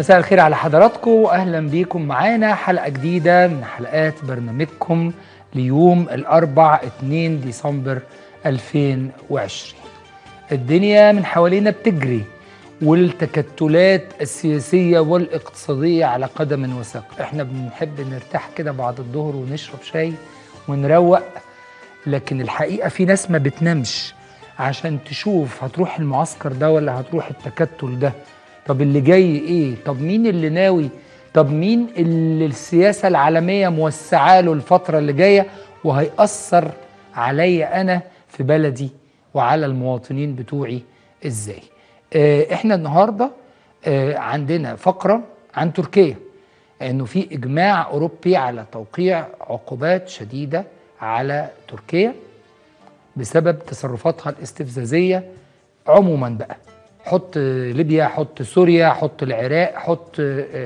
مساء الخير على حضراتكم واهلا بيكم معانا حلقه جديده من حلقات برنامجكم ليوم الاربع 2 ديسمبر 2020 الدنيا من حوالينا بتجري والتكتلات السياسيه والاقتصاديه على قدم وساق احنا بنحب نرتاح كده بعد الظهر ونشرب شاي ونروق لكن الحقيقه في ناس ما بتنامش عشان تشوف هتروح المعسكر ده ولا هتروح التكتل ده طب اللي جاي ايه طب مين اللي ناوي طب مين اللي السياسة العالمية موسعة له الفترة اللي جاية وهيأثر عليا أنا في بلدي وعلى المواطنين بتوعي إزاي آه إحنا النهاردة آه عندنا فقرة عن تركيا انه في اجماع اوروبي على توقيع عقوبات شديده على تركيا بسبب تصرفاتها الاستفزازيه عموما بقى حط ليبيا حط سوريا حط العراق حط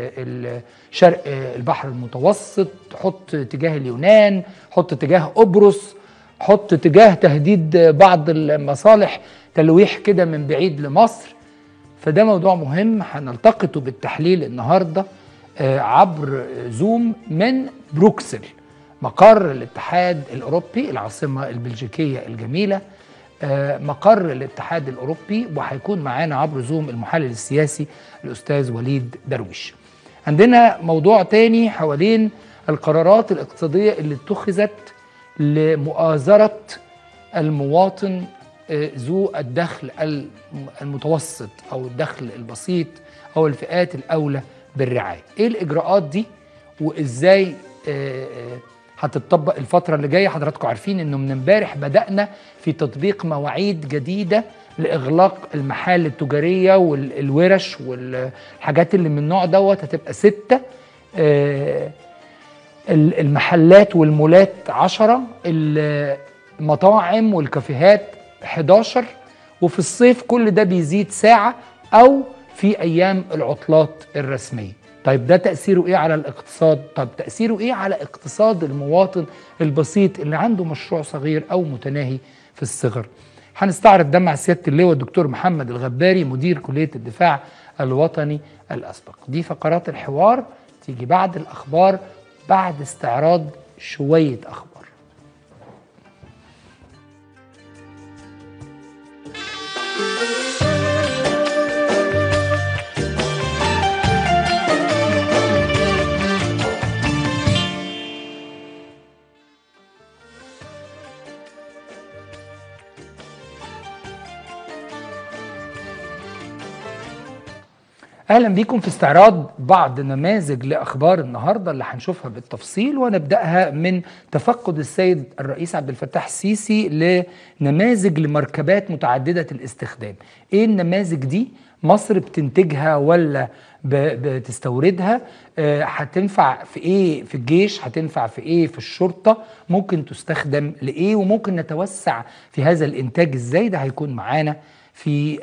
شرق البحر المتوسط حط تجاه اليونان حط تجاه قبرص حط تجاه تهديد بعض المصالح تلويح كده من بعيد لمصر فده موضوع مهم هنلتقطه بالتحليل النهارده عبر زوم من بروكسل مقر الاتحاد الاوروبي العاصمه البلجيكيه الجميله مقر الاتحاد الاوروبي وهيكون معانا عبر زوم المحلل السياسي الاستاذ وليد درويش. عندنا موضوع تاني حوالين القرارات الاقتصاديه اللي اتخذت لمؤازره المواطن ذو الدخل المتوسط او الدخل البسيط او الفئات الاولى بالرعايه. ايه الاجراءات دي وازاي هتطبق الفترة اللي جاية حضراتكم عارفين انه من امبارح بدأنا في تطبيق مواعيد جديدة لإغلاق المحال التجارية والورش والحاجات اللي من النوع دوت هتبقى ستة المحلات والمولات عشرة المطاعم والكافيهات 11 وفي الصيف كل ده بيزيد ساعة أو في أيام العطلات الرسمية طيب ده تأثيره إيه على الاقتصاد؟ طب تأثيره إيه على اقتصاد المواطن البسيط اللي عنده مشروع صغير أو متناهي في الصغر؟ هنستعرض ده مع سيادة اللواء الدكتور محمد الغباري مدير كلية الدفاع الوطني الأسبق دي فقرات الحوار تيجي بعد الأخبار بعد استعراض شوية أخبار اهلا بيكم في استعراض بعض نماذج لاخبار النهارده اللي هنشوفها بالتفصيل ونبداها من تفقد السيد الرئيس عبد الفتاح السيسي لنماذج لمركبات متعدده الاستخدام. ايه النماذج دي؟ مصر بتنتجها ولا بتستوردها؟ أه هتنفع في ايه في الجيش؟ هتنفع في ايه في الشرطه؟ ممكن تستخدم لايه؟ وممكن نتوسع في هذا الانتاج ازاي؟ ده هيكون معانا في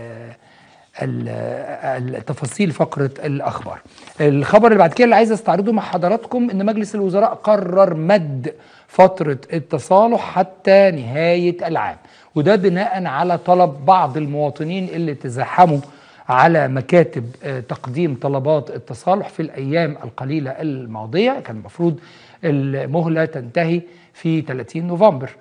التفاصيل فقرة الأخبار الخبر اللي بعد كده اللي عايز استعرضه مع حضراتكم أن مجلس الوزراء قرر مد فترة التصالح حتى نهاية العام وده بناء على طلب بعض المواطنين اللي تزاحموا على مكاتب تقديم طلبات التصالح في الأيام القليلة الماضية كان المفروض المهلة تنتهي في 30 نوفمبر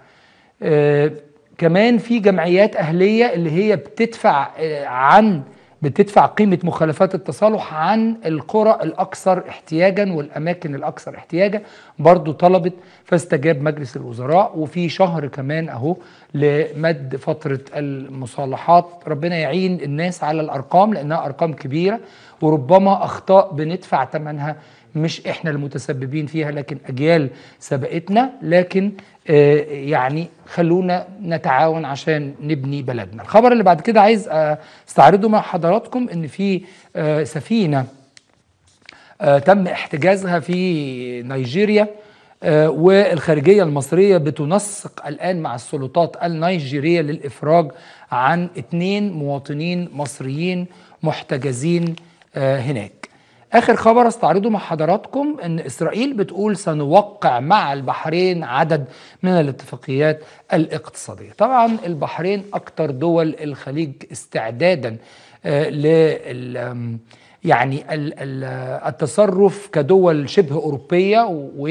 كمان في جمعيات أهلية اللي هي بتدفع عن بتدفع قيمة مخالفات التصالح عن القرى الأكثر احتياجا والأماكن الأكثر احتياجا برضو طلبت فاستجاب مجلس الوزراء وفي شهر كمان أهو لمد فترة المصالحات ربنا يعين الناس على الأرقام لأنها أرقام كبيرة وربما أخطاء بندفع ثمنها مش احنا المتسببين فيها لكن اجيال سبقتنا لكن آه يعني خلونا نتعاون عشان نبني بلدنا الخبر اللي بعد كده عايز آه استعرضه مع حضراتكم ان في آه سفينه تم احتجازها في نيجيريا والخارجيه المصريه بتنسق الان مع السلطات النيجيريه للافراج عن اثنين مواطنين مصريين محتجزين هناك اخر خبر استعرضه مع حضراتكم ان اسرائيل بتقول سنوقع مع البحرين عدد من الاتفاقيات الاقتصاديه طبعا البحرين اكثر دول الخليج استعدادا آه يعني التصرف كدول شبه أوروبية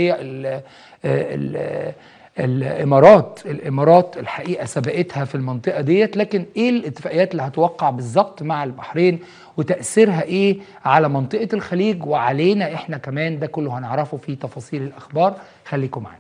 والإمارات الإمارات الحقيقة سبقتها في المنطقة ديت لكن إيه الاتفاقيات اللي هتوقع بالظبط مع البحرين وتأثيرها إيه على منطقة الخليج وعلينا إحنا كمان ده كله هنعرفه في تفاصيل الأخبار خليكم معانا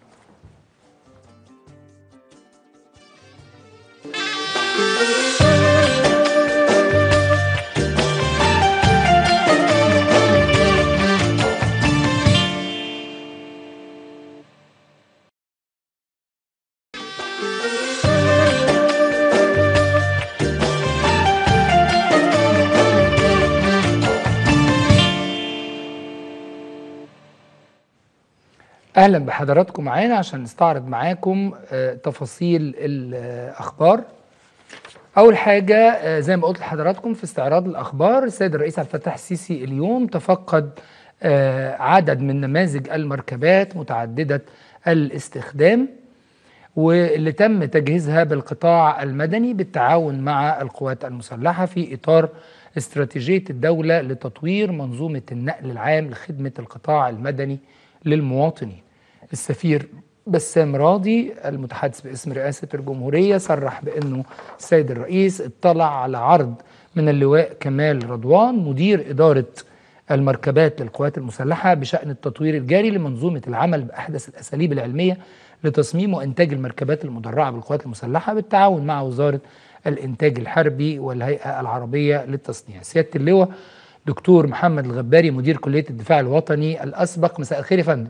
اهلا بحضراتكم معانا عشان نستعرض معاكم تفاصيل الاخبار اول حاجه زي ما قلت لحضراتكم في استعراض الاخبار السيد الرئيس عبد الفتاح السيسي اليوم تفقد عدد من نماذج المركبات متعدده الاستخدام واللي تم تجهيزها بالقطاع المدني بالتعاون مع القوات المسلحه في اطار استراتيجيه الدوله لتطوير منظومه النقل العام لخدمه القطاع المدني للمواطنين السفير بسام راضي المتحدث باسم رئاسة الجمهورية صرح بأنه السيد الرئيس اطلع على عرض من اللواء كمال رضوان مدير إدارة المركبات للقوات المسلحة بشأن التطوير الجاري لمنظومة العمل بأحدث الأساليب العلمية لتصميم وإنتاج المركبات المدرعة بالقوات المسلحة بالتعاون مع وزارة الإنتاج الحربي والهيئة العربية للتصنيع سيادة اللواء دكتور محمد الغباري مدير كلية الدفاع الوطني الأسبق مساء الخير يا فندم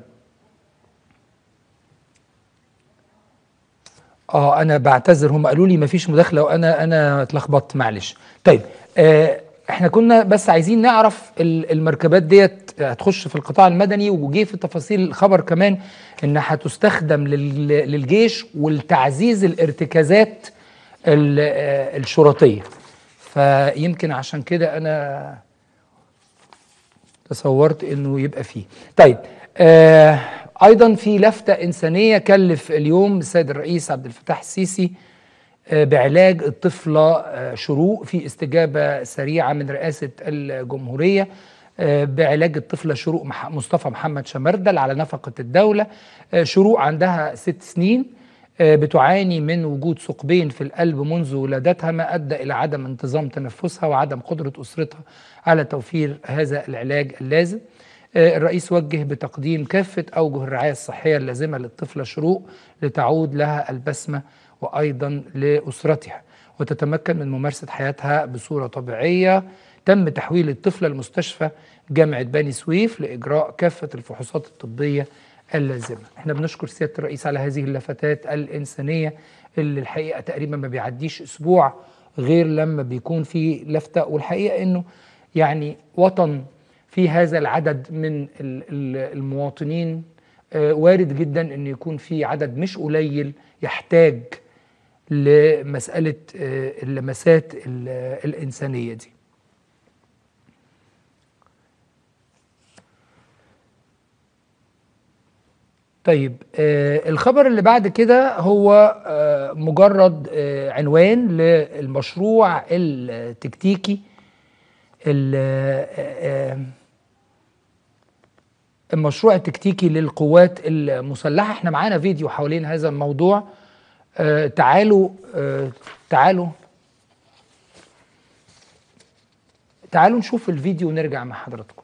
اه انا بعتذر هم قالوا لي مفيش مداخله وانا انا اتلخبطت معلش طيب آه احنا كنا بس عايزين نعرف المركبات ديت هتخش في القطاع المدني وجي في تفاصيل الخبر كمان انها هتستخدم للجيش ولتعزيز الارتكازات الشرطيه فيمكن عشان كده انا تصورت انه يبقى فيه طيب آه ايضا في لفته انسانيه كلف اليوم السيد الرئيس عبد الفتاح السيسي آه بعلاج الطفله آه شروق في استجابه سريعه من رئاسه الجمهوريه آه بعلاج الطفله شروق مصطفى محمد شمردل على نفقه الدوله شروق عندها ست سنين بتعاني من وجود ثقبين في القلب منذ ولادتها ما ادى الى عدم انتظام تنفسها وعدم قدره اسرتها على توفير هذا العلاج اللازم. الرئيس وجه بتقديم كافه اوجه الرعايه الصحيه اللازمه للطفله شروق لتعود لها البسمه وايضا لاسرتها وتتمكن من ممارسه حياتها بصوره طبيعيه. تم تحويل الطفله لمستشفى جامعه بني سويف لاجراء كافه الفحوصات الطبيه اللازمه. احنا بنشكر سياده الرئيس على هذه اللفتات الانسانيه اللي الحقيقه تقريبا ما بيعديش اسبوع غير لما بيكون في لفته والحقيقه انه يعني وطن في هذا العدد من المواطنين وارد جدا ان يكون في عدد مش قليل يحتاج لمساله اللمسات الانسانيه دي. طيب آه الخبر اللي بعد كده هو آه مجرد آه عنوان للمشروع التكتيكي المشروع التكتيكي للقوات المسلحة احنا معانا فيديو حوالين هذا الموضوع آه تعالوا آه تعالوا تعالوا نشوف الفيديو ونرجع مع حضراتكم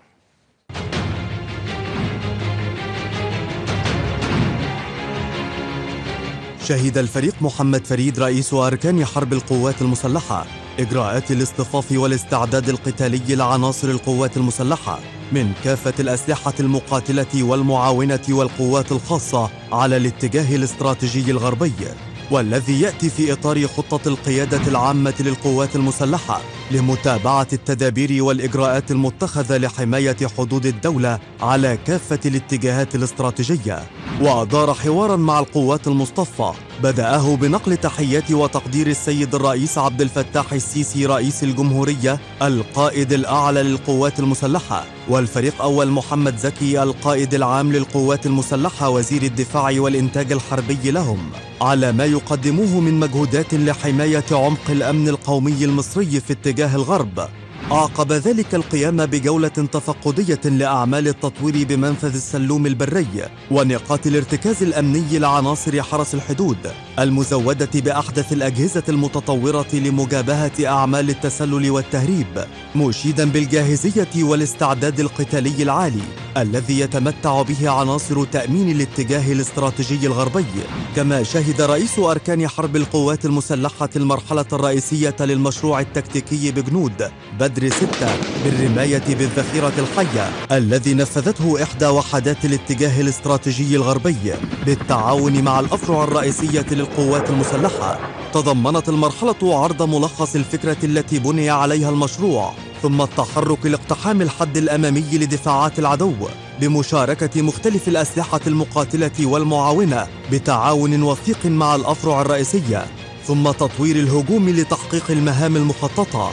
شهد الفريق محمد فريد رئيس أركان حرب القوات المسلحة إجراءات الاصطفاف والاستعداد القتالي لعناصر القوات المسلحة من كافة الأسلحة المقاتلة والمعاونة والقوات الخاصة على الاتجاه الاستراتيجي الغربي والذي يأتي في إطار خطة القيادة العامة للقوات المسلحة لمتابعة التدابير والإجراءات المتخذة لحماية حدود الدولة على كافة الاتجاهات الاستراتيجية وأدار حوارا مع القوات المصطفى بدأه بنقل تحيات وتقدير السيد الرئيس عبد الفتاح السيسي رئيس الجمهورية القائد الأعلى للقوات المسلحة والفريق أول محمد زكي القائد العام للقوات المسلحة وزير الدفاع والإنتاج الحربي لهم على ما يقدموه من مجهودات لحماية عمق الأمن القومي المصري في اتجاه الغرب أعقب ذلك القيام بجولة تفقدية لأعمال التطوير بمنفذ السلوم البري ونقاط الارتكاز الأمني لعناصر حرس الحدود المزودة بأحدث الأجهزة المتطورة لمجابهة أعمال التسلل والتهريب مشيدا بالجاهزية والاستعداد القتالي العالي الذي يتمتع به عناصر تأمين الاتجاه الاستراتيجي الغربي كما شهد رئيس أركان حرب القوات المسلحة المرحلة الرئيسية للمشروع التكتيكي بجنود بدر ستة بالرماية بالذخيرة الحية الذي نفذته إحدى وحدات الاتجاه الاستراتيجي الغربي بالتعاون مع الأفرع الرئيسية للقوات المسلحة تضمنت المرحلة عرض ملخص الفكرة التي بني عليها المشروع ثم التحرك لاقتحام الحد الأمامي لدفاعات العدو بمشاركة مختلف الأسلحة المقاتلة والمعاونة بتعاون وثيق مع الأفرع الرئيسية ثم تطوير الهجوم لتحقيق المهام المخططة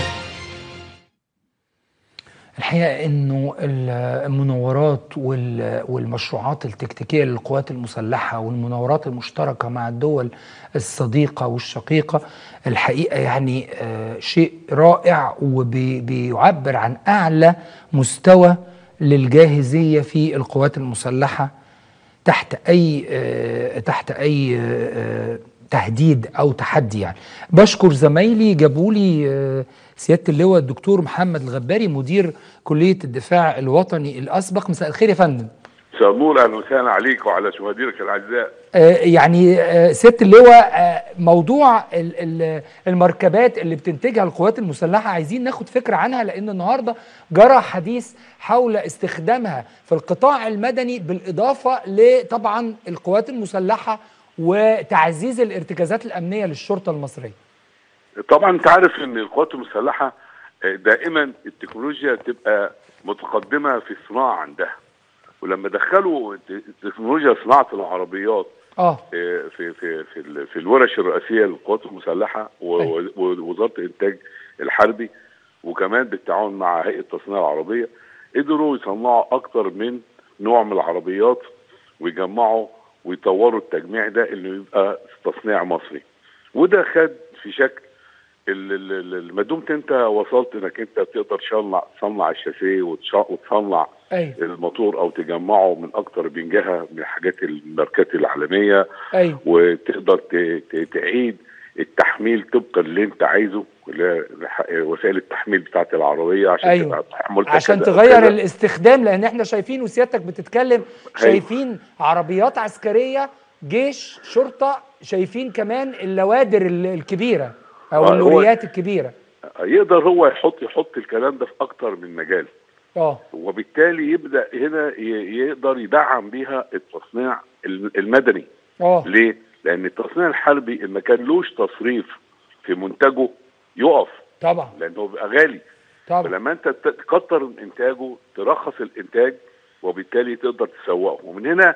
الحقيقه انه المناورات والمشروعات التكتيكيه للقوات المسلحه والمناورات المشتركه مع الدول الصديقه والشقيقه الحقيقه يعني شيء رائع وبيعبر عن اعلى مستوى للجاهزيه في القوات المسلحه تحت اي تحت اي تهديد او تحدي يعني بشكر زمايلي جابوا لي سياده اللواء الدكتور محمد الغباري مدير كليه الدفاع الوطني الاسبق مساء الخير يا فندم مساء النور اهلا وسهلا عليك وعلى مشاهدينك الاعزاء آه يعني آه سياده اللواء آه موضوع المركبات اللي بتنتجها القوات المسلحه عايزين ناخد فكره عنها لان النهارده جرى حديث حول استخدامها في القطاع المدني بالاضافه لطبعا القوات المسلحه وتعزيز الارتكازات الامنيه للشرطه المصريه طبعا انت عارف ان القوات المسلحه دائما التكنولوجيا تبقى متقدمه في الصناعه عندها ولما دخلوا تكنولوجيا صناعه العربيات اه في في في في الورش الرئيسيه للقوات المسلحه ووزاره الانتاج الحربي وكمان بالتعاون مع هيئه تصنيع العربيه قدروا يصنعوا اكتر من نوع من العربيات ويجمعوا ويطوروا التجميع ده انه يبقى تصنيع مصري وده خد في شكل ما دمت انت وصلت انك انت تقدر تصنع تصنع الشاسيه وتصنع أيوة. الموتور او تجمعه من اكتر من جهه من حاجات الماركات العالميه أيوة. وتقدر تعيد التحميل طبقا اللي انت عايزه وسائل التحميل بتاعت العربيه عشان أيوة. تبقى عشان تغير الاستخدام لان احنا شايفين وسيادتك بتتكلم شايفين أيوة. عربيات عسكريه جيش شرطه شايفين كمان اللوادر الكبيره او آه اللوريات الكبيره يقدر هو يحط يحط الكلام ده في اكتر من مجال اه وبالتالي يبدا هنا يقدر يدعم بيها التصنيع المدني اه ليه؟ لان التصنيع الحربي ما كانلوش تصريف في منتجه يقف طبعا لانه بيبقى غالي طبعا فلما انت تكتر من انتاجه ترخص الانتاج وبالتالي تقدر تسوقه ومن هنا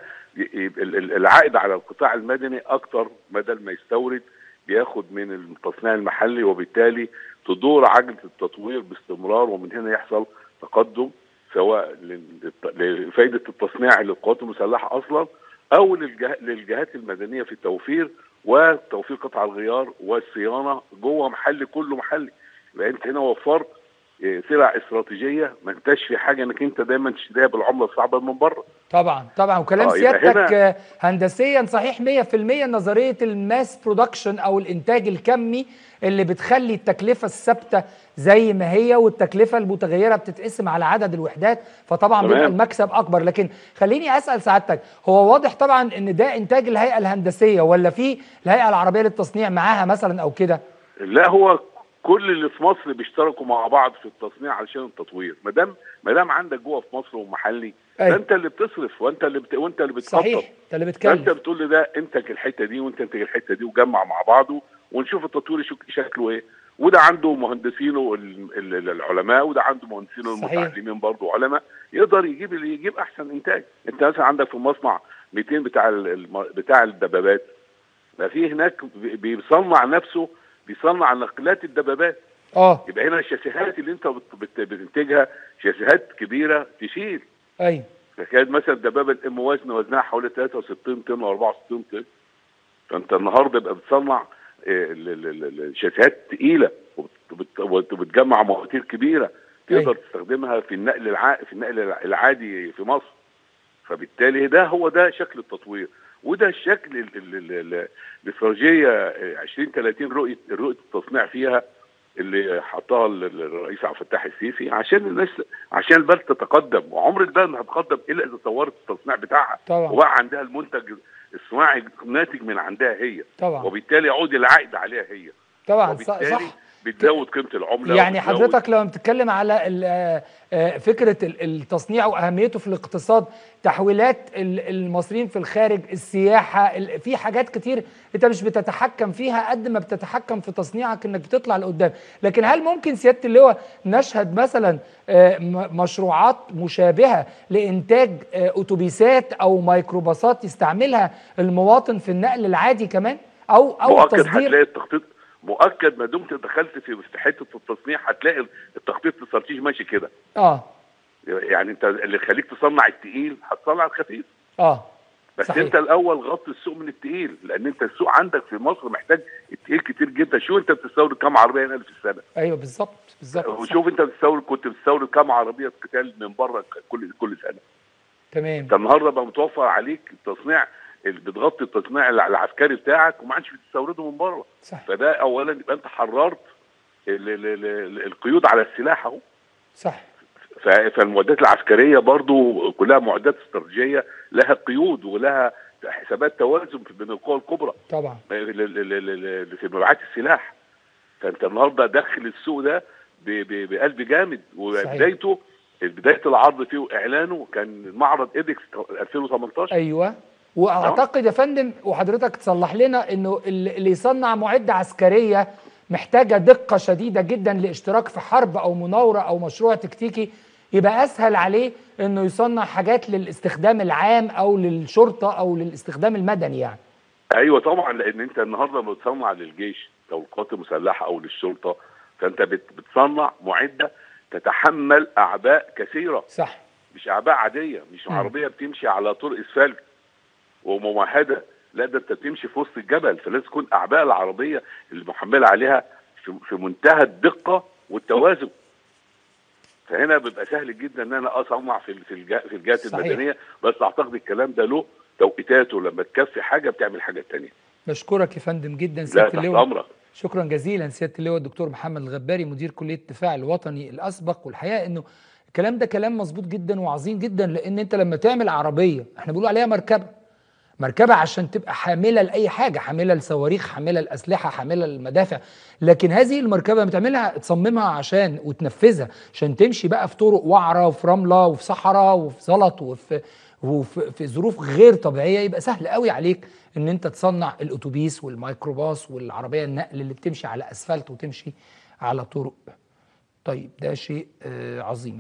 العائد على القطاع المدني اكتر بدل ما يستورد بياخد من التصنيع المحلي وبالتالي تدور عجله التطوير باستمرار ومن هنا يحصل تقدم سواء لفائده التصنيع للقوات المسلحه اصلا او للجهات المدنيه في التوفير وتوفير قطع الغيار والصيانه جوه محل كله محلي يبقى انت هنا وفرت سلع استراتيجيه ما انتش في حاجه انك انت دايما تشتريها بالعمله الصعبه من بره طبعا طبعا وكلام آه، يبقى سيادتك هنا- آه، هندسيا صحيح 100% نظريه الماس برودكشن او الانتاج الكمي اللي بتخلي التكلفه الثابته زي ما هي والتكلفه المتغيره بتتقسم على عدد الوحدات فطبعا تمام. بيبقى المكسب اكبر لكن خليني اسال سعادتك هو واضح طبعا ان ده انتاج الهيئه الهندسيه ولا في الهيئه العربيه للتصنيع معاها مثلا او كده لا هو كل اللي في مصر بيشتركوا مع بعض في التصنيع علشان التطوير ما دام ما دام عندك جوه في مصر ومحلي أيوة. فانت اللي بتصرف وانت اللي بت... وانت اللي بتخطط صحيح انت اللي فانت بتكلم بتقول لي ده انتج الحته دي وانت انتج الحته دي وجمع مع بعضه ونشوف التطوير شك- شكله ايه وده عنده مهندسينه ال- ال- العلماء وده عنده مهندسينه صحيح. المتعلمين برضه علماء يقدر يجيب اللي يجيب احسن انتاج انت مثلا عندك في المصنع 200 بتاع ال- الم- بتاع الدبابات ما في هناك بي- بيصنع نفسه بيصنع نقلات الدبابات اه يبقى هنا الشاسيهات اللي انت بت- بت- بتنتجها شاسيهات كبيره تشيل ايوه فكانت مثلا دبابه الام وزن وزنها حوالي 63 طن و 64 طن فانت النهارده يبقى بتصنع آه، ال- ال- ال- ال- الشاسيهات تقيله وبت- وبت- وبتجمع مواتير كبيره تقدر أيوة. تستخدمها في النقل الع... في النقل الع- العادي في مصر فبالتالي ده هو ده شكل التطوير وده الشكل ال- ال- ال- ال- الاستراتيجيه 2030 رؤيه رؤيه التصنيع فيها اللي حطها ال- ال- الرئيس عبد الفتاح السيسي عشان الناس عشان البلد تتقدم وعمر البلد ما هتتقدم الا اذا طورت التصنيع بتاعها طبعا. وبقى عندها المنتج الصناعي ناتج من عندها هي طبعا وبالتالي يعود العائد عليها هي طبعا صح, وبالتالي صح. بتزود قيمه العمله يعني وبتزود- حضرتك لما بتتكلم على ال- آه، آه، فكره ال- التصنيع واهميته في الاقتصاد تحويلات ال- المصريين في الخارج السياحه ال- في حاجات كتير انت مش بتتحكم فيها قد ما بتتحكم في تصنيعك انك بتطلع لقدام لكن هل ممكن سياده اللواء نشهد مثلا آه، م- مشروعات مشابهه لانتاج آه، اتوبيسات او ميكروباصات يستعملها المواطن في النقل العادي كمان او او مؤكد التصدير هتلاقي التخطيط مؤكد ما دمت دخلت في في حته التصنيع هتلاقي التخطيط الاستراتيجي ماشي كده اه يعني انت اللي يخليك تصنع التقيل هتصنع الخفيف اه بس صحيح. انت الاول غطي السوق من التقيل لان انت السوق عندك في مصر محتاج التقيل كتير جدا شو انت بتستورد كام عربيه هنا في السنه ايوه بالظبط بالظبط صح. وشوف انت بتستورد كنت بتستورد كام عربيه قتال من بره كل كل سنه تمام انت النهارده بقى متوفر عليك التصنيع اللي بتغطي التصنيع الع- العسكري بتاعك وما عادش بتستورده من بره صح فده اولا يبقى انت حررت ال- ال- ال- القيود على السلاح اهو صح ف- فالمعدات العسكريه برضو كلها معدات استراتيجيه لها قيود ولها حسابات توازن بين القوى الكبرى طبعا ل- ل- ل- ل- في مبيعات السلاح فانت النهارده دخل السوق ده ب- ب- بقلب جامد وبدايته بدايه العرض فيه واعلانه كان معرض ايدكس 2018 ايوه واعتقد يا فندم وحضرتك تصلح لنا انه اللي اللي يصنع معده عسكريه محتاجه دقه شديده جدا لاشتراك في حرب او مناوره او مشروع تكتيكي يبقى اسهل عليه انه يصنع حاجات للاستخدام العام او للشرطه او للاستخدام المدني يعني ايوه طبعا لان انت النهارده لما بتصنع للجيش او القوات المسلحه او للشرطه فانت بت- بتصنع معده تتحمل اعباء كثيره صح مش اعباء عاديه مش مم. عربيه بتمشي على طرق اسفلت وممهده لا ده انت بتمشي في وسط الجبل فلازم تكون اعباء العربيه اللي محمله عليها في, في منتهى الدقه والتوازن فهنا بيبقى سهل جدا ان انا اصنع في في الج- في الجهات صحيح. المدنيه بس اعتقد الكلام ده له توقيتاته لما تكفي حاجه بتعمل حاجه تانية بشكرك يا فندم جدا لا سياده تحت اللواء امرك شكرا جزيلا سياده اللواء الدكتور محمد الغباري مدير كليه الدفاع الوطني الاسبق والحقيقه انه الكلام ده كلام مظبوط جدا وعظيم جدا لان انت لما تعمل عربيه احنا بنقول عليها مركبه مركبه عشان تبقى حامله لاي حاجه حامله لصواريخ حامله لاسلحه حامله للمدافع لكن هذه المركبه بتعملها تصممها عشان وتنفذها عشان تمشي بقى في طرق وعره وفي رمله وفي صحراء وفي زلط وفي وفي في ظروف غير طبيعيه يبقى سهل قوي عليك ان انت تصنع الاتوبيس والميكروباص والعربيه النقل اللي بتمشي على اسفلت وتمشي على طرق طيب ده شيء آه عظيم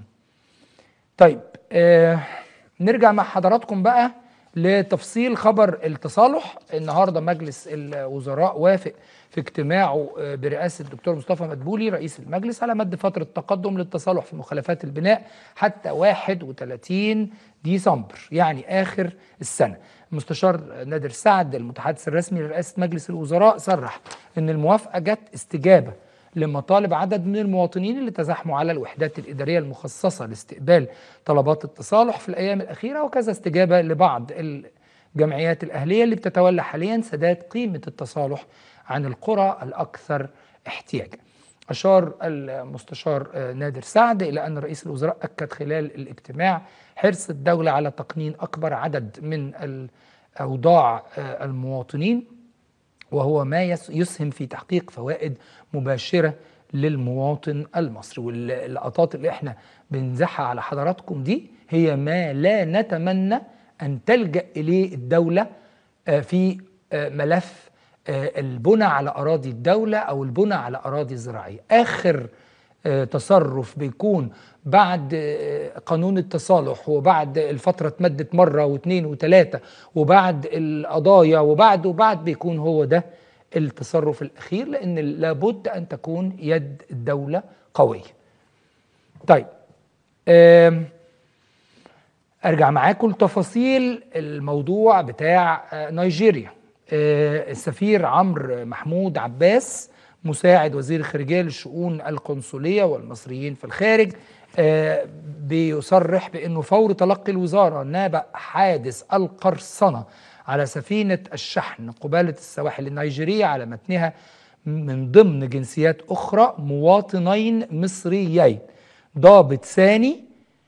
طيب آه نرجع مع حضراتكم بقى لتفصيل خبر التصالح النهارده مجلس الوزراء وافق في اجتماعه آه، برئاسه الدكتور مصطفى مدبولي رئيس المجلس على مد فتره تقدم للتصالح في مخالفات البناء حتى 31 ديسمبر يعني اخر السنه المستشار نادر سعد المتحدث الرسمي لرئاسه مجلس الوزراء صرح ان الموافقه جت استجابه لمطالب عدد من المواطنين اللي تزاحموا على الوحدات الإدارية المخصصة لاستقبال طلبات التصالح في الأيام الأخيرة وكذا استجابة لبعض الجمعيات الأهلية اللي بتتولى حاليا سداد قيمة التصالح عن القرى الأكثر احتياجا أشار المستشار آه، نادر سعد إلى أن رئيس الوزراء أكد خلال الاجتماع حرص الدولة على تقنين أكبر عدد من الأوضاع آه، المواطنين وهو ما يس- يسهم في تحقيق فوائد مباشرة للمواطن المصري واللقطات اللي احنا بنزحها على حضراتكم دي هي ما لا نتمنى أن تلجأ إليه الدولة آه، في آه، ملف آه، البنى على أراضي الدولة أو البنى على أراضي زراعية آخر آه، تصرف بيكون بعد آه، قانون التصالح وبعد الفترة اتمدت مرة واثنين وثلاثة وبعد القضايا وبعد وبعد بيكون هو ده التصرف الأخير لأن لابد أن تكون يد الدولة قوية طيب آم، ارجع معاكم لتفاصيل الموضوع بتاع آه، نيجيريا آه، السفير عمرو محمود عباس مساعد وزير الخارجيه للشؤون القنصليه والمصريين في الخارج آه، بيصرح بانه فور تلقي الوزاره نابأ حادث القرصنه على سفينه الشحن قباله السواحل النيجيريه على متنها من ضمن جنسيات اخرى مواطنين مصريين ضابط ثاني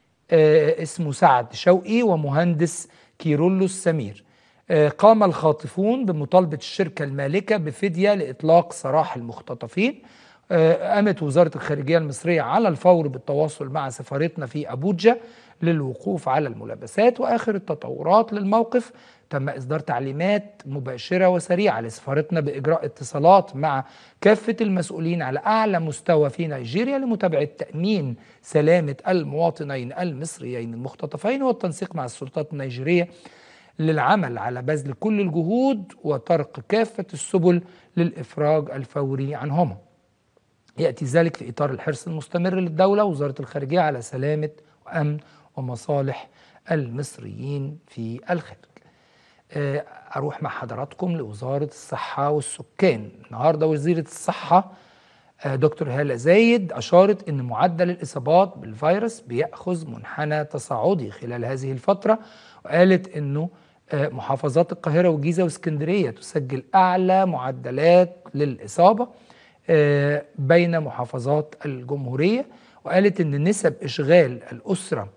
آه، اسمه سعد شوقي ومهندس كيرولوس سمير آه، قام الخاطفون بمطالبة الشركة المالكة بفدية لإطلاق سراح المختطفين آه، قامت وزارة الخارجية المصرية على الفور بالتواصل مع سفارتنا في أبوجا للوقوف على الملابسات وآخر التطورات للموقف تم إصدار تعليمات مباشرة وسريعة لسفارتنا بإجراء اتصالات مع كافة المسؤولين على أعلى مستوى في نيجيريا لمتابعة تأمين سلامة المواطنين المصريين المختطفين والتنسيق مع السلطات النيجيرية للعمل على بذل كل الجهود وطرق كافة السبل للإفراج الفوري عنهما يأتي ذلك في إطار الحرص المستمر للدولة وزارة الخارجية على سلامة وأمن ومصالح المصريين في الخارج آه، أروح مع حضراتكم لوزارة الصحة والسكان النهاردة وزيرة الصحة آه، دكتور هالة زايد أشارت أن معدل الإصابات بالفيروس بيأخذ منحنى تصاعدي خلال هذه الفترة وقالت أنه آه، محافظات القاهرة والجيزة واسكندرية تسجل أعلى معدلات للإصابة آه، بين محافظات الجمهورية وقالت أن نسب إشغال الأسرة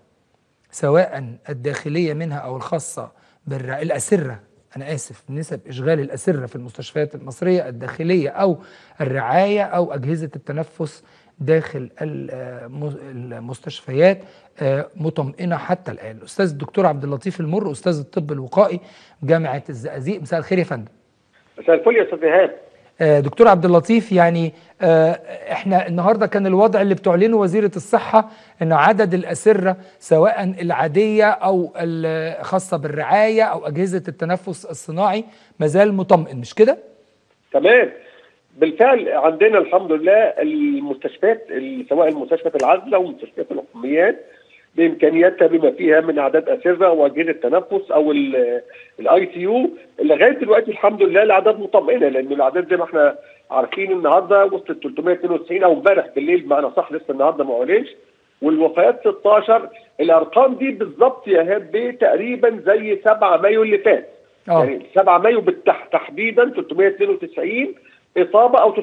سواء الداخلية منها أو الخاصة بالأسرة أنا آسف نسب إشغال الأسرة في المستشفيات المصرية الداخلية أو الرعاية أو أجهزة التنفس داخل الم- المستشفيات آه، مطمئنة حتى الآن الأستاذ الدكتور عبد اللطيف المر أستاذ الطب الوقائي جامعة الزقازيق مساء الخير يا فندم مساء الفل يا استاذ ايهاب آه، دكتور عبد اللطيف يعني آه، احنا النهارده كان الوضع اللي بتعلنه وزيره الصحه ان عدد الاسره سواء العاديه او الخاصه بالرعايه او اجهزه التنفس الصناعي مازال مطمئن مش كده؟ تمام بالفعل عندنا الحمد لله المستشفيات ال- سواء المستشفيات العازله ومستشفيات الحكوميات بامكانياتها بما فيها من اعداد اسره واجهزه تنفس او الاي سي يو لغايه دلوقتي الحمد لله الاعداد مطمئنه لان الاعداد زي ما احنا عارفين النهارده وصلت 392 او امبارح بالليل بمعنى صح لسه النهارده ما اعلنش والوفيات 16 الارقام دي بالظبط يا ايهاب بيه تقريبا زي 7 مايو اللي فات اه يعني 7 مايو بالتح تحديدا 392 اصابه او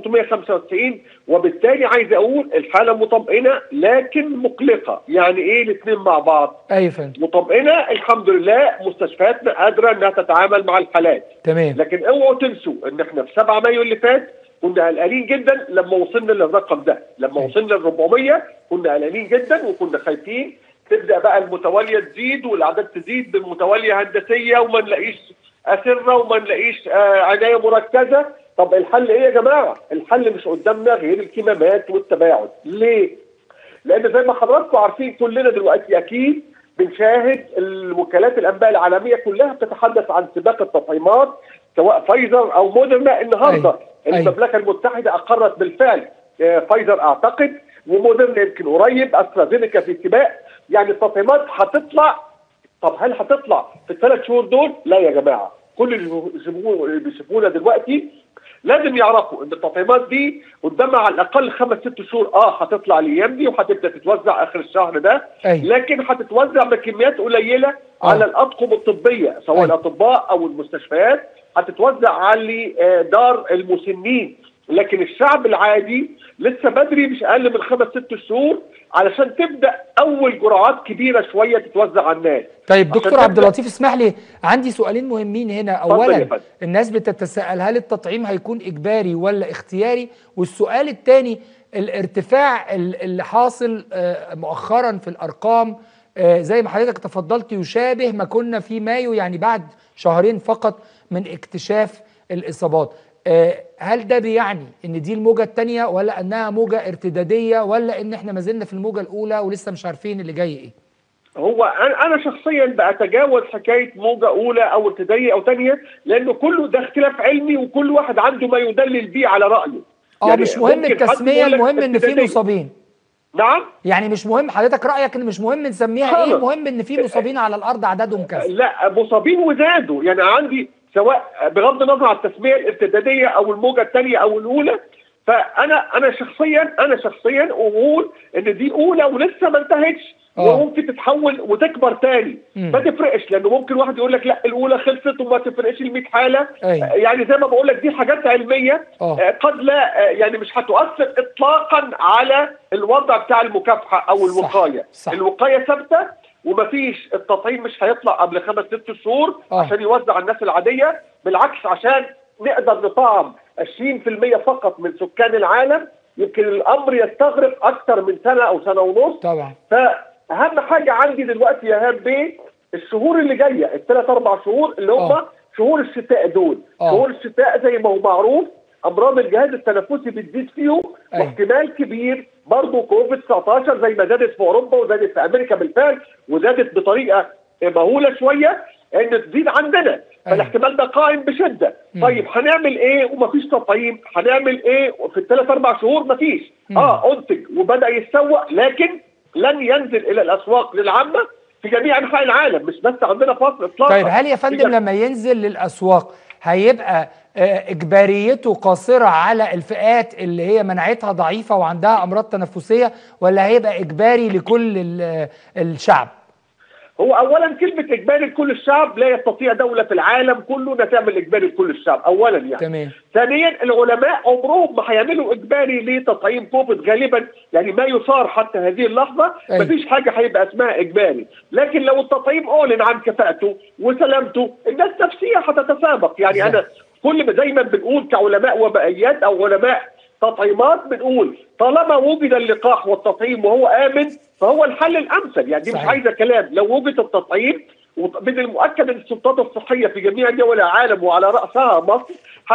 395 وبالتالي عايز اقول الحاله مطمئنه لكن مقلقه يعني ايه الاثنين مع بعض ايوه يا فندم مطمئنه الحمد لله مستشفياتنا قادره انها تتعامل مع الحالات تمام لكن اوعوا تنسوا ان احنا في 7 مايو اللي فات كنا قلقانين جدا لما وصلنا للرقم ده لما وصلنا ل 400 كنا قلقانين جدا وكنا خايفين تبدا بقى المتواليه تزيد والاعداد تزيد بمتواليه هندسيه وما نلاقيش اسره وما نلاقيش آه عنايه مركزه طب الحل ايه يا جماعه الحل مش قدامنا غير الكمامات والتباعد ليه لان زي ما حضراتكم عارفين كلنا دلوقتي اكيد بنشاهد الوكالات الانباء العالميه كلها بتتحدث عن سباق التطعيمات سواء فايزر او مودرنا النهارده أيوة. المملكه المتحده اقرت بالفعل آه، فايزر اعتقد ومودرنا يمكن قريب استرازينيكا في سباق يعني التطعيمات هتطلع طب هل هتطلع في الثلاث شهور دول؟ لا يا جماعه كل اللي بيشوفوه- اللي بيشوفونا دلوقتي لازم يعرفوا ان التطعيمات دي قدامها على الاقل خمس ست شهور اه هتطلع الايام دي وهتبدا تتوزع اخر الشهر ده أيوة. لكن هتتوزع بكميات قليله آه. على الاطقم الطبيه سواء أيوة. الاطباء او المستشفيات هتتوزع على آه، دار المسنين لكن الشعب العادي لسه بدري مش اقل من خمس ست شهور علشان تبدا اول جرعات كبيره شويه تتوزع على الناس طيب عشان دكتور عبد تبدأ- اللطيف اسمح لي عندي سؤالين مهمين هنا اتفضل يا اولا فندم. الناس بتتساءل هل التطعيم هيكون اجباري ولا اختياري والسؤال الثاني الارتفاع ال- اللي حاصل آه، مؤخرا في الارقام آه، زي ما حضرتك تفضلت يشابه ما كنا في مايو يعني بعد شهرين فقط من اكتشاف الاصابات آه، هل ده بيعني ان دي الموجه الثانيه ولا انها موجه ارتداديه ولا ان احنا ما زلنا في الموجه الاولى ولسه مش عارفين اللي جاي ايه هو انا انا شخصيا بتجاوز حكايه موجه اولى او ابتدائيه او ثانيه لانه كله ده اختلاف علمي وكل واحد عنده ما يدلل بيه على رايه اه يعني مش مهم ممكن حد التسميه يقول لك المهم ان في ابتدائية. مصابين نعم يعني مش مهم حضرتك رايك ان مش مهم نسميها ايه خالص. المهم ان في مصابين على الارض عددهم كذا لا مصابين وزادوا يعني عندي سواء بغض النظر عن التسميه الارتداديه او الموجه الثانيه او الاولى فانا انا شخصيا انا شخصيا اقول ان دي اولى ولسه ما انتهتش آه. وممكن تتحول وتكبر تاني مم. ما تفرقش لانه ممكن واحد يقول لك لا الاولى خلصت وما تفرقش ال 100 حاله أيوة. آه، يعني زي ما بقول لك دي حاجات علميه آه. آه، قد لا آه، يعني مش هتؤثر اطلاقا على الوضع بتاع المكافحه او صح، الوقايه صح. الوقايه ثابته ومفيش التطعيم مش هيطلع قبل خمس ست شهور آه. عشان يوزع على الناس العاديه بالعكس عشان نقدر نطعم 20% فقط من سكان العالم يمكن الامر يستغرق اكثر من سنه او سنه ونص طبعا فاهم حاجه عندي دلوقتي يا هاب بيه الشهور اللي جايه الثلاث اربع شهور اللي هم آه. شهور الشتاء دول آه. شهور الشتاء زي ما هو معروف امراض الجهاز التنفسي بتزيد فيهم أيوة. واحتمال كبير برضه كوفيد 19 زي ما زادت في اوروبا وزادت في امريكا بالفعل وزادت بطريقه مهوله شويه ان تزيد عندنا فالاحتمال ده قائم بشده مم. طيب هنعمل ايه ومفيش تطعيم هنعمل ايه في الثلاث اربع شهور مفيش مم. اه انتج وبدا يتسوق لكن لن ينزل الى الاسواق للعامه في جميع انحاء العالم مش بس عندنا في مصر اطلاقا طيب هل يا فندم لما ينزل للاسواق هيبقى آه، اجباريته قاصره على الفئات اللي هي مناعتها ضعيفه وعندها امراض تنفسيه ولا هيبقى اجباري لكل ال- الشعب؟ هو اولا كلمه اجباري لكل الشعب لا يستطيع دوله في العالم كله انها تعمل اجباري لكل الشعب اولا يعني تمام ثانيا العلماء عمرهم ما هيعملوا اجباري لتطعيم كوفيد غالبا يعني ما يثار حتى هذه اللحظه أيوة. مفيش حاجه هيبقى اسمها اجباري لكن لو التطعيم اعلن عن كفاءته وسلامته الناس نفسيا هتتسابق يعني بالظبط. انا كل ما دايما بنقول كعلماء وبائيات او علماء تطعيمات بنقول طالما وجد اللقاح والتطعيم وهو امن فهو الحل الامثل يعني دي مش صحيح. عايزه كلام لو وجد التطعيم وط- من المؤكد ان السلطات الصحيه في جميع دول العالم وعلى راسها مصر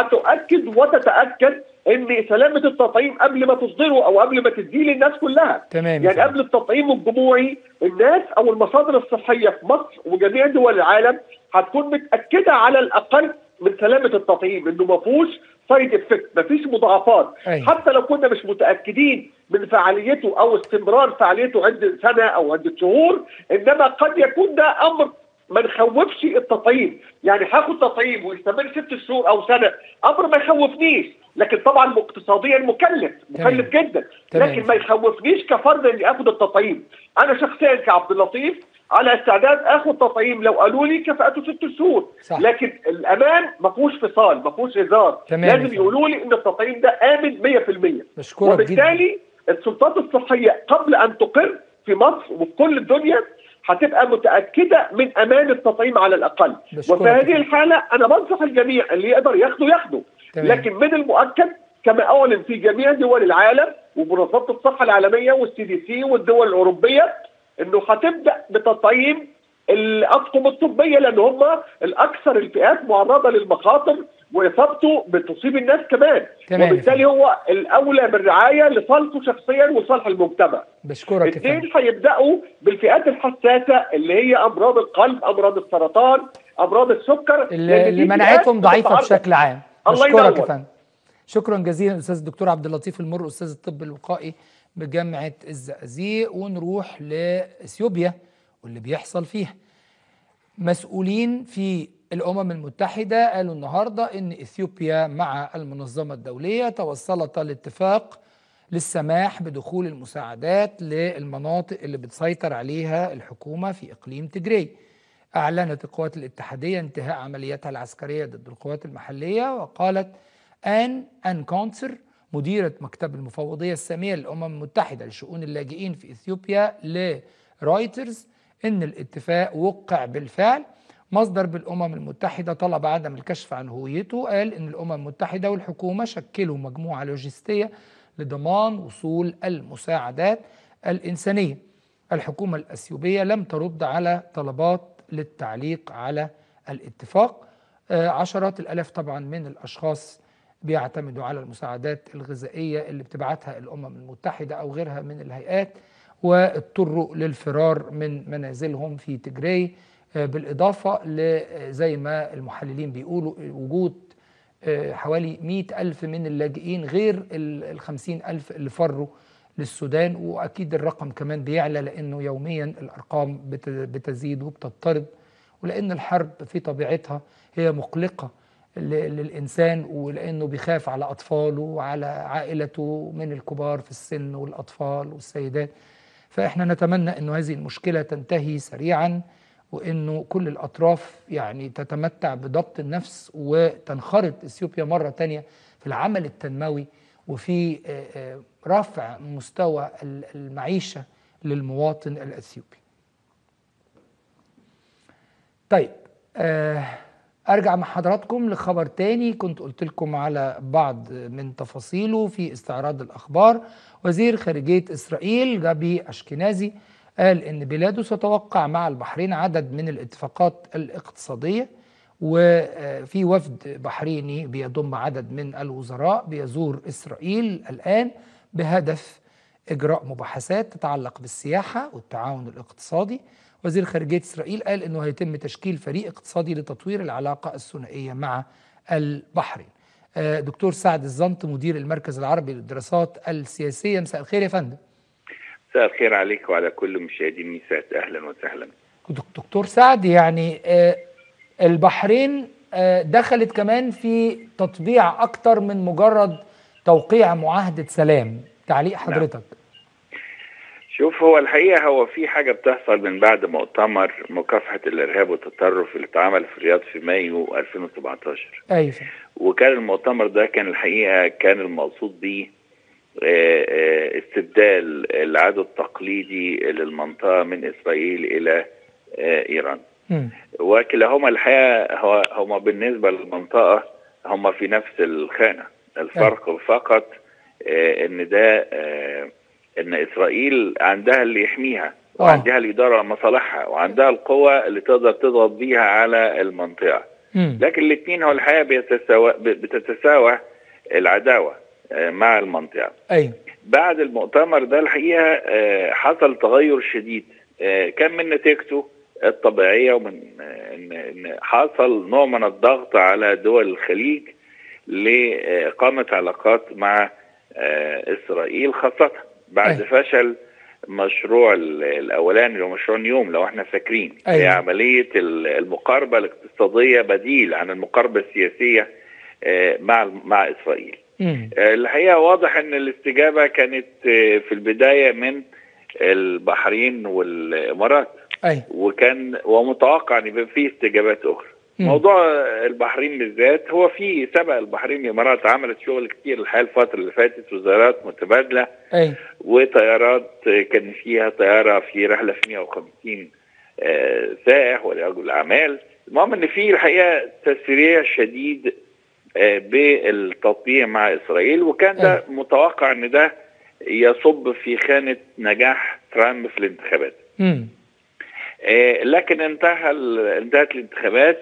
هتؤكد وتتاكد ان سلامه التطعيم قبل ما تصدره او قبل ما تديه للناس كلها تمام يا يعني فندم. قبل التطعيم الجموعي الناس او المصادر الصحيه في مصر وجميع دول العالم هتكون متاكده على الاقل من سلامه التطعيم انه ما فيهوش سايد افكت ما فيش مضاعفات أيوة. حتى لو كنا مش متاكدين من فعاليته او استمرار فعاليته عند سنه او عند شهور انما قد يكون ده امر ما نخوفش التطعيم يعني هاخد تطعيم ويستمر ست شهور او سنه امر ما يخوفنيش لكن طبعا اقتصاديا مكلف مكلف جدا تمام. لكن ما يخوفنيش كفرد اني اخد التطعيم انا شخصيا كعبد اللطيف على استعداد اخد تطعيم لو قالوا لي كفاءته ست شهور صح. لكن الامان ما فيهوش فصال ما فيهوش هزار تمام يا لازم فندم. يقولوا لي ان التطعيم ده امن 100% بشكرك جدا وبالتالي السلطات الصحيه قبل ان تقر في مصر وفي كل الدنيا هتبقى متاكده من امان التطعيم على الاقل بشكرك وفي يا هذه فندم. الحاله انا بنصح الجميع اللي يقدر ياخده ياخده تمام. لكن من المؤكد كما اعلن في جميع دول العالم ومنظمه الصحه العالميه والسي دي سي والدول الاوروبيه انه هتبدا بتطعيم الاطقم الطبيه لان هم الاكثر الفئات معرضه للمخاطر واصابته بتصيب الناس كمان تمام يا وبالتالي هو الاولى بالرعايه لصالحه شخصيا وصالح المجتمع بشكرك يا فندم اثنين هيبداوا بالفئات الحساسه اللي هي امراض القلب امراض السرطان امراض السكر اللي, لأن اللي دي مناعتهم فئات ضعيفه بتتعرض. بشكل عام الله بشكرك يا ينور. فندم شكرا جزيلا استاذ الدكتور عبد اللطيف المر استاذ الطب الوقائي بجامعه الزقازيق ونروح لاثيوبيا واللي بيحصل فيها مسؤولين في الامم المتحده قالوا النهارده ان اثيوبيا مع المنظمه الدوليه توصلتا لاتفاق للسماح بدخول المساعدات للمناطق اللي بتسيطر عليها الحكومه في اقليم تجري. اعلنت القوات الاتحاديه انتهاء عملياتها العسكريه ضد القوات المحليه وقالت ان ان كونسر مديره مكتب المفوضيه الساميه للامم المتحده لشؤون اللاجئين في اثيوبيا لرايترز ان الاتفاق وقع بالفعل مصدر بالامم المتحده طلب عدم الكشف عن هويته قال ان الامم المتحده والحكومه شكلوا مجموعه لوجستيه لضمان وصول المساعدات الانسانيه الحكومه الاثيوبيه لم ترد على طلبات للتعليق على الاتفاق آه، عشرات الالاف طبعا من الاشخاص بيعتمدوا على المساعدات الغذائيه اللي بتبعتها الامم المتحده او غيرها من الهيئات واضطروا للفرار من منازلهم في تجري آه، بالاضافه ل زي ما المحللين بيقولوا وجود آه، حوالي مئة ألف من اللاجئين غير ال 50 ألف اللي فروا للسودان وأكيد الرقم كمان بيعلى لأنه يوميا الأرقام بت- بتزيد وبتضطرب ولأن الحرب في طبيعتها هي مقلقة ل- للإنسان ولأنه بيخاف على أطفاله وعلى عائلته من الكبار في السن والأطفال والسيدات فإحنا نتمنى أنه هذه المشكلة تنتهي سريعا وأنه كل الأطراف يعني تتمتع بضبط النفس وتنخرط إثيوبيا مرة تانية في العمل التنموي وفي آه، آه، رفع مستوى ال- المعيشة للمواطن الأثيوبي طيب آه ارجع مع حضراتكم لخبر تاني كنت قلت لكم على بعض من تفاصيله في استعراض الاخبار وزير خارجيه اسرائيل جابي اشكنازي قال ان بلاده ستوقع مع البحرين عدد من الاتفاقات الاقتصاديه وفي وفد بحريني بيضم عدد من الوزراء بيزور اسرائيل الان بهدف اجراء مباحثات تتعلق بالسياحه والتعاون الاقتصادي وزير خارجيه اسرائيل قال انه هيتم تشكيل فريق اقتصادي لتطوير العلاقه الثنائيه مع البحرين. آه، دكتور سعد الزنط مدير المركز العربي للدراسات السياسيه مساء الخير يا فندم. مساء الخير عليك وعلى كل مشاهدين ميسات اهلا وسهلا دك- دكتور سعد يعني آه، البحرين آه، دخلت كمان في تطبيع اكتر من مجرد توقيع معاهده سلام. تعليق حضرتك. شوف هو الحقيقه هو في حاجه بتحصل من بعد مؤتمر مكافحه الارهاب والتطرف اللي اتعمل في الرياض في مايو 2017 ايوه فندم. وكان المؤتمر ده كان الحقيقه كان المقصود بيه آه، آه، استبدال العدو التقليدي للمنطقه من اسرائيل الى آه، ايران مم. وكلاهما الحقيقه هو هما بالنسبه للمنطقه هما في نفس الخانه الفرق فقط آه، ان ده آه، ان اسرائيل عندها اللي يحميها آه. وعندها اللي يدار على مصالحها وعندها القوة اللي تقدر تضغط بيها على المنطقة مم. لكن الاثنين هو الحقيقة بيتساوى بتتساوى العداوة آه، مع المنطقة ايوه بعد المؤتمر ده الحقيقه آه، حصل تغير شديد آه، كان من نتيجته الطبيعيه ومن آه، ان إن حصل نوع من الضغط على دول الخليج لاقامه علاقات مع آه، اسرائيل خاصه بعد أيوة. فشل مشروع ال- الاولاني اللي هو مشروع نيوم لو احنا فاكرين أيوة. هي عمليه ال- المقاربه الاقتصاديه بديل عن المقاربه السياسيه آه، مع مع اسرائيل مم. الحقيقه واضح ان الاستجابه كانت آه، في البدايه من البحرين والامارات ايوه وكان ومتوقع ان يبقى فيه استجابات اخرى مم. موضوع البحرين بالذات هو في سبق البحرين الامارات عملت شغل كتير الحقيقه الفتره اللي فاتت وزارات متبادله ايوه وطيارات آه، كان فيها طياره في رحله في 150 آه، سائح ورجل اعمال المهم ان في الحقيقه تسريع شديد آه، بالتطبيع مع اسرائيل وكان ده أيوة. متوقع ان ده يصب في خانه نجاح ترامب في الانتخابات مم. آه، لكن انتهى ال- انتهت الانتخابات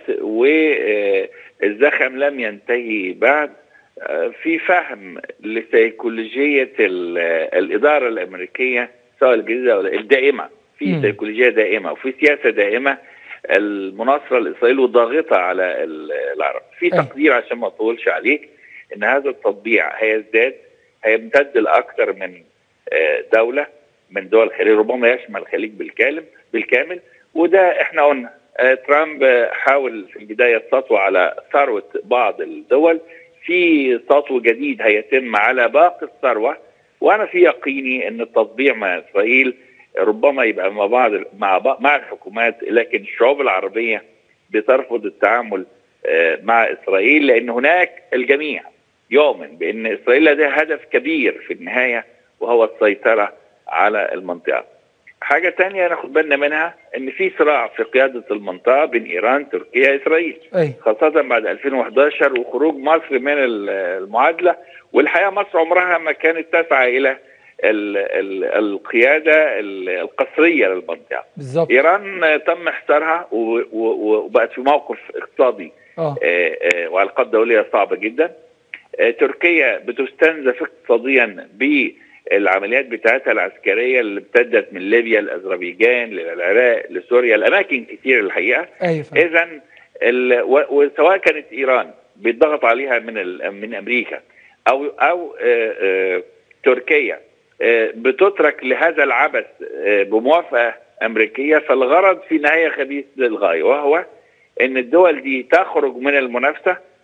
والزخم لم ينتهي بعد آه، في فهم لسيكولوجية ال- الإدارة الأمريكية سواء الجديدة أو الدائمة في مم. سيكولوجية دائمة وفي سياسة دائمة المناصرة لإسرائيل والضاغطة على ال- العرب في أي. تقدير عشان ما أطولش عليك إن هذا التطبيع هيزداد هيمتد لأكثر من آه، دولة من دول الخليج ربما يشمل الخليج بالكامل بالكامل وده احنا قلنا آه، ترامب آه، حاول في البدايه السطو على ثروه بعض الدول في سطو جديد هيتم على باقي الثروه وانا في يقيني ان التطبيع مع اسرائيل ربما يبقى مع بعض مع بعض مع الحكومات لكن الشعوب العربيه بترفض التعامل آه، مع اسرائيل لان هناك الجميع يؤمن بان اسرائيل لديها هدف كبير في النهايه وهو السيطره على المنطقه. حاجه تانية ناخد بالنا منها ان في صراع في قياده المنطقه بين ايران تركيا اسرائيل ايوه خاصه بعد 2011 وخروج مصر من ال- المعادله والحقيقه مصر عمرها ما كانت تسعى الى ال- ال- القياده ال- القسريه للمنطقه. بالظبط ايران تم احصارها و- و- وبقت في موقف اقتصادي اه آه، آه، وعلاقات دوليه صعبه جدا آه، تركيا بتستنزف اقتصاديا بالعمليات بتاعتها العسكريه اللي امتدت من ليبيا لاذربيجان للعراق لسوريا لاماكن كتير الحقيقه ايوه فندم. اذا ال- و- وسواء كانت ايران بيتضغط عليها من ال- من امريكا او او آه، آه، تركيا آه، بتترك لهذا العبث آه، بموافقه امريكيه فالغرض في نهايه خبيث للغايه وهو ان الدول دي تخرج من المنافسه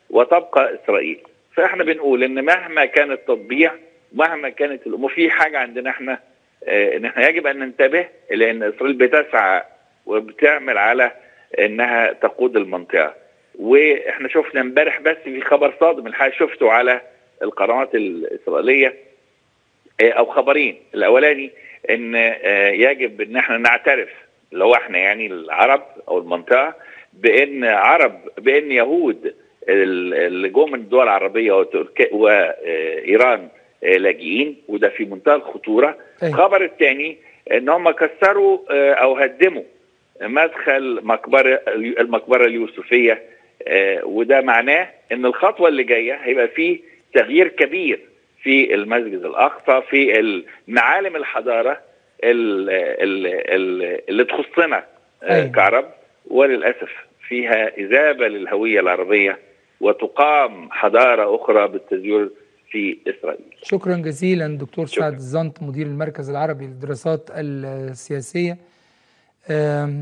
وتبقى اسرائيل فاحنا بنقول ان مهما كان التطبيع مهما كانت الامور في حاجه عندنا احنا آه، ان احنا يجب ان ننتبه لان اسرائيل بتسعى وبتعمل على انها تقود المنطقه واحنا شفنا امبارح بس في خبر صادم الحقيقه شفته على القنوات الاسرائيليه آه، او خبرين الاولاني ان آه، يجب ان احنا نعترف اللي هو احنا يعني العرب او المنطقه بان عرب بان يهود ال- اللي جم من الدول العربيه وتركيا وايران آه، لاجئين وده في منتهى الخطوره أيوة. الخبر الثاني ان هم كسروا آه، او هدموا مدخل مقبره المقبره اليوسفيه آه، وده معناه ان الخطوه اللي جايه هيبقى فيه تغيير كبير في المسجد الاقصى في معالم الحضاره ال- ال- ال- اللي تخصنا آه، أيوة. كعرب وللاسف فيها اذابه للهويه العربيه وتقام حضاره اخرى بالتزوير في اسرائيل. شكرا جزيلا دكتور شكرا. سعد الزنط مدير المركز العربي للدراسات السياسية أم،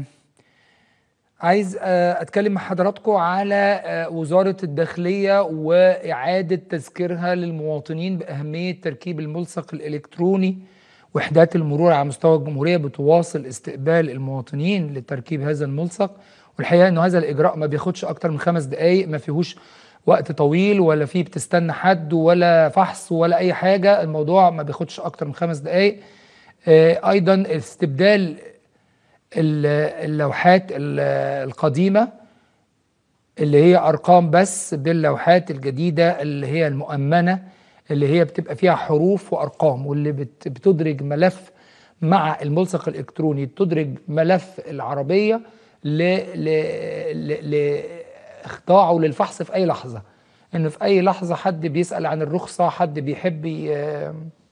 عايز أه، أتكلم مع حضراتكم على أه، وزارة الداخلية وإعادة تذكيرها للمواطنين بأهمية تركيب الملصق الإلكتروني وحدات المرور على مستوى الجمهورية بتواصل استقبال المواطنين لتركيب هذا الملصق والحقيقة أنه هذا الإجراء ما بياخدش أكتر من خمس دقايق ما فيهوش وقت طويل ولا فيه بتستنى حد ولا فحص ولا أي حاجة الموضوع ما بياخدش أكتر من خمس دقايق آه، أيضا استبدال ال- اللوحات ال- القديمة اللي هي أرقام بس باللوحات الجديدة اللي هي المؤمنة اللي هي بتبقى فيها حروف وأرقام واللي بت- بتدرج ملف مع الملصق الإلكتروني تدرج ملف العربية ل... ل... ل... لإخضاعه للفحص في أي لحظة إنه في أي لحظة حد بيسأل عن الرخصة حد بيحب ي...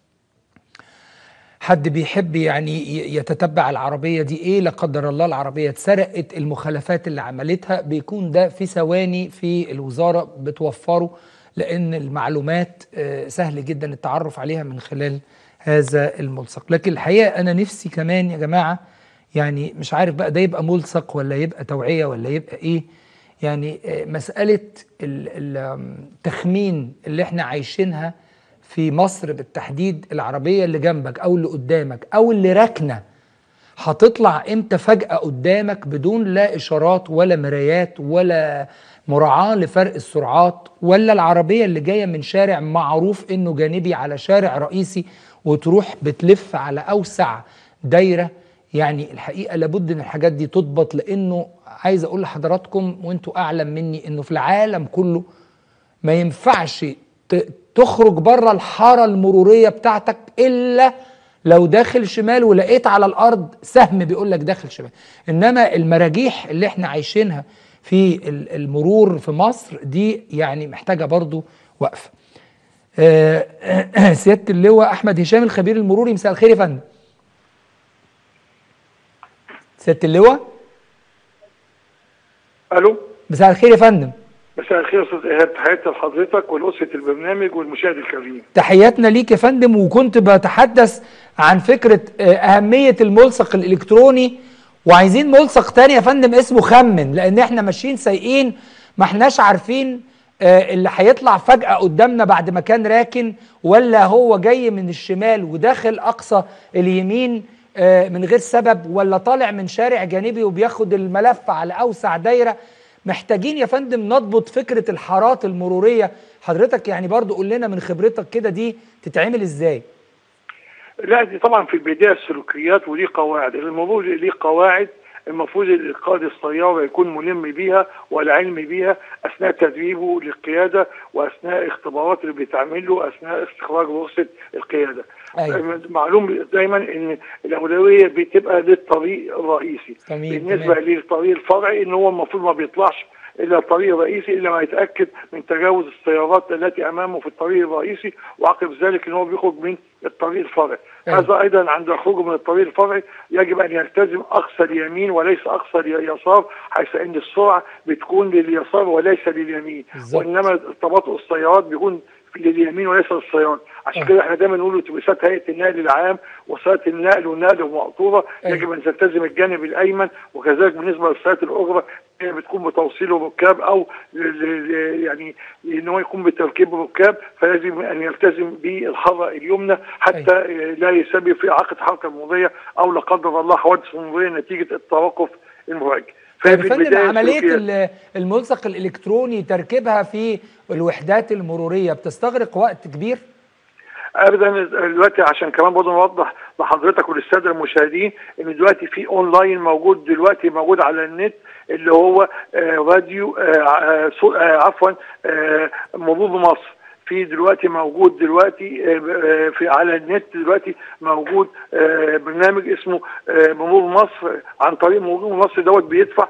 حد بيحب يعني ي- يتتبع العربية دي ايه لا قدر الله العربية اتسرقت المخالفات اللي عملتها بيكون ده في ثواني في الوزارة بتوفره لان المعلومات آه، سهل جدا التعرف عليها من خلال هذا الملصق لكن الحقيقة انا نفسي كمان يا جماعة يعني مش عارف بقى ده يبقى ملصق ولا يبقى توعية ولا يبقى ايه يعني آه، مسألة ال- ال- آم، التخمين اللي احنا عايشينها في مصر بالتحديد العربية اللي جنبك أو اللي قدامك أو اللي راكنة هتطلع امتى فجأة قدامك بدون لا إشارات ولا مرايات ولا مراعاة لفرق السرعات ولا العربية اللي جاية من شارع معروف إنه جانبي على شارع رئيسي وتروح بتلف على أوسع دايرة يعني الحقيقة لابد إن الحاجات دي تضبط لأنه عايز أقول لحضراتكم وأنتوا أعلم مني إنه في العالم كله ما ينفعش ت- تخرج بره الحاره المروريه بتاعتك الا لو داخل شمال ولقيت على الارض سهم بيقول لك داخل شمال انما المراجيح اللي احنا عايشينها في ال- المرور في مصر دي يعني محتاجه برضو وقفه آه، سياده اللواء احمد هشام الخبير المروري مساء الخير يا فندم سياده اللواء الو مساء الخير يا فندم مساء الخير يا استاذ ايهاب تحياتي لحضرتك ولاسره البرنامج والمشاهد الكريم تحياتنا ليك يا فندم وكنت بتحدث عن فكرة آه، أهمية الملصق الإلكتروني وعايزين ملصق تاني يا فندم اسمه خمن لأن احنا ماشيين سايقين ما احناش عارفين آه، اللي هيطلع فجأة قدامنا بعد ما كان راكن ولا هو جاي من الشمال وداخل أقصى اليمين آه، من غير سبب ولا طالع من شارع جانبي وبياخد الملف على أوسع دايرة محتاجين يا فندم نضبط فكرة الحارات المرورية حضرتك يعني برضو قول لنا من خبرتك كده دي تتعمل ازاي لا دي طبعا في البدايه السلوكيات وليه قواعد المرور ليه قواعد المفروض القائد السياره يكون ملم بيها والعلم بيها اثناء تدريبه للقياده واثناء اختبارات اللي بيتعمل له اثناء استخراج رخصه القياده. أيوة. معلوم دايما ان الاولويه بتبقى للطريق الرئيسي. جميل، بالنسبه تمام. للطريق الفرعي ان هو المفروض ما بيطلعش الى الطريق الرئيسي الا ما يتاكد من تجاوز السيارات التي امامه في الطريق الرئيسي وعقب ذلك ان هو بيخرج من الطريق الفرعي أيوة. هذا ايضا عند خروجه من الطريق الفرعي يجب ان يلتزم اقصى اليمين وليس اقصى اليسار حيث ان السرعه بتكون لليسار وليس لليمين بالظبط. وانما تباطؤ السيارات بيكون في لليمين وليس للسيارات عشان آه. كده احنا دايما نقول اتوبيسات هيئه النقل العام وسيارات النقل والنقل المقطوره أيوة. يجب ان تلتزم الجانب الايمن وكذلك بالنسبه للسيارات الاخرى بتكون بتوصيل الركاب او ل- ل- يعني ان هو يكون بتركيب الركاب فلازم ان يلتزم بالحاره اليمنى حتى لا يسبب في اعاقه الحركه المروريه او لا قدر الله حوادث مروريه نتيجه التوقف المفاجئ. طيب ففي يا فندم البداية عمليه السلوكيات- ال- الملصق الالكتروني تركيبها في الوحدات المروريه بتستغرق وقت كبير؟ ابدا دلوقتي عشان كمان برضه نوضح لحضرتك وللساده المشاهدين ان دلوقتي في اونلاين موجود دلوقتي موجود على النت اللي هو آه، راديو آه، آه، صو- آه، عفوا آه، مرور مصر في دلوقتي موجود دلوقتي آه، آه، في على النت دلوقتي موجود آه، برنامج اسمه آه، مرور مصر عن طريق مرور مصر دوت بيدفع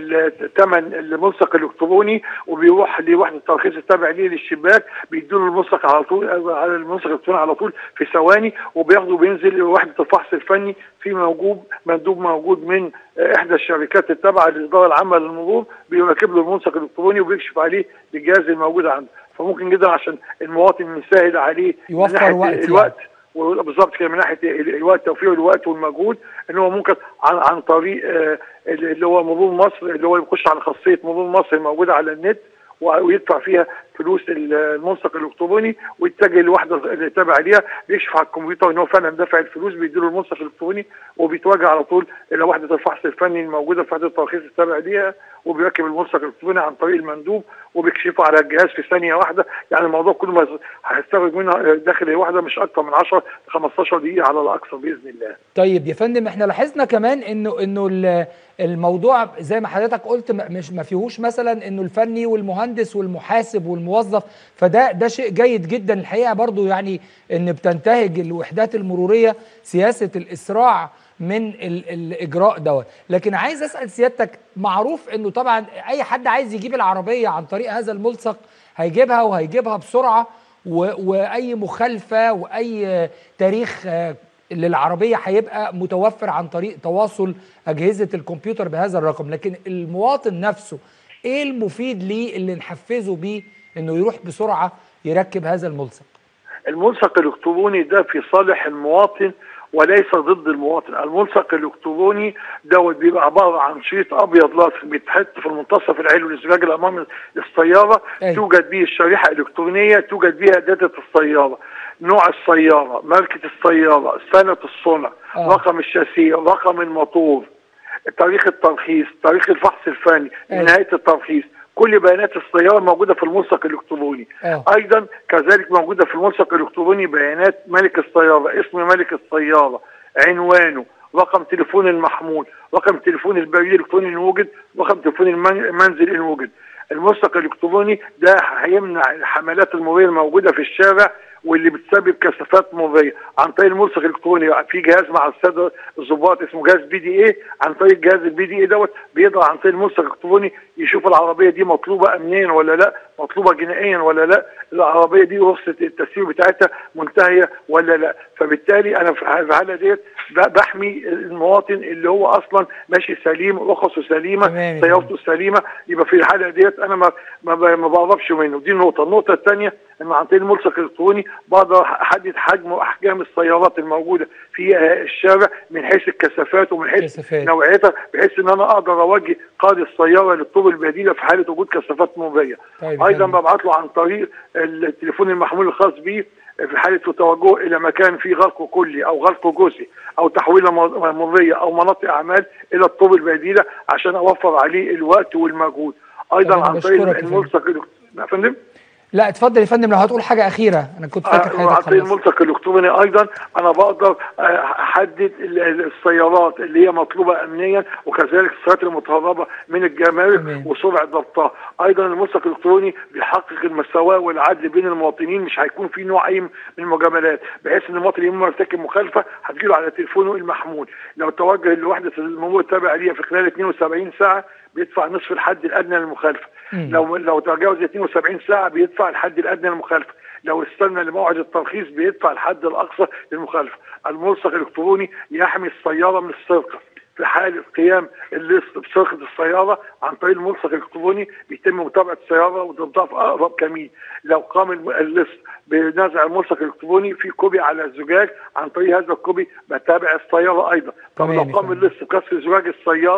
الثمن الملصق الالكتروني وبيروح لوحده الترخيص التابع ليه للشباك بيدوا له الملصق على طول على الملصق الالكتروني على طول في ثواني وبياخده بينزل وحده الفحص الفني في موجود مندوب موجود من آه، احدى الشركات التابعه للاداره العامه للمرور بيركب له الملصق الالكتروني وبيكشف عليه بالجهاز الموجود عنده فممكن جدا عشان المواطن نسهل عليه من يوفر ناحية وقت يعني. الوقت بالظبط كده من ناحيه ال- الوقت توفير الوقت والمجهود ان هو ممكن عن عن طريق آه، اللي هو مرور مصر اللي هو يخش على خاصيه مرور مصر الموجوده على النت ويدفع فيها فلوس الملصق الالكتروني ويتجه لوحده اللي تابع ليها بيكشف على الكمبيوتر ان هو فعلا دافع الفلوس بيديله الملصق الالكتروني وبيتوجه على طول الى وحده الفحص الفني الموجوده في وحده الترخيص التابع ليها وبيركب الملصق الالكتروني عن طريق المندوب وبيكشفه على الجهاز في ثانيه واحده يعني الموضوع كله ما هيستغرق منها داخل الواحده مش اكثر من 10 ل 15 دقيقه على الاكثر باذن الله. طيب يا فندم احنا لاحظنا كمان انه انه ال- الموضوع زي ما حضرتك قلت ما- مش ما فيهوش مثلا انه الفني والمهندس والمحاسب والموظف فده ده شيء جيد جدا الحقيقه برضو يعني ان بتنتهج الوحدات المروريه سياسه الاسراع من ال الاجراء دوت لكن عايز اسال سيادتك معروف انه طبعا اي حد عايز يجيب العربيه عن طريق هذا الملصق هيجيبها وهيجيبها بسرعه و- واي مخالفه واي تاريخ آه، للعربيه هيبقى متوفر عن طريق تواصل اجهزه الكمبيوتر بهذا الرقم لكن المواطن نفسه ايه المفيد ليه اللي نحفزه بيه انه يروح بسرعه يركب هذا الملصق الملصق الالكتروني ده في صالح المواطن وليس ضد المواطن الملصق الالكتروني دوت بيبقى عباره عن شريط ابيض لاصق بيتحط في المنتصف العلوي للزجاج الامامي للسياره أيوة. توجد به الشريحه الالكترونيه توجد بها داتا السياره نوع السياره ماركه السياره سنه الصنع آه. رقم الشاسيه رقم الموتور تاريخ الترخيص تاريخ الفحص الفني أيوة. نهايه الترخيص كل بيانات السياره موجوده في الملصق الالكتروني آه. ايضا كذلك موجوده في الملصق الالكتروني بيانات مالك السياره اسم مالك السياره عنوانه رقم تليفون المحمول رقم تليفون البريد الالكتروني ان وجد رقم تليفون المن- المنزل ان وجد الملصق الالكتروني ده هيمنع الحملات المروريه الموجوده في الشارع واللي بتسبب كثافات مروريه عن طريق الملصق الالكتروني في جهاز مع الساده الضباط اسمه جهاز بي دي اي عن طريق جهاز البي دي اي دوت بيقدر عن طريق الملصق الالكتروني يشوف العربيه دي مطلوبه امنيا ولا لا مطلوبه جنائيا ولا لا العربيه دي رخصه التسيير بتاعتها منتهيه ولا لا فبالتالي انا في الحاله ديت ب- بحمي المواطن اللي هو اصلا ماشي سليم رخصه سليمه تمام يا سيارته سليمه يبقى في الحاله ديت انا ما ما, ب- ما بقربش منه دي نقطه النقطه الثانيه ان عن طريق الملصق الالكتروني بقدر احدد حجم واحجام السيارات الموجوده في آه، الشارع من حيث الكثافات ومن حيث كثافات. نوعيتها بحيث ان انا اقدر اوجه قاده السياره للطرق البديله في حاله وجود كثافات مروريه طيب يا ايضا فندم. ببعت له عن طريق التليفون المحمول الخاص بيه في حاله توجهه الى مكان فيه غرق كلي او غرق جزئي او تحويله مر- مريه او مناطق اعمال الى الطرق البديله عشان اوفر عليه الوقت والمجهود ايضا طبعاً عن طريق بشكرك يا فندم. الملصق الإلكتروني- يا فندم لا اتفضل يا فندم لو هتقول حاجه اخيره انا كنت فاكر آه، عن حضرتك طريق خلصت. الملصق الالكتروني ايضا انا بقدر آه، احدد ال- ال- السيارات اللي هي مطلوبه امنيا وكذلك السيارات المتهربه من الجمارك تمام. وسرعه ضبطها ايضا الملصق الالكتروني بيحقق المساواه والعدل بين المواطنين مش هيكون في نوع اي من المجاملات بحيث ان المواطن يوم ما يرتكب مخالفه هتجيله على تليفونه المحمول لو توجه لوحده المرور التابع ليها في خلال 72 ساعه بيدفع نصف الحد الادنى للمخالفه مم. لو لو تجاوز 72 ساعه بيدفع الحد الادنى للمخالفه لو استنى لموعد الترخيص بيدفع الحد الاقصى للمخالفه الملصق الالكتروني يحمي السياره من السرقه في حالة قيام اللص بسرقة السيارة عن طريق الملصق الإلكتروني بيتم متابعة السيارة وضبطها في أقرب كمين لو قام الم- اللص بنزع الملصق الإلكتروني في كوبي على الزجاج عن طريق هذا الكوبي بتابع السيارة أيضا طب تمام لو يا قام فندم. اللص بكسر زجاج السيارة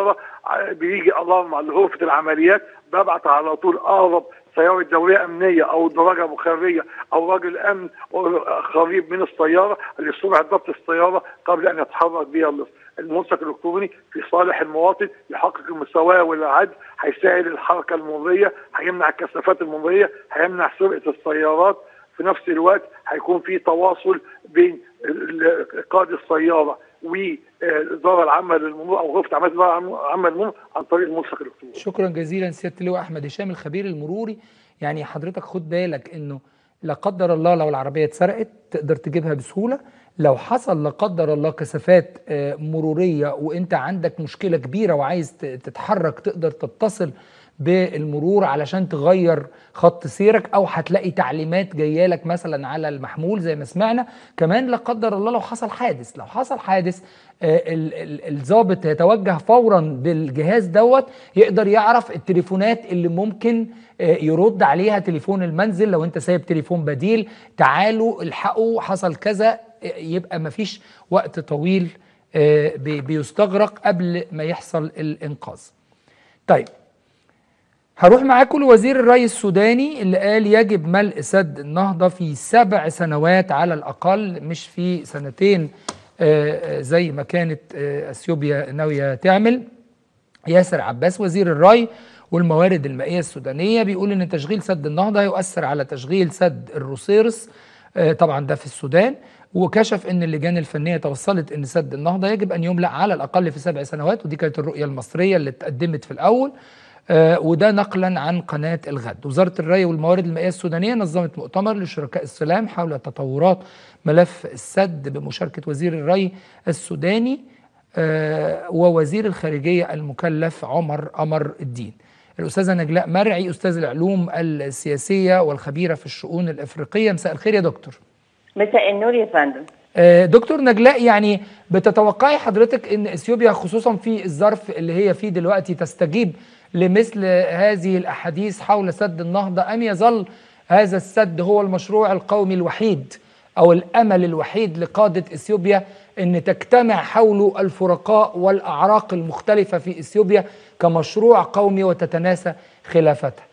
ع- بيجي الارم على غرفه العمليات ببعت على طول اقرب سياره دوريه امنيه او دراجه مخريه او راجل امن قريب من السياره لسرعه ضبط السياره قبل ان يتحرك بها اللص. الملصق الالكتروني في صالح المواطن يحقق المساواه والعدل هيسهل الحركه المروريه هيمنع الكثافات المروريه هيمنع سرقه السيارات في نفس الوقت هيكون في تواصل بين ال- ال- قائد السياره والاداره العامه للمرور او غرفه عمليات الاداره العامه للمرور عن طريق الملصق الالكتروني. شكرا جزيلا سياده اللواء احمد هشام الخبير المروري يعني حضرتك خد بالك انه لا قدر الله لو العربيه اتسرقت تقدر تجيبها بسهوله لو حصل لا قدر الله كثافات آه، مروريه وانت عندك مشكله كبيره وعايز ت- تتحرك تقدر تتصل بالمرور علشان تغير خط سيرك او هتلاقي تعليمات جايه لك مثلا على المحمول زي ما سمعنا كمان لا قدر الله لو حصل حادث لو حصل حادث آه، ال- ال- الضابط يتوجه فورا بالجهاز دوت يقدر يعرف التليفونات اللي ممكن آه، يرد عليها تليفون المنزل لو انت سايب تليفون بديل تعالوا الحقوا حصل كذا آه، يبقى مفيش وقت طويل آه، بي- بيستغرق قبل ما يحصل الانقاذ طيب هروح معاكم لوزير الري السوداني اللي قال يجب ملء سد النهضة في سبع سنوات على الأقل مش في سنتين آه، آه، زي ما كانت آه، أثيوبيا ناوية تعمل ياسر عباس وزير الري والموارد المائية السودانية بيقول إن تشغيل سد النهضة هيؤثر على تشغيل سد الروسيرس آه، طبعا ده في السودان وكشف ان اللجان الفنيه توصلت ان سد النهضه يجب ان يملا على الاقل في سبع سنوات ودي كانت الرؤيه المصريه اللي اتقدمت في الاول آه، وده نقلا عن قناه الغد. وزاره الري والموارد المائيه السودانيه نظمت مؤتمر لشركاء السلام حول تطورات ملف السد بمشاركه وزير الري السوداني آه، ووزير الخارجيه المكلف عمر قمر الدين. الاستاذه نجلاء مرعي استاذ العلوم السياسيه والخبيره في الشؤون الافريقيه مساء الخير يا دكتور. مساء النور يا فندم آه، دكتور نجلاء يعني بتتوقعي حضرتك ان اثيوبيا خصوصا في الظرف اللي هي فيه دلوقتي تستجيب لمثل هذه الاحاديث حول سد النهضه ام يظل هذا السد هو المشروع القومي الوحيد او الامل الوحيد لقاده اثيوبيا ان تجتمع حوله الفرقاء والاعراق المختلفه في اثيوبيا كمشروع قومي وتتناسى خلافتها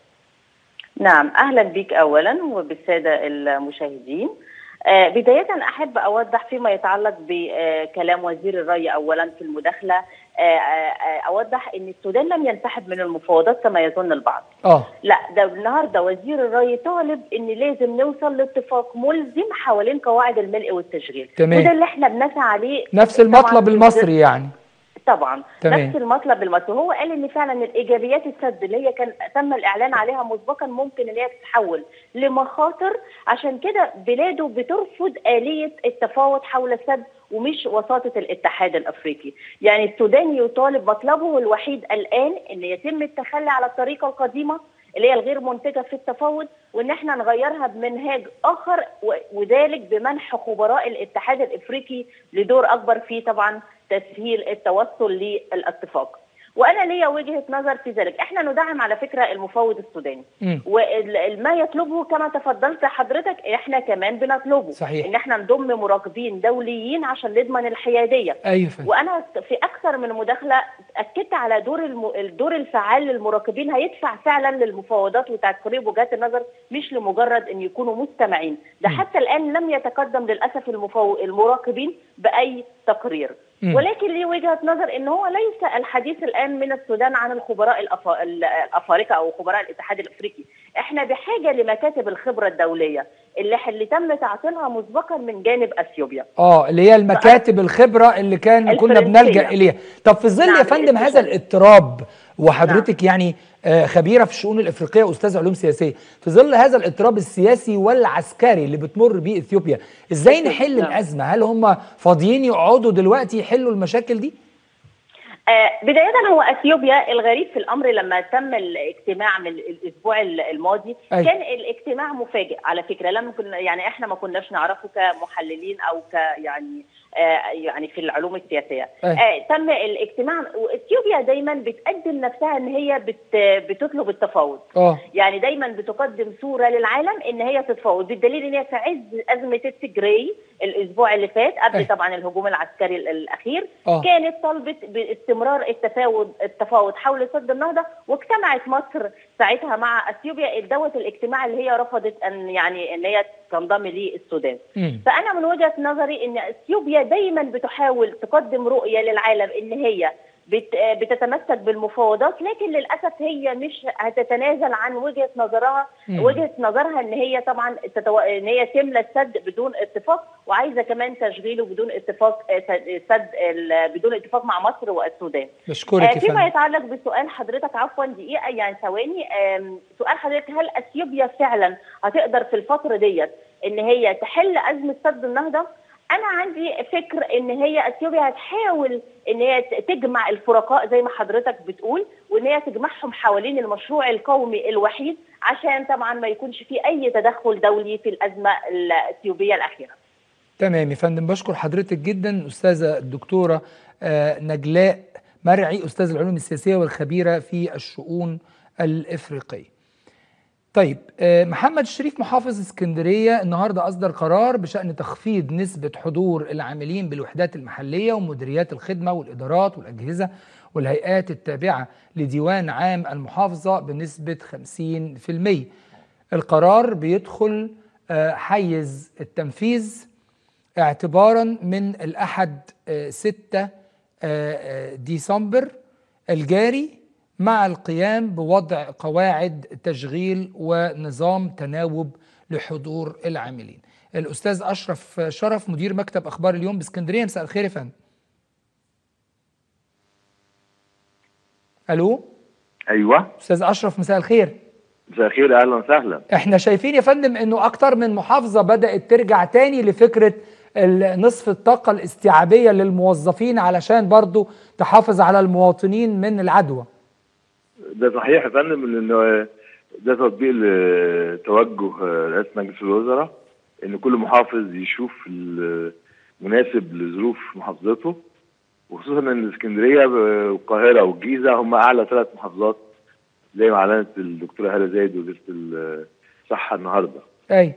نعم اهلا بك اولا وبالساده المشاهدين آه، بداية أحب أوضح فيما يتعلق بكلام وزير الري أولا في المداخلة آه، آه، أوضح أن السودان لم ينسحب من المفاوضات كما يظن البعض اه لا ده النهارده وزير الري طالب ان لازم نوصل لاتفاق ملزم حوالين قواعد الملء والتشغيل تمام. وده اللي احنا بنسعى عليه نفس طبعاً المطلب في المصري يعني طبعا تمام. نفس المطلب المصري هو قال ان فعلا الايجابيات السد اللي هي كان تم الاعلان عليها مسبقا ممكن ان هي تتحول لمخاطر عشان كده بلاده بترفض اليه التفاوض حول السد ومش وساطه الاتحاد الافريقي يعني السودان يطالب مطلبه الوحيد الان ان يتم التخلي على الطريقه القديمه اللي هي الغير منتجه في التفاوض وان احنا نغيرها بمنهاج اخر و- وذلك بمنح خبراء الاتحاد الافريقي لدور اكبر في طبعا تسهيل التوصل للاتفاق. وانا ليا وجهه نظر في ذلك، احنا ندعم على فكره المفاوض السوداني مم. وما يطلبه كما تفضلت حضرتك احنا كمان بنطلبه صحيح. ان احنا نضم مراقبين دوليين عشان نضمن الحياديه ايوه فندم. وانا في اكثر من مداخله اكدت على دور الم... الدور الفعال للمراقبين هيدفع فعلا للمفاوضات وتقريب وجهات النظر مش لمجرد ان يكونوا مستمعين ده م. حتى الان لم يتقدم للاسف المفو... المراقبين باي تقرير م. ولكن ليه وجهه نظر ان هو ليس الحديث الان من السودان عن الخبراء الأف... الافارقه او خبراء الاتحاد الافريقي احنا بحاجه لمكاتب الخبره الدوليه اللي اللي تم تعطيلها مسبقا من جانب اثيوبيا اه اللي هي المكاتب الخبره اللي كان كنا الفرنسية. بنلجا اليها طب في ظل نعم، يا فندم هذا الاستشاري. الاضطراب وحضرتك يعني آه، خبيره في الشؤون الافريقيه واستاذ علوم سياسيه في ظل هذا الاضطراب السياسي والعسكري اللي بتمر بيه اثيوبيا ازاي نحل نعم. الازمه هل هم فاضيين يقعدوا دلوقتي يحلوا المشاكل دي آه، بداية هو اثيوبيا الغريب في الامر لما تم الاجتماع من الاسبوع الماضي أي. كان الاجتماع مفاجئ على فكرة لم كنا يعني احنا ما كناش نعرفه كمحللين او ك يعني آه، يعني في العلوم السياسيه أي. آه، تم الاجتماع واثيوبيا دايما بتقدم نفسها ان هي بت بتطلب التفاوض اه يعني دايما بتقدم صوره للعالم ان هي تتفاوض بالدليل ان هي في عز ازمه التجري الاسبوع اللي فات قبل أي. طبعا الهجوم العسكري ال- الاخير آه. كانت طلبت باستمرار التفاوض التفاوض حول سد النهضه واجتمعت مصر ساعتها مع اثيوبيا دوت الاجتماع اللي هي رفضت ان يعني ان هي تنضم للسودان مم. فانا من وجهه نظري ان اثيوبيا دايما بتحاول تقدم رؤيه للعالم ان هي بت- بتتمسك بالمفاوضات لكن للاسف هي مش هتتنازل عن وجهه نظرها مم. وجهه نظرها ان هي طبعا تتو... ان هي تملى السد بدون اتفاق وعايزه كمان تشغيله بدون اتفاق آه، سد سد ال- بدون اتفاق مع مصر والسودان بشكرك آه، يا فيما فندم يتعلق بسؤال حضرتك عفوا دقيقه يعني ثواني آم، سؤال حضرتك هل اثيوبيا فعلا هتقدر في الفتره ديت ان هي تحل ازمه سد النهضه؟ انا عندي فكر ان هي اثيوبيا هتحاول ان هي ت- تجمع الفرقاء زي ما حضرتك بتقول وان هي تجمعهم حوالين المشروع القومي الوحيد عشان طبعا ما يكونش في اي تدخل دولي في الازمه الاثيوبيه الاخيره. تمام يا فندم بشكر حضرتك جدا استاذه الدكتوره آه، نجلاء مرعي استاذ العلوم السياسيه والخبيره في الشؤون الافريقيه. طيب آه، محمد الشريف محافظ اسكندريه النهارده اصدر قرار بشان تخفيض نسبه حضور العاملين بالوحدات المحليه ومديريات الخدمه والادارات والاجهزه والهيئات التابعه لديوان عام المحافظه بنسبه 50%. القرار بيدخل آه، حيز التنفيذ اعتبارا من الأحد آه، 6 آه، آه، ديسمبر الجاري مع القيام بوضع قواعد تشغيل ونظام تناوب لحضور العاملين الأستاذ أشرف شرف مدير مكتب أخبار اليوم باسكندرية مساء الخير يا فندم ألو ايوه أستاذ أشرف مساء الخير مساء الخير اهلا وسهلا احنا شايفين يا فندم انه اكتر من محافظة بدأت ترجع تاني لفكرة ال- نصف الطاقة الاستيعابية للموظفين علشان برضو تحافظ على المواطنين من العدوى ده صحيح يا فندم لانه ده تطبيق لتوجه رئاسه مجلس الوزراء ان كل محافظ يشوف المناسب لظروف محافظته وخصوصا ان الاسكندريه والقاهره والجيزه هم اعلى ثلاث محافظات زي ما اعلنت الدكتوره هاله زايد وزيره الصحه النهارده اي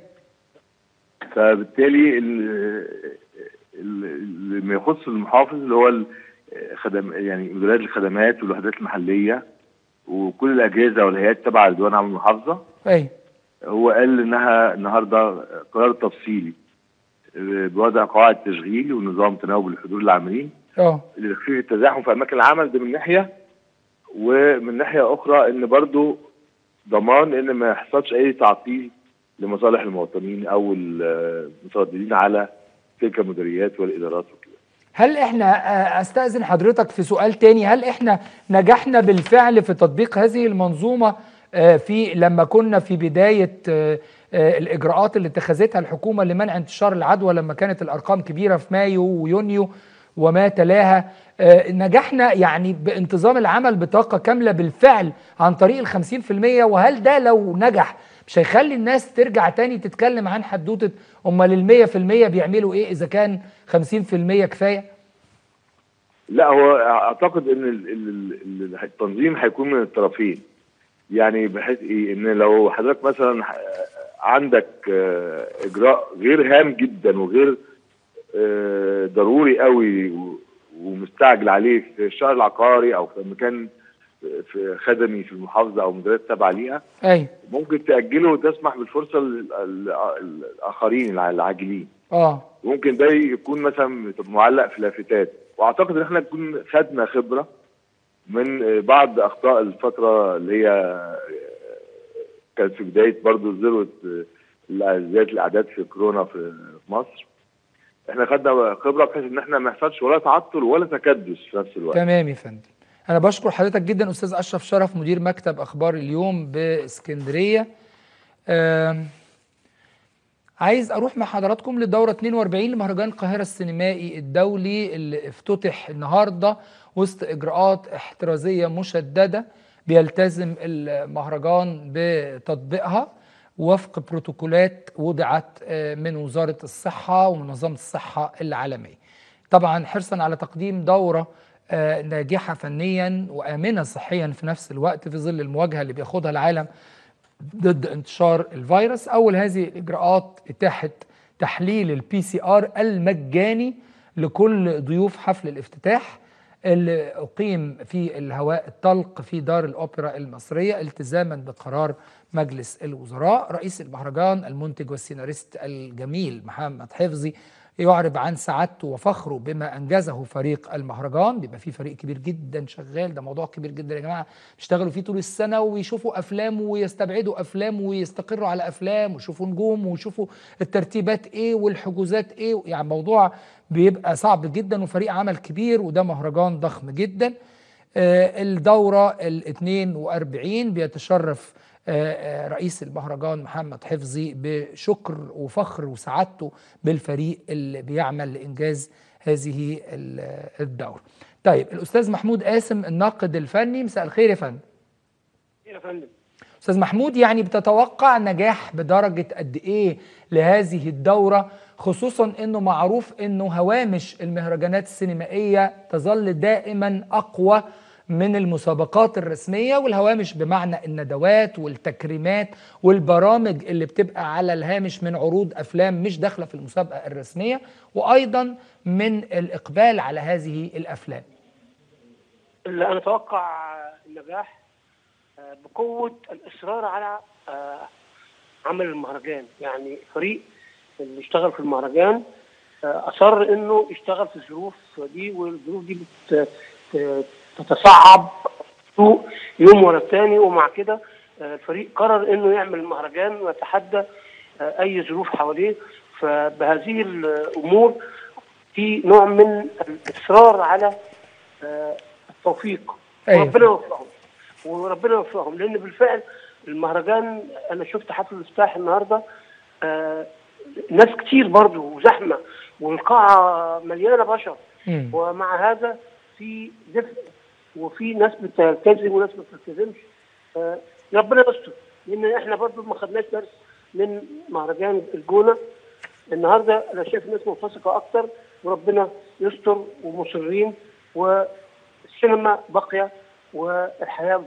فبالتالي ال- ال- اللي ما يخص المحافظ اللي هو الخدم يعني مديريات الخدمات والوحدات المحليه وكل الاجهزه والهيئات تبع لديوان عام المحافظه اي هو قال انها النهارده قرار تفصيلي بوضع قواعد تشغيل ونظام تناوب الحضور العاملين اه لتخفيف التزاحم في اماكن العمل ده من ناحيه ومن ناحيه اخرى ان برضو ضمان ان ما يحصلش اي تعطيل لمصالح المواطنين او المترددين على تلك المديريات والادارات وكده. هل احنا آه، استاذن حضرتك في سؤال تاني هل احنا نجحنا بالفعل في تطبيق هذه المنظومه آه، في لما كنا في بدايه آه، آه، الاجراءات اللي اتخذتها الحكومه لمنع انتشار العدوى لما كانت الارقام كبيره في مايو ويونيو وما تلاها آه، نجحنا يعني بانتظام العمل بطاقه كامله بالفعل عن طريق ال 50% وهل ده لو نجح مش هيخلي الناس ترجع تاني تتكلم عن حدوته امال ال 100% بيعملوا ايه اذا كان 50% كفايه؟ لا هو اعتقد ان ال- ال- ال- التنظيم هيكون من الطرفين. يعني بحيث ايه ان لو حضرتك مثلا ح- عندك آه، اجراء غير هام جدا وغير آه، ضروري قوي و- ومستعجل عليه في الشهر العقاري او في مكان في خدمي في المحافظه او مديريات تابعه ليها اي ممكن تاجله وتسمح بالفرصه لل- ال- الاخرين الع- العاجلين اه ممكن ده يكون مثلا معلق في لافتات واعتقد ان احنا نكون خدنا خبره من بعض اخطاء الفتره اللي هي كانت في بدايه برضو ذروه زياده الاعداد في كورونا في مصر احنا خدنا خبره بحيث ان احنا ما يحصلش ولا تعطل ولا تكدس في نفس الوقت تمام يا فندم انا بشكر حضرتك جدا استاذ اشرف شرف مدير مكتب اخبار اليوم باسكندريه آم، عايز اروح مع حضراتكم للدوره 42 لمهرجان القاهره السينمائي الدولي اللي افتتح النهارده وسط اجراءات احترازيه مشدده بيلتزم المهرجان بتطبيقها وفق بروتوكولات وضعت آه، من وزاره الصحه ومنظمه الصحه العالميه طبعا حرصا على تقديم دوره آه، ناجحه فنيا وامنه صحيا في نفس الوقت في ظل المواجهه اللي بياخدها العالم ضد انتشار الفيروس اول هذه الاجراءات اتاحت تحليل البي سي ار المجاني لكل ضيوف حفل الافتتاح اللي اقيم في الهواء الطلق في دار الاوبرا المصريه التزاما بقرار مجلس الوزراء رئيس المهرجان المنتج والسيناريست الجميل محمد حفظي يعرب عن سعادته وفخره بما انجزه فريق المهرجان بيبقى فيه فريق كبير جدا شغال ده موضوع كبير جدا يا جماعه بيشتغلوا فيه طول السنه ويشوفوا افلام ويستبعدوا افلام ويستقروا على افلام ويشوفوا نجوم ويشوفوا الترتيبات ايه والحجوزات ايه يعني موضوع بيبقى صعب جدا وفريق عمل كبير وده مهرجان ضخم جدا آه، الدوره ال 42 بيتشرف آه، آه، رئيس المهرجان محمد حفظي بشكر وفخر وسعادته بالفريق اللي بيعمل لإنجاز هذه ال- الدورة طيب الأستاذ محمود قاسم الناقد الفني مساء الخير يا فندم يا فندم أستاذ محمود يعني بتتوقع نجاح بدرجة قد إيه لهذه الدورة خصوصا أنه معروف أنه هوامش المهرجانات السينمائية تظل دائما أقوى من المسابقات الرسمية والهوامش بمعنى الندوات والتكريمات والبرامج اللي بتبقى على الهامش من عروض أفلام مش داخلة في المسابقة الرسمية وأيضا من الإقبال على هذه الأفلام اللي انا اتوقع النجاح آه، بقوه الاصرار على آه، عمل المهرجان يعني فريق اللي اشتغل في المهرجان آه، اصر انه يشتغل في الظروف دي والظروف دي بت- ت- تتصعب سوق يوم ورا الثاني ومع كده آه، الفريق قرر انه يعمل المهرجان ويتحدى آه، اي ظروف حواليه فبهذه الامور في نوع من الاصرار على آه، التوفيق أيوة. وربنا يوفقهم وربنا يوفقهم لان بالفعل المهرجان انا شفت حفل الافتتاح النهارده آه ناس كتير برضو وزحمه والقاعه مليانه بشر مم. ومع هذا في دفء وفي ناس بتلتزم وناس ما بتلتزمش آه ربنا يستر لان احنا برضو ما خدناش درس من مهرجان الجونه النهارده انا شايف الناس منفسقه اكتر وربنا يستر ومصرين والسينما باقيه والحياه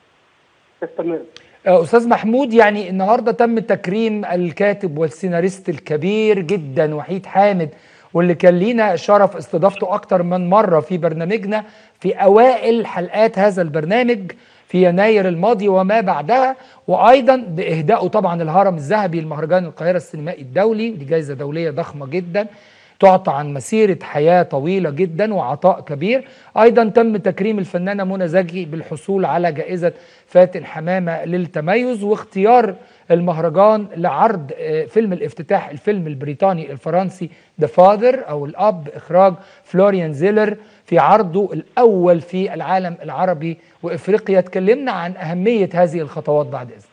تستمر أستاذ محمود يعني النهاردة تم تكريم الكاتب والسيناريست الكبير جدا وحيد حامد واللي كان لينا شرف استضافته أكتر من مرة في برنامجنا في أوائل حلقات هذا البرنامج في يناير الماضي وما بعدها وأيضا بإهدائه طبعا الهرم الذهبي لمهرجان القاهرة السينمائي الدولي دي جائزة دولية ضخمة جدا تعطى عن مسيرة حياة طويلة جدا وعطاء كبير أيضا تم تكريم الفنانة منى زكي بالحصول على جائزة فاتن حمامة للتميز واختيار المهرجان لعرض آه، فيلم الافتتاح الفيلم البريطاني الفرنسي ذا فاذر أو الأب إخراج فلوريان زيلر في عرضه الأول في العالم العربي وإفريقيا تكلمنا عن أهمية هذه الخطوات بعد إذن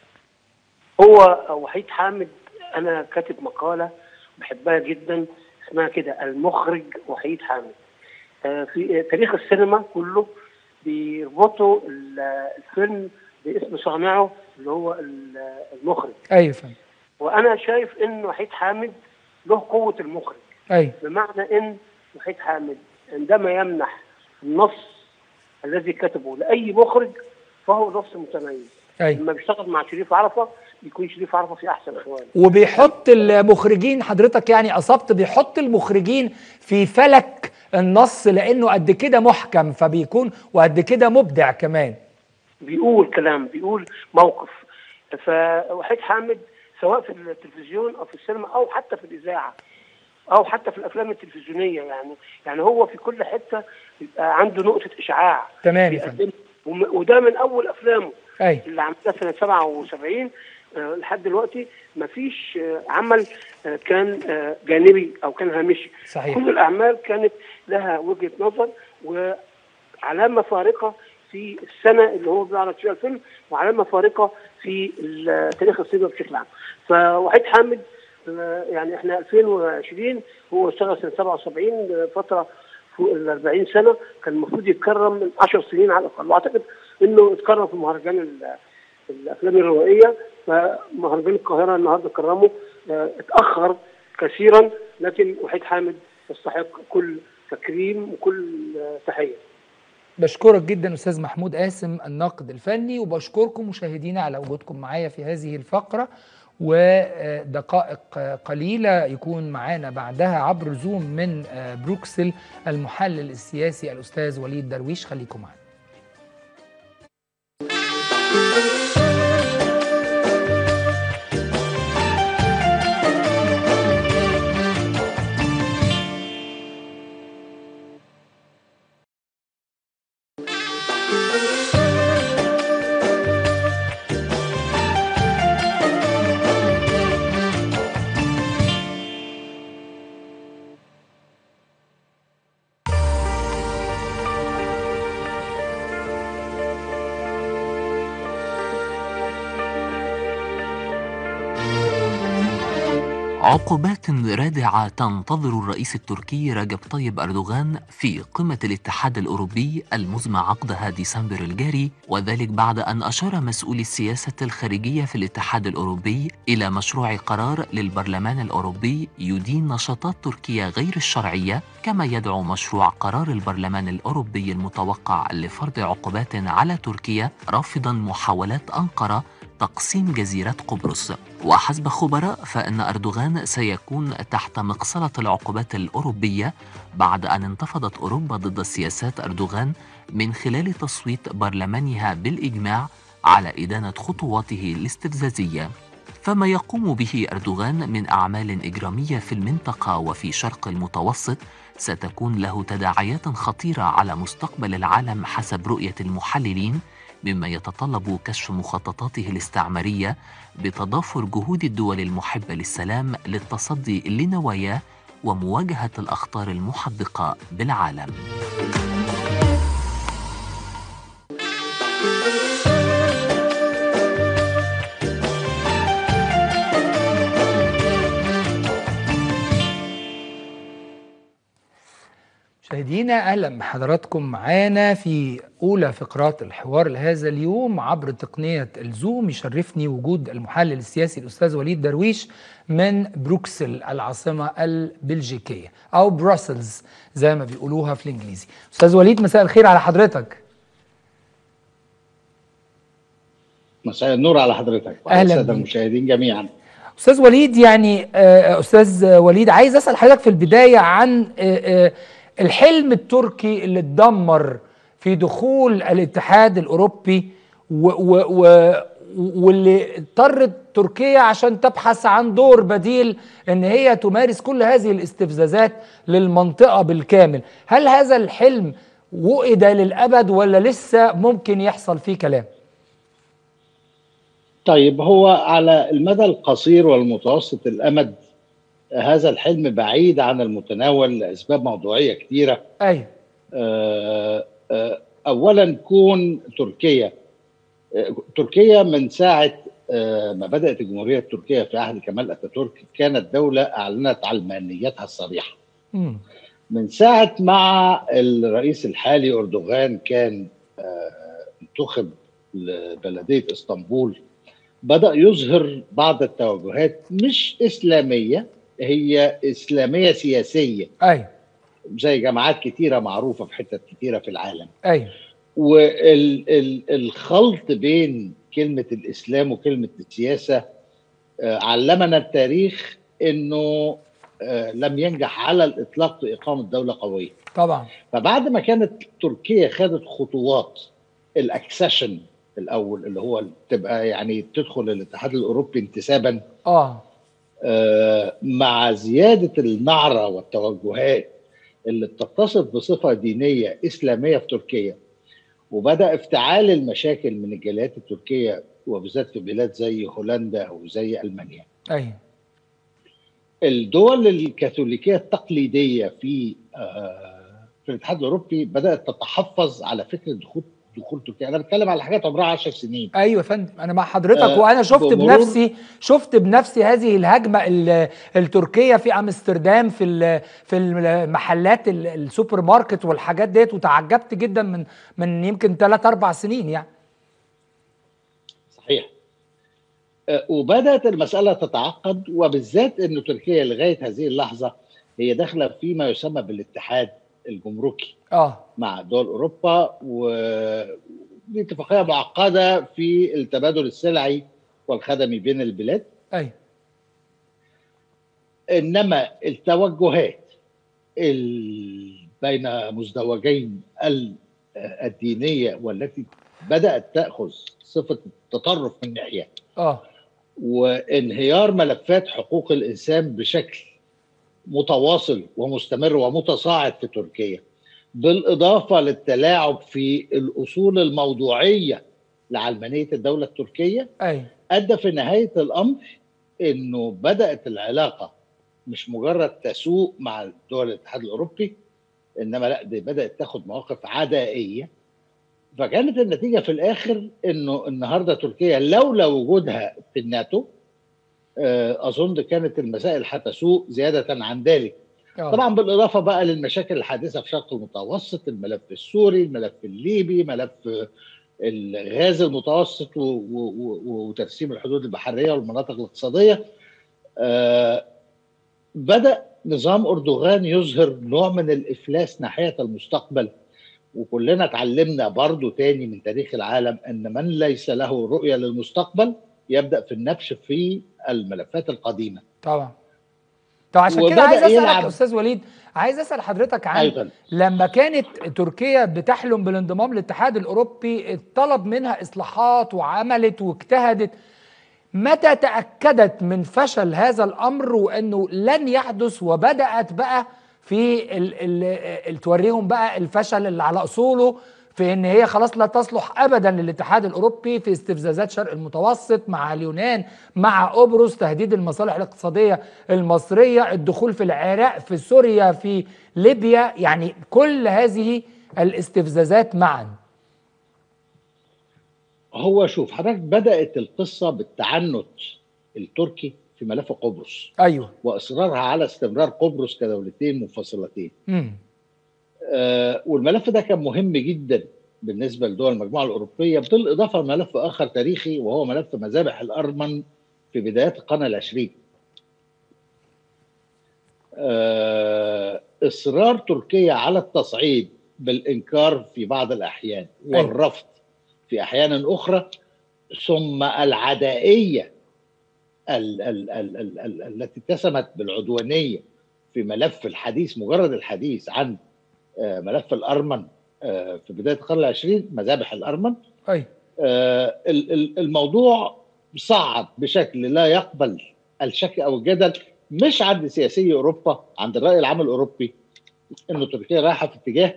هو وحيد حامد انا كاتب مقاله بحبها جدا اسمها كده المخرج وحيد حامد آه، في آه، تاريخ السينما كله بيربطوا ال- الفيلم باسم صانعه اللي هو ال- المخرج أيوة فندم وانا شايف ان وحيد حامد له قوه المخرج أيوة بمعنى ان وحيد حامد عندما يمنح النص الذي كتبه لاي مخرج فهو نص متميز أيوة لما بيشتغل مع شريف عرفه بيكون شريف عرفه في احسن احواله وبيحط المخرجين حضرتك يعني اصبت بيحط المخرجين في فلك النص لانه قد كده محكم فبيكون وقد كده مبدع كمان بيقول كلام بيقول موقف فوحيد حامد سواء في التلفزيون او في السينما او حتى في الاذاعه او حتى في الافلام التلفزيونيه يعني يعني هو في كل حته بيبقى عنده نقطه اشعاع تمام يا فندم بيقدم وم- وده من اول افلامه اي اللي عملها سنه 77 آه، لحد دلوقتي مفيش آه، عمل آه، كان آه، جانبي او كان هامشي صحيح كل الاعمال كانت لها وجهه نظر وعلامه فارقه في السنه اللي هو بيعرض فيها الفيلم وعلامه فارقه في ال- تاريخ السينما بشكل عام فوحيد حامد آه، يعني احنا 2020 هو اشتغل سنه 77 آه، فتره فوق ال 40 سنه كان المفروض يتكرم من 10 سنين على الاقل واعتقد انه اتكرم في مهرجان ال- الافلام الروائيه فمهرجان القاهره النهارده كرمه آه، اتاخر كثيرا لكن وحيد حامد يستحق كل تكريم وكل آه، تحيه بشكرك جدا استاذ محمود قاسم الناقد الفني وبشكركم مشاهدينا على وجودكم معايا في هذه الفقره ودقائق قليله يكون معانا بعدها عبر زوم من بروكسل المحلل السياسي الاستاذ وليد درويش خليكم معنا عقوبات رادعة تنتظر الرئيس التركي رجب طيب أردوغان في قمة الاتحاد الأوروبي المزمع عقدها ديسمبر الجاري وذلك بعد أن أشار مسؤولي السياسة الخارجية في الاتحاد الأوروبي إلى مشروع قرار للبرلمان الأوروبي يدين نشاطات تركيا غير الشرعية كما يدعو مشروع قرار البرلمان الأوروبي المتوقع لفرض عقوبات على تركيا رافضا محاولات أنقرة تقسيم جزيرة قبرص وحسب خبراء فإن أردوغان سيكون تحت مقصلة العقوبات الأوروبية بعد أن انتفضت أوروبا ضد سياسات أردوغان من خلال تصويت برلمانها بالإجماع على إدانة خطواته الاستفزازية فما يقوم به أردوغان من أعمال إجرامية في المنطقة وفي شرق المتوسط ستكون له تداعيات خطيرة على مستقبل العالم حسب رؤية المحللين مما يتطلب كشف مخططاته الاستعماريه بتضافر جهود الدول المحبه للسلام للتصدي لنواياه ومواجهه الاخطار المحدقه بالعالم. مشاهدينا اهلا بحضراتكم معانا في اولى فقرات الحوار لهذا اليوم عبر تقنيه الزوم يشرفني وجود المحلل السياسي الاستاذ وليد درويش من بروكسل العاصمه البلجيكيه او بروسلز زي ما بيقولوها في الانجليزي استاذ وليد مساء الخير على حضرتك مساء النور على حضرتك وعلى أهلاً الساده بيك. المشاهدين جميعا استاذ وليد يعني آه، استاذ وليد عايز اسال حضرتك في البدايه عن آه، آه، الحلم التركي اللي اتدمر في دخول الاتحاد الاوروبي و و و واللي اضطرت تركيا عشان تبحث عن دور بديل ان هي تمارس كل هذه الاستفزازات للمنطقه بالكامل هل هذا الحلم وئد للابد ولا لسه ممكن يحصل فيه كلام طيب هو على المدى القصير والمتوسط الامد هذا الحلم بعيد عن المتناول لاسباب موضوعيه كثيره ايوه آه، آه، اولا كون تركيا آه، تركيا من ساعه آه، ما بدات الجمهوريه التركيه في عهد كمال اتاتورك كانت دوله اعلنت علمانيتها الصريحه مم. من ساعة مع الرئيس الحالي أردوغان كان آه، انتخب لبلدية اسطنبول بدأ يظهر بعض التوجهات مش إسلامية هي إسلامية سياسية ايوه زي جماعات كتيرة معروفة في حتت كتيرة في العالم ايوه والخلط بين كلمة الإسلام وكلمة السياسة آه، علمنا التاريخ أنه آه، لم ينجح على الإطلاق في إقامة دولة قوية طبعا فبعد ما كانت تركيا خدت خطوات الاكسشن الاول اللي هو تبقى يعني تدخل الاتحاد الاوروبي انتسابا اه آه، مع زياده النعره والتوجهات اللي بتتصف بصفه دينيه اسلاميه في تركيا وبدا افتعال المشاكل من الجاليات التركيه وبالذات في بلاد زي هولندا او زي المانيا ايوه الدول الكاثوليكيه التقليديه في آه، في الاتحاد الاوروبي بدات تتحفظ على فكره دخول دخول تركيا انا بتكلم على حاجات عمرها 10 سنين ايوه يا فندم انا مع حضرتك آه، وانا شفت بمرور- بنفسي شفت بنفسي هذه الهجمه ال- التركيه في امستردام في ال- في المحلات ال- السوبر ماركت والحاجات ديت وتعجبت جدا من من يمكن 3 4 سنين يعني صحيح آه، وبدات المساله تتعقد وبالذات ان تركيا لغايه هذه اللحظه هي داخله فيما يسمى بالاتحاد الجمركي اه مع دول اوروبا ودي اتفاقيه معقده في التبادل السلعي والخدمي بين البلاد ايوه انما التوجهات ال- بين مزدوجين ال- الدينيه والتي بدات تاخذ صفه التطرف من ناحيه اه وانهيار ملفات حقوق الانسان بشكل متواصل ومستمر ومتصاعد في تركيا بالاضافه للتلاعب في الاصول الموضوعيه لعلمانيه الدوله التركيه ايوه ادى في نهايه الامر انه بدات العلاقه مش مجرد تسوء مع دول الاتحاد الاوروبي انما لا دي بدات تاخد مواقف عدائيه فكانت النتيجه في الاخر انه النهارده تركيا لولا وجودها في الناتو آه، اظن كانت المسائل هتسوء زياده عن ذلك آه. طبعا بالاضافه بقى للمشاكل الحادثه في الشرق المتوسط الملف السوري الملف الليبي ملف الغاز المتوسط و- و- و- وترسيم الحدود البحريه والمناطق الاقتصاديه آه، بدا نظام اردوغان يظهر نوع من الافلاس ناحيه المستقبل وكلنا اتعلمنا برضو تاني من تاريخ العالم ان من ليس له رؤيه للمستقبل يبدا في النبش في الملفات القديمه طبعا طب عشان كده وبدأ عايز اسالك يلعب- يا استاذ وليد عايز اسال حضرتك عن ايضا لما كانت تركيا بتحلم بالانضمام للاتحاد الاوروبي اتطلب منها اصلاحات وعملت واجتهدت متى تاكدت من فشل هذا الامر وانه لن يحدث وبدات بقى في ال ال ال توريهم بقى الفشل اللي على اصوله في ان هي خلاص لا تصلح ابدا للاتحاد الاوروبي في استفزازات شرق المتوسط مع اليونان مع قبرص تهديد المصالح الاقتصاديه المصريه الدخول في العراق في سوريا في ليبيا يعني كل هذه الاستفزازات معا هو شوف حضرتك بدات القصه بالتعنت التركي في ملف قبرص ايوه واصرارها على استمرار قبرص كدولتين منفصلتين امم آه، والملف ده كان مهم جدا بالنسبه لدول المجموعه الاوروبيه بالاضافه لملف اخر تاريخي وهو ملف مذابح الارمن في بدايات القرن العشرين. آه، اصرار تركيا على التصعيد بالانكار في بعض الاحيان أيوة. والرفض في احيان اخرى ثم العدائيه ال ال ال ال ال التي اتسمت بالعدوانيه في ملف الحديث مجرد الحديث عن آه، ملف الارمن آه، في بدايه القرن العشرين مذابح الارمن ايوه آه، ال- ال- الموضوع صعد بشكل لا يقبل الشك او الجدل مش عند سياسي اوروبا عند الراي العام الاوروبي انه تركيا رايحه في اتجاه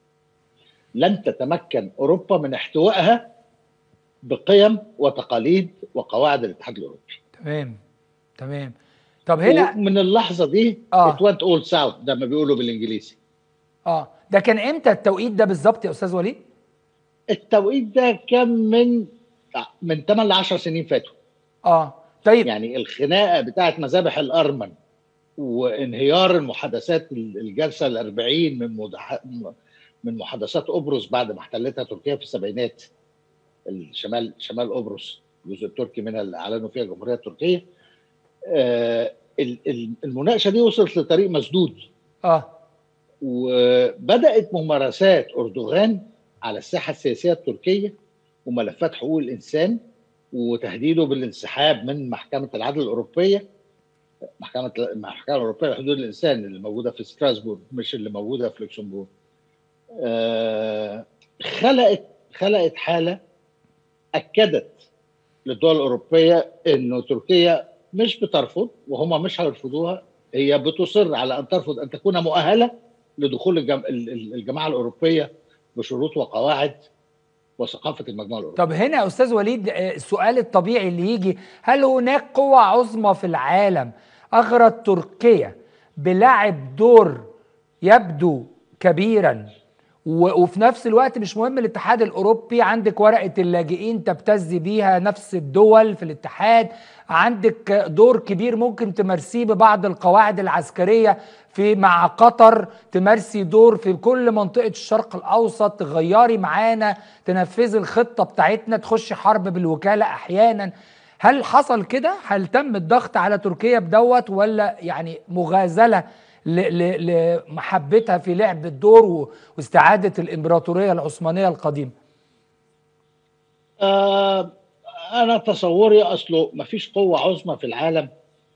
لن تتمكن اوروبا من احتوائها بقيم وتقاليد وقواعد الاتحاد الاوروبي تمام تمام طب هنا من اللحظه دي آه. it went all south زي ما بيقولوا بالانجليزي اه ده كان امتى التوقيت ده بالظبط يا استاذ وليد التوقيت ده كان من من 8 ل 10 سنين فاتوا اه طيب يعني الخناقه بتاعت مذابح الارمن وانهيار المحادثات الجلسه الأربعين من مدح... من محادثات قبرص بعد ما احتلتها تركيا في السبعينات الشمال شمال قبرص الجزء التركي منها اللي اعلنوا فيها الجمهوريه التركيه آه ال- ال- المناقشه دي وصلت لطريق مسدود اه وبدات ممارسات اردوغان على الساحه السياسيه التركيه وملفات حقوق الانسان وتهديده بالانسحاب من محكمه العدل الاوروبيه محكمه المحكمه الاوروبيه لحدود الانسان اللي موجوده في ستراسبورغ مش اللي موجوده في لوكسمبورغ آه، خلقت خلقت حاله اكدت للدول الاوروبيه انه تركيا مش بترفض وهم مش هيرفضوها هي بتصر على ان ترفض ان تكون مؤهله لدخول الجم... ال- ال- الجماعه الاوروبيه بشروط وقواعد وثقافه المجموعه الاوروبيه طب هنا يا استاذ وليد آه، السؤال الطبيعي اللي يجي هل هناك قوى عظمى في العالم اغرت تركيا بلعب دور يبدو كبيرا و- وفي نفس الوقت مش مهم الاتحاد الاوروبي عندك ورقه اللاجئين تبتز بيها نفس الدول في الاتحاد عندك دور كبير ممكن تمارسيه ببعض القواعد العسكريه في مع قطر تمارسي دور في كل منطقه الشرق الاوسط تغيري معانا تنفذي الخطه بتاعتنا تخشي حرب بالوكاله احيانا هل حصل كده هل تم الضغط على تركيا بدوت ولا يعني مغازله ل- ل- لمحبتها في لعب الدور و- واستعاده الامبراطوريه العثمانيه القديمه آه انا تصوري اصله ما فيش قوه عظمى في العالم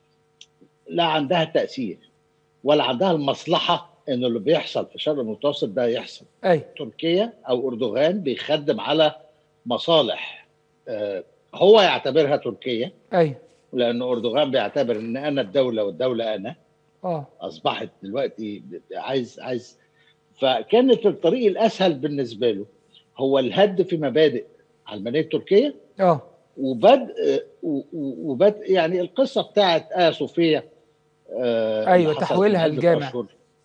لا عندها تاثير ولا عندها المصلحه ان اللي بيحصل في الشرق المتوسط ده يحصل اي تركيا او اردوغان بيخدم على مصالح آه هو يعتبرها تركيا اي لان اردوغان بيعتبر ان انا الدوله والدوله انا اه اصبحت دلوقتي عايز عايز فكانت الطريق الاسهل بالنسبه له هو الهد في مبادئ علمانيه تركيا اه وبدء و- و- وبدء يعني القصه بتاعت ايا صوفيا آه أيوة، اللي حصلت تحويلها من عدة الجامع. أشهر،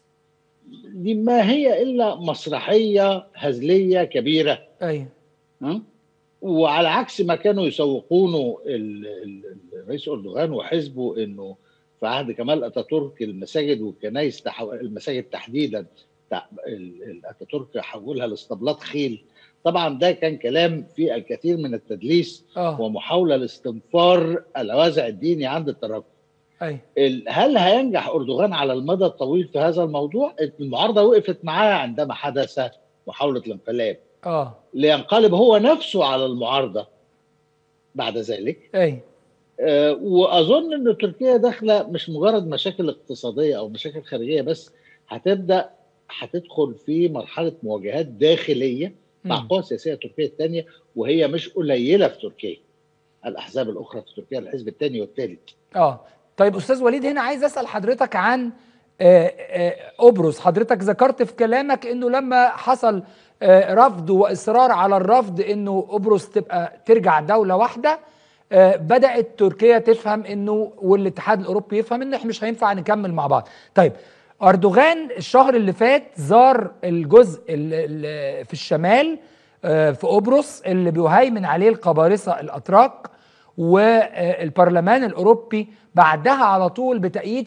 دي ما هي الا مسرحيه هزليه كبيره اي ها؟ وعلى عكس ما كانوا يسوقونه ال- ال- الرئيس اردوغان وحزبه انه في عهد كمال اتاتورك المساجد والكنائس تحو... المساجد تحديدا تع- ال- ال- اتاتورك حولها لاسطبلات خيل طبعا ده كان كلام فيه الكثير من التدليس اه ومحاوله لاستنفار الوازع الديني عند التراكم اي ال- هل هينجح اردوغان على المدى الطويل في هذا الموضوع المعارضه وقفت معاه عندما حدث محاوله الانقلاب اه لينقلب هو نفسه على المعارضه بعد ذلك اي آه، واظن ان تركيا داخله مش مجرد مشاكل اقتصاديه او مشاكل خارجيه بس هتبدا هتدخل في مرحله مواجهات داخليه مع مم. القوى السياسيه التركيه الثانيه وهي مش قليله في تركيا الاحزاب الاخرى في تركيا الحزب الثاني والثالث اه طيب استاذ وليد هنا عايز اسال حضرتك عن آه، آه، قبرص حضرتك ذكرت في كلامك انه لما حصل آه، رفض واصرار على الرفض انه قبرص تبقى ترجع دوله واحده آه، بدات تركيا تفهم انه والاتحاد الاوروبي يفهم ان احنا مش هينفع نكمل مع بعض طيب اردوغان الشهر اللي فات زار الجزء اللي في الشمال آه، في قبرص اللي بيهيمن عليه القبارصه الاتراك والبرلمان الاوروبي بعدها على طول بتأييد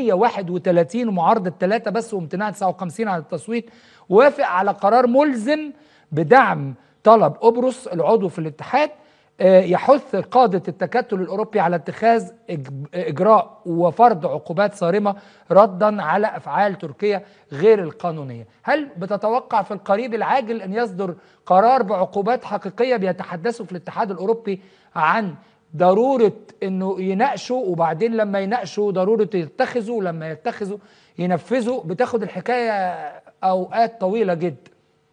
631 ومعارضه ثلاثه بس وامتناع 59 على التصويت وافق على قرار ملزم بدعم طلب قبرص العضو في الاتحاد آه، يحث قادة التكتل الأوروبي على اتخاذ إج- إجراء وفرض عقوبات صارمة ردا على أفعال تركيا غير القانونية هل بتتوقع في القريب العاجل أن يصدر قرار بعقوبات حقيقية بيتحدثوا في الاتحاد الأوروبي عن ضرورة أنه يناقشوا وبعدين لما يناقشوا ضرورة يتخذوا لما يتخذوا ينفذوا بتاخد الحكاية أوقات طويلة جدا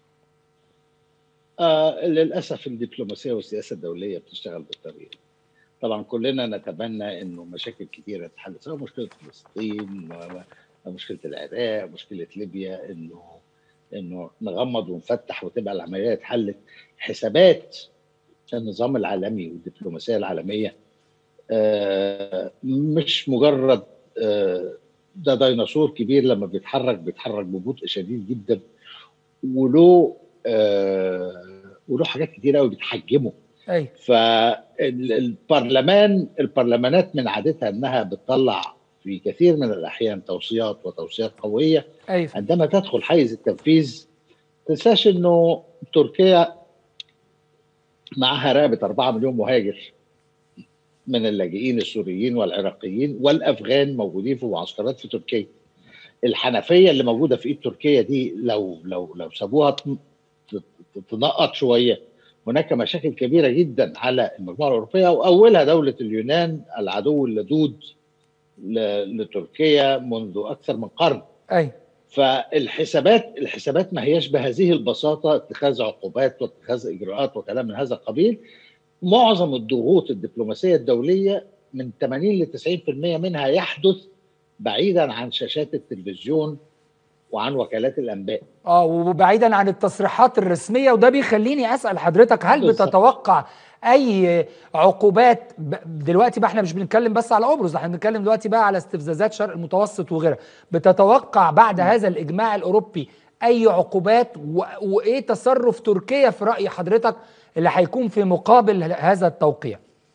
آه للاسف الدبلوماسيه والسياسه الدوليه بتشتغل بالطريقه دي. طبعا كلنا نتمنى انه مشاكل كثيره تتحل سواء مشكله فلسطين و- ومشكله العراق مشكله ليبيا انه انه نغمض ونفتح وتبقى العمليه اتحلت حسابات النظام العالمي والدبلوماسيه العالميه آه، مش مجرد آه، ده ديناصور كبير لما بيتحرك بيتحرك ببطء شديد جدا وله آه، وله حاجات كتير قوي بتحجمه أي فالبرلمان البرلمانات من عادتها انها بتطلع في كثير من الاحيان توصيات وتوصيات قويه أي عندما تدخل حيز التنفيذ تنساش انه تركيا معها رقبه 4 مليون مهاجر من اللاجئين السوريين والعراقيين والافغان موجودين في معسكرات في تركيا الحنفيه اللي موجوده في ايد تركيا دي لو لو لو سابوها تن- ت- تنقط شويه هناك مشاكل كبيره جدا على المجموعه الاوروبيه واولها دوله اليونان العدو اللدود ل- لتركيا منذ اكثر من قرن أي فالحسابات الحسابات ما هياش بهذه البساطه اتخاذ عقوبات واتخاذ اجراءات وكلام من هذا القبيل معظم الضغوط الدبلوماسيه الدوليه من 80 ل 90% منها يحدث بعيدا عن شاشات التلفزيون وعن وكالات الانباء اه وبعيدا عن التصريحات الرسميه وده بيخليني اسال حضرتك هل بالظبط. بتتوقع اي عقوبات ب- دلوقتي بقى احنا مش بنتكلم بس على قبرص احنا بنتكلم دلوقتي بقى على استفزازات شرق المتوسط وغيرها بتتوقع بعد هذا الاجماع الاوروبي اي عقوبات و... وايه تصرف تركيا في راي حضرتك اللي هيكون في مقابل ه- هذا التوقيع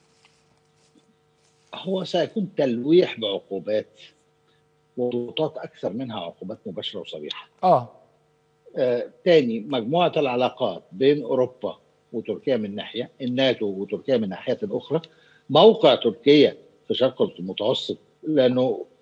هو سيكون تلويح بعقوبات وضغوطات اكثر منها عقوبات مباشره وصريحه اه آه، تاني مجموعة العلاقات بين أوروبا وتركيا من ناحية الناتو وتركيا من ناحية أخرى موقع تركيا في شرق المتوسط لأنه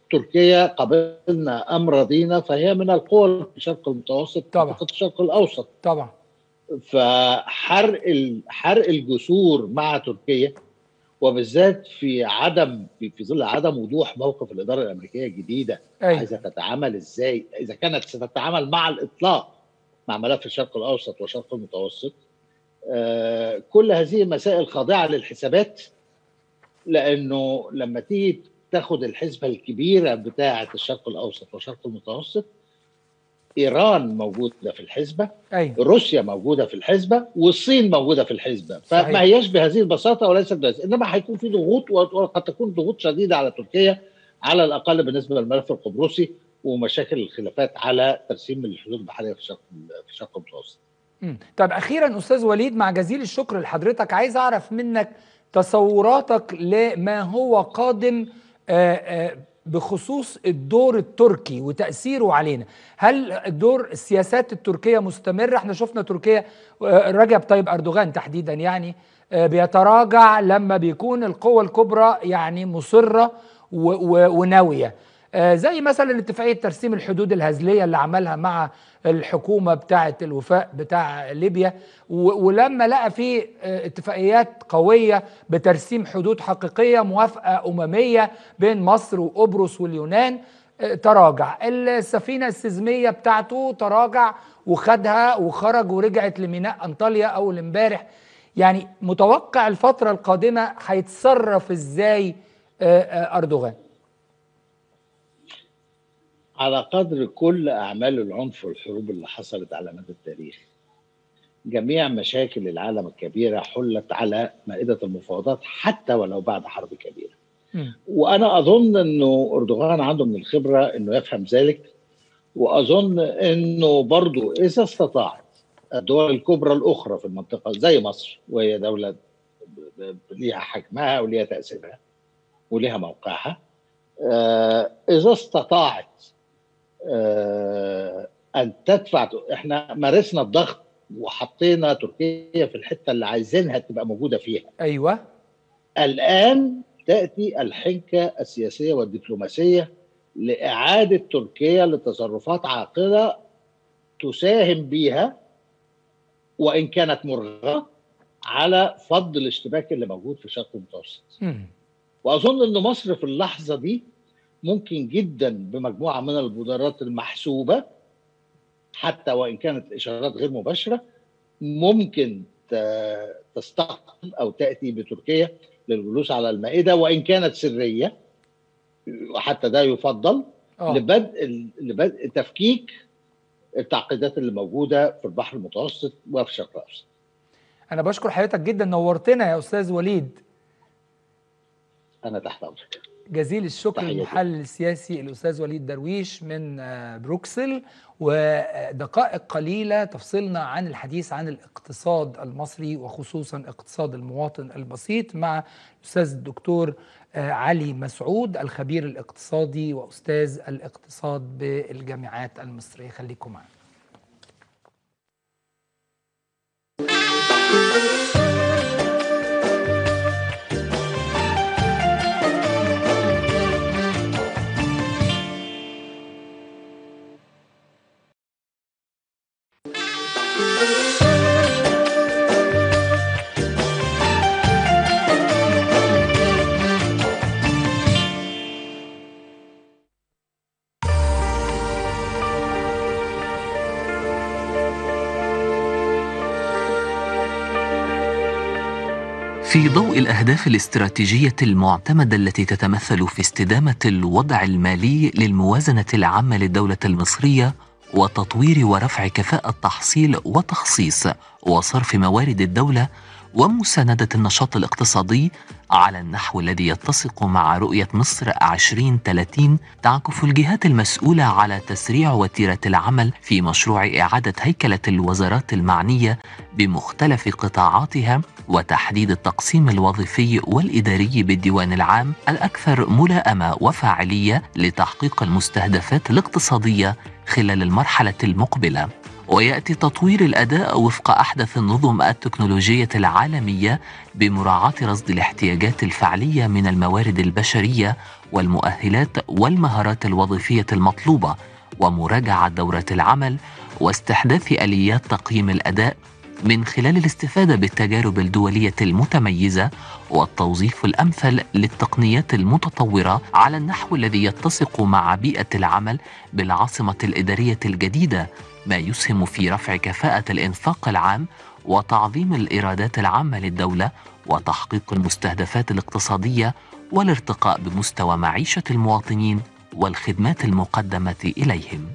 تركيا قبلنا ام رضينا فهي من القوى في الشرق المتوسط طبعا. منطقه الشرق الاوسط طبعا فحرق ال- حرق الجسور مع تركيا وبالذات في عدم في, في ظل عدم وضوح موقف الاداره الامريكيه الجديده ايوه عايزه تتعامل ازاي اذا كانت ستتعامل مع الاطلاق مع ملف الشرق الاوسط والشرق المتوسط آه كل هذه مسائل خاضعه للحسابات لانه لما تيجي تاخد الحسبه الكبيره بتاعه الشرق الاوسط والشرق المتوسط ايران موجوده في الحسبه ايوه روسيا موجوده في الحسبه والصين موجوده في الحسبه صحيح. فما هياش بهذه البساطه وليست بهذه انما هيكون في ضغوط وقد تكون ضغوط شديده على تركيا على الاقل بالنسبه للملف القبرصي ومشاكل الخلافات على ترسيم الحدود البحريه في الشرق في الشرق المتوسط. مم. طب اخيرا استاذ وليد مع جزيل الشكر لحضرتك عايز اعرف منك تصوراتك لما هو قادم آه، آه، بخصوص الدور التركي وتاثيره علينا هل الدور السياسات التركيه مستمره احنا شفنا تركيا آه، رجب طيب اردوغان تحديدا يعني آه، بيتراجع لما بيكون القوى الكبرى يعني مصره و- و- وناويه آه، زي مثلا اتفاقيه ترسيم الحدود الهزليه اللي عملها مع الحكومه بتاعه الوفاء بتاع ليبيا و- ولما لقى في آه، اتفاقيات قويه بترسيم حدود حقيقيه موافقه امميه بين مصر وقبرص واليونان آه، تراجع السفينه السزميه بتاعته تراجع وخدها وخرج ورجعت لميناء انطاليا اول امبارح يعني متوقع الفتره القادمه هيتصرف ازاي آه، آه، اردوغان على قدر كل اعمال العنف والحروب اللي حصلت على مدى التاريخ جميع مشاكل العالم الكبيره حلت على مائده المفاوضات حتى ولو بعد حرب كبيره مم. وانا اظن انه اردوغان عنده من الخبره انه يفهم ذلك واظن انه برضو اذا استطاعت الدول الكبرى الاخرى في المنطقه زي مصر وهي دوله ب- ب- ليها حجمها وليها تاثيرها وليها موقعها آه، اذا استطاعت آه، ان تدفع احنا مارسنا الضغط وحطينا تركيا في الحته اللي عايزينها تبقى موجوده فيها ايوه الآن تأتي الحنكة السياسية والدبلوماسية لإعادة تركيا لتصرفات عاقلة تساهم بيها وإن كانت مرغمة على فض الاشتباك اللي موجود في الشرق المتوسط مم. وأظن أن مصر في اللحظة دي ممكن جدا بمجموعة من المبادرات المحسوبة حتى وإن كانت إشارات غير مباشرة ممكن ت- تستقبل أو تأتي بتركيا للجلوس على المائدة وإن كانت سرية وحتى ده يفضل اه لبدء لبدء تفكيك التعقيدات اللي موجودة في البحر المتوسط وفي الشرق الأوسط انا بشكر حضرتك جدا نورتنا يا استاذ وليد أنا تحت أمرك جزيل الشكر تحياتي. للمحلل السياسي الاستاذ وليد درويش من آه، بروكسل ودقائق قليله تفصلنا عن الحديث عن الاقتصاد المصري وخصوصا اقتصاد المواطن البسيط مع الاستاذ الدكتور آه، علي مسعود الخبير الاقتصادي واستاذ الاقتصاد بالجامعات المصريه خليكم معنا في ضوء الأهداف الاستراتيجية المعتمدة التي تتمثل في استدامة الوضع المالي للموازنة العامة للدولة المصرية وتطوير ورفع كفاءة تحصيل وتخصيص وصرف موارد الدولة ومساندة النشاط الاقتصادي على النحو الذي يتسق مع رؤية مصر 2030 تعكف الجهات المسؤولة على تسريع وتيرة العمل في مشروع إعادة هيكلة الوزارات المعنية بمختلف قطاعاتها وتحديد التقسيم الوظيفي والإداري بالديوان العام الأكثر ملائمة وفاعلية لتحقيق المستهدفات الاقتصادية خلال المرحلة المقبلة ويأتي تطوير الأداء وفق أحدث النظم التكنولوجية العالمية بمراعاة رصد الاحتياجات الفعلية من الموارد البشرية والمؤهلات والمهارات الوظيفية المطلوبة ومراجعة دورة العمل واستحداث آليات تقييم الأداء من خلال الاستفادة بالتجارب الدولية المتميزة والتوظيف الأمثل للتقنيات المتطورة على النحو الذي يتسق مع بيئة العمل بالعاصمة الإدارية الجديدة ما يسهم في رفع كفاءة الإنفاق العام وتعظيم الإيرادات العامة للدولة وتحقيق المستهدفات الاقتصادية والارتقاء بمستوى معيشة المواطنين والخدمات المقدمة إليهم.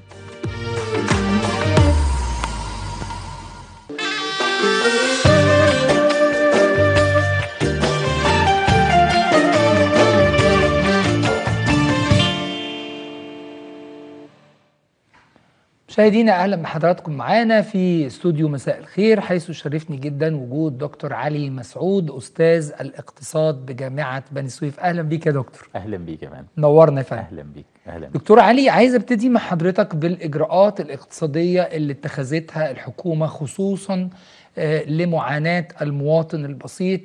مشاهدينا اهلا بحضراتكم معانا في استوديو مساء الخير حيث شرفني جدا وجود دكتور علي مسعود استاذ الاقتصاد بجامعه بني سويف اهلا بيك يا دكتور اهلا بيك يا فندم نورنا يا فندم اهلا بيك اهلا بيك. دكتور علي عايز ابتدي مع حضرتك بالاجراءات الاقتصاديه اللي اتخذتها الحكومه خصوصا آه، لمعاناه المواطن البسيط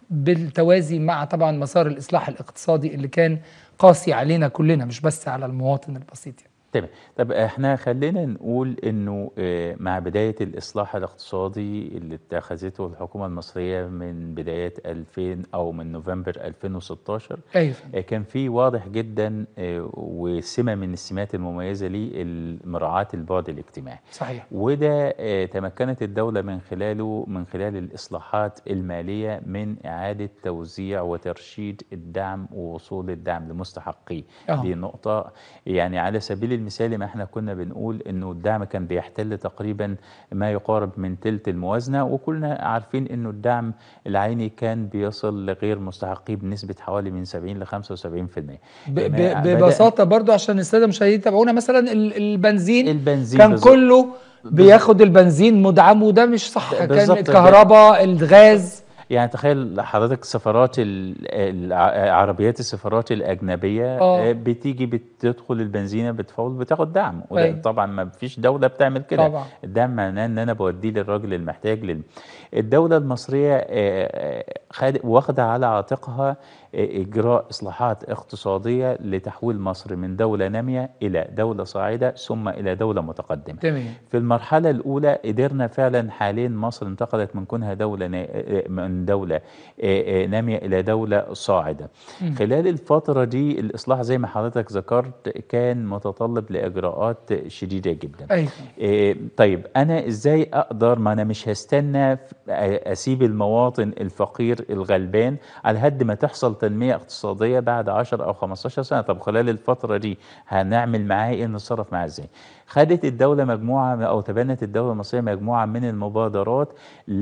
بالتوازي مع طبعا مسار الاصلاح الاقتصادي اللي كان قاسي علينا كلنا مش بس على المواطن البسيط يعني. تمام طب احنا خلينا نقول انه آه، مع بدايه الاصلاح الاقتصادي اللي اتخذته الحكومه المصريه من بدايه 2000 او من نوفمبر 2016 ايوه آه، كان في واضح جدا آه، وسمه من السمات المميزه ليه مراعاه البعد الاجتماعي صحيح وده آه، تمكنت الدولة من خلاله من خلال الإصلاحات المالية من إعادة توزيع وترشيد الدعم ووصول الدعم لمستحقيه أه. دي نقطة يعني على سبيل المثال ما احنا كنا بنقول انه الدعم كان بيحتل تقريبا ما يقارب من تلت الموازنة وكلنا عارفين انه الدعم العيني كان بيصل لغير مستحقيه بنسبة حوالي من 70 ل 75% ب- يعني ب- بدأ- ببساطه برضو عشان الساده المشاهدين يتابعونا مثلا ال- البنزين البنزين كان بالظبط. كله بياخد البنزين مدعم وده مش صح كان بالظبط. الكهرباء الغاز يعني تخيل حضرتك سفارات ال- الع- عربيات السفارات الأجنبية آه. آه، بتيجي بتدخل البنزينة بتفول بتاخد دعم وده أيوة. طبعا ما فيش دولة بتعمل كده طبعا. الدعم معناه ان انا بوديه للراجل المحتاج لل... الدولة المصرية آه، آه، خد- واخدة على عاتقها آه، إجراء إصلاحات اقتصادية لتحويل مصر من دولة نامية إلى دولة صاعدة ثم إلى دولة متقدمة تمام في المرحلة الأولى قدرنا فعلا حاليا مصر انتقلت من كونها دولة نا... من دولة آه، آه، نامية إلى دولة صاعدة مم. خلال الفترة دي الإصلاح زي ما حضرتك ذكرت كان متطلب لإجراءات شديدة جدا ايوه إيه طيب انا ازاي اقدر ما انا مش هستنى ف- اسيب المواطن الفقير الغلبان على قد ما تحصل تنميه اقتصاديه بعد 10 او 15 سنه طب خلال الفتره دي هنعمل معاه ايه نتصرف معاه ازاي خدت الدوله مجموعه او تبنت الدوله المصريه مجموعه من المبادرات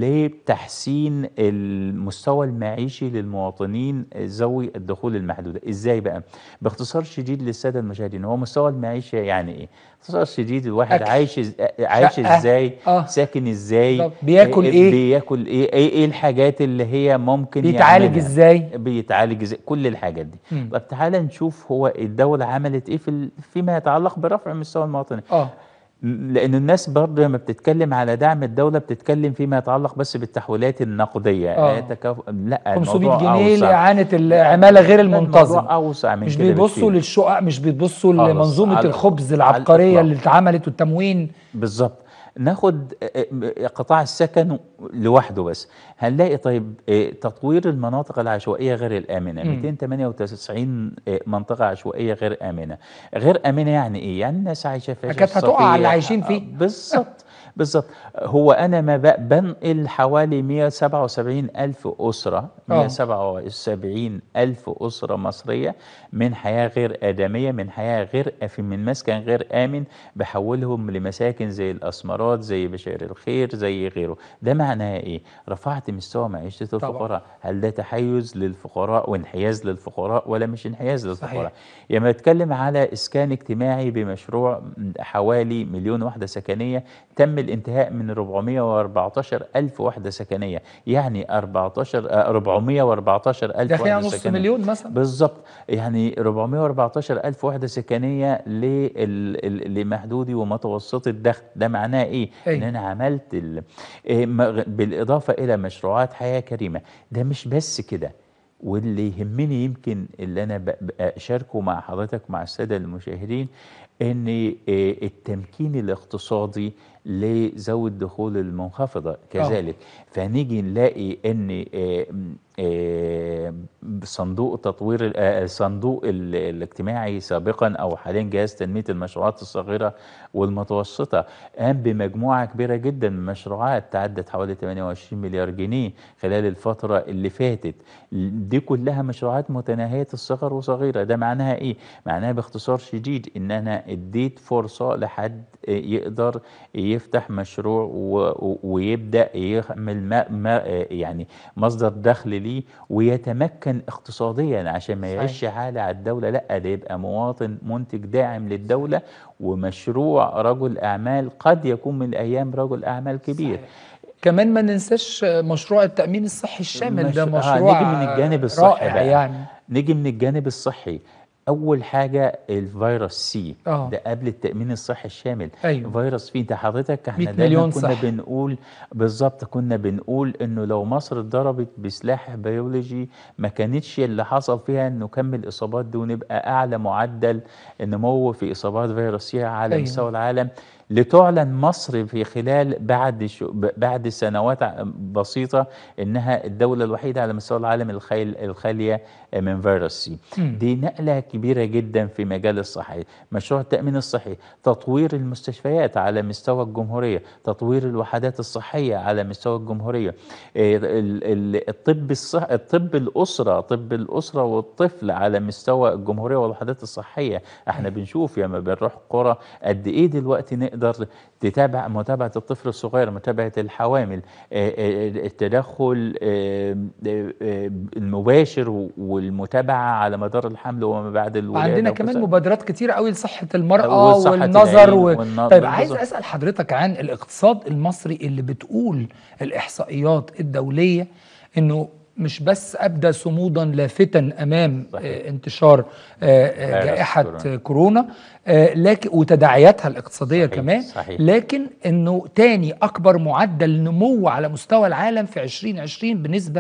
لتحسين المستوى المعيشي للمواطنين ذوي الدخول المحدوده ازاي بقى باختصار شديد للساده المشاهدين هو مستوى المعيشه يعني ايه باختصار شديد الواحد أكل. عايش إز- عايش شقة. ازاي آه. ساكن ازاي طب بياكل إيه؟ بياكل ايه ايه, إيه الحاجات اللي هي ممكن بيتعالج يعملها؟ ازاي بيتعالج ازاي كل الحاجات دي مم. طب تعالى نشوف هو الدولة عملت ايه في ال- فيما يتعلق برفع مستوى المواطنين اه م- لان الناس برضه لما بتتكلم على دعم الدولة بتتكلم فيما يتعلق بس بالتحويلات النقدية آه. تكاف... لا 500 الموضوع جنيه أوسع. لإعانة العمالة غير الموضوع المنتظمة اوسع من مش كده بيبصوا بكتير. للشقق مش بيبصوا خالص. لمنظومة على- الخبز على العبقرية الإطلاق. اللي اتعملت والتموين بالظبط ناخد آه، آه، قطاع السكن لوحده بس هنلاقي طيب آه، تطوير المناطق العشوائيه غير الامنه مم. 298 آه، منطقه عشوائيه غير امنه غير امنه يعني ايه يعني الناس عايشه في كانت هتقع على اللي عايشين فيه. بالظبط بالظبط هو انا ما بق- بنقل حوالي 177 الف اسره آه. 177 الف اسره مصريه من حياه غير ادميه من حياه غير في من مسكن غير امن بحولهم لمساكن زي الاسمرات زي بشير الخير زي غيره ده معناه ايه رفعت مستوى معيشه الفقراء هل ده تحيز للفقراء وانحياز للفقراء ولا مش انحياز للفقراء صحيح. لما اتكلم على اسكان اجتماعي بمشروع حوالي مليون وحده سكنيه تم الانتهاء من 414 الف وحده سكنيه يعني 14 آه، 414 الف ده فيها وحده نص سكنيه مليون مثلا بالظبط يعني 414 ألف وحدة سكنية لل- ال- لمحدودي ومتوسطي الدخل ده معناه إيه؟ ايه أيوة. ان انا عملت ال... إيه م- بالاضافه الى مشروعات حياه كريمه ده مش بس كده واللي يهمني يمكن اللي انا ب- ب- اشاركه مع حضرتك مع الساده المشاهدين ان إيه التمكين الاقتصادي لذوي الدخول المنخفضه كذلك فنيجي نلاقي ان إيه إيه صندوق تطوير ال- آه، صندوق ال- الاجتماعي سابقا او حاليا جهاز تنميه المشروعات الصغيره والمتوسطه قام بمجموعه كبيره جدا من المشروعات تعدت حوالي 28 مليار جنيه خلال الفتره اللي فاتت دي كلها مشروعات متناهيه الصغر وصغيره ده معناها ايه معناها باختصار شديد ان انا اديت فرصه لحد يقدر يفتح مشروع و- و- ويبدا يعمل ما ما يعني مصدر دخل ليه ويتمكن اقتصاديا عشان ما صحيح. يعيش عالة على الدوله لا ده يبقى مواطن منتج داعم للدوله ومشروع رجل اعمال قد يكون من الايام رجل اعمال كبير كمان ما ننساش مشروع التأمين الصحي الشامل ده مش- آه، مشروع نيجي من الجانب الصحي رائع بقى يعني نيجي من الجانب الصحي اول حاجه الفيروس سي آه. ده قبل التامين الصحي الشامل أيوة. فيروس سي ده حضرتك احنا 100 دايما مليون كنا صح. بنقول بالظبط كنا بنقول انه لو مصر اتضربت بسلاح بيولوجي ما كانتش اللي حصل فيها انه كم الاصابات دي ونبقى اعلى معدل نمو في اصابات فيروس سي على أيوة. مستوى العالم لتعلن مصر في خلال بعد شو بعد سنوات ع- بسيطه انها الدوله الوحيده على مستوى العالم الخال الخاليه من فيروس سي مم. دي نقله كبيره جدا في مجال الصحي مشروع التامين الصحي تطوير المستشفيات على مستوى الجمهوريه تطوير الوحدات الصحيه على مستوى الجمهوريه إيه، ال- ال- الطب الصح الطب الاسره طب الاسره والطفل على مستوى الجمهوريه والوحدات الصحيه احنا بنشوف لما بنروح قرى قد ايه دلوقتي نقدر تتابع متابعه الطفل الصغير متابعه الحوامل آه، آه، التدخل آه، آه، آه، المباشر والمتابعه على مدار الحمل وما بعد الولاده عندنا كمان وكذا. مبادرات كتيرة قوي لصحة المرأة وصحة والنظر العين و... والنظر طيب عايز بالظبط. أسأل حضرتك عن الاقتصاد المصري اللي بتقول الإحصائيات الدولية إنه مش بس أبدى صمودا لافتا أمام آه انتشار آه، آه، فيروس جائحة كورونا. كورونا آه، لكن وتداعياتها الاقتصادية صحيح، كمان صحيح. لكن إنه تاني أكبر معدل نمو على مستوى العالم في 2020 بنسبة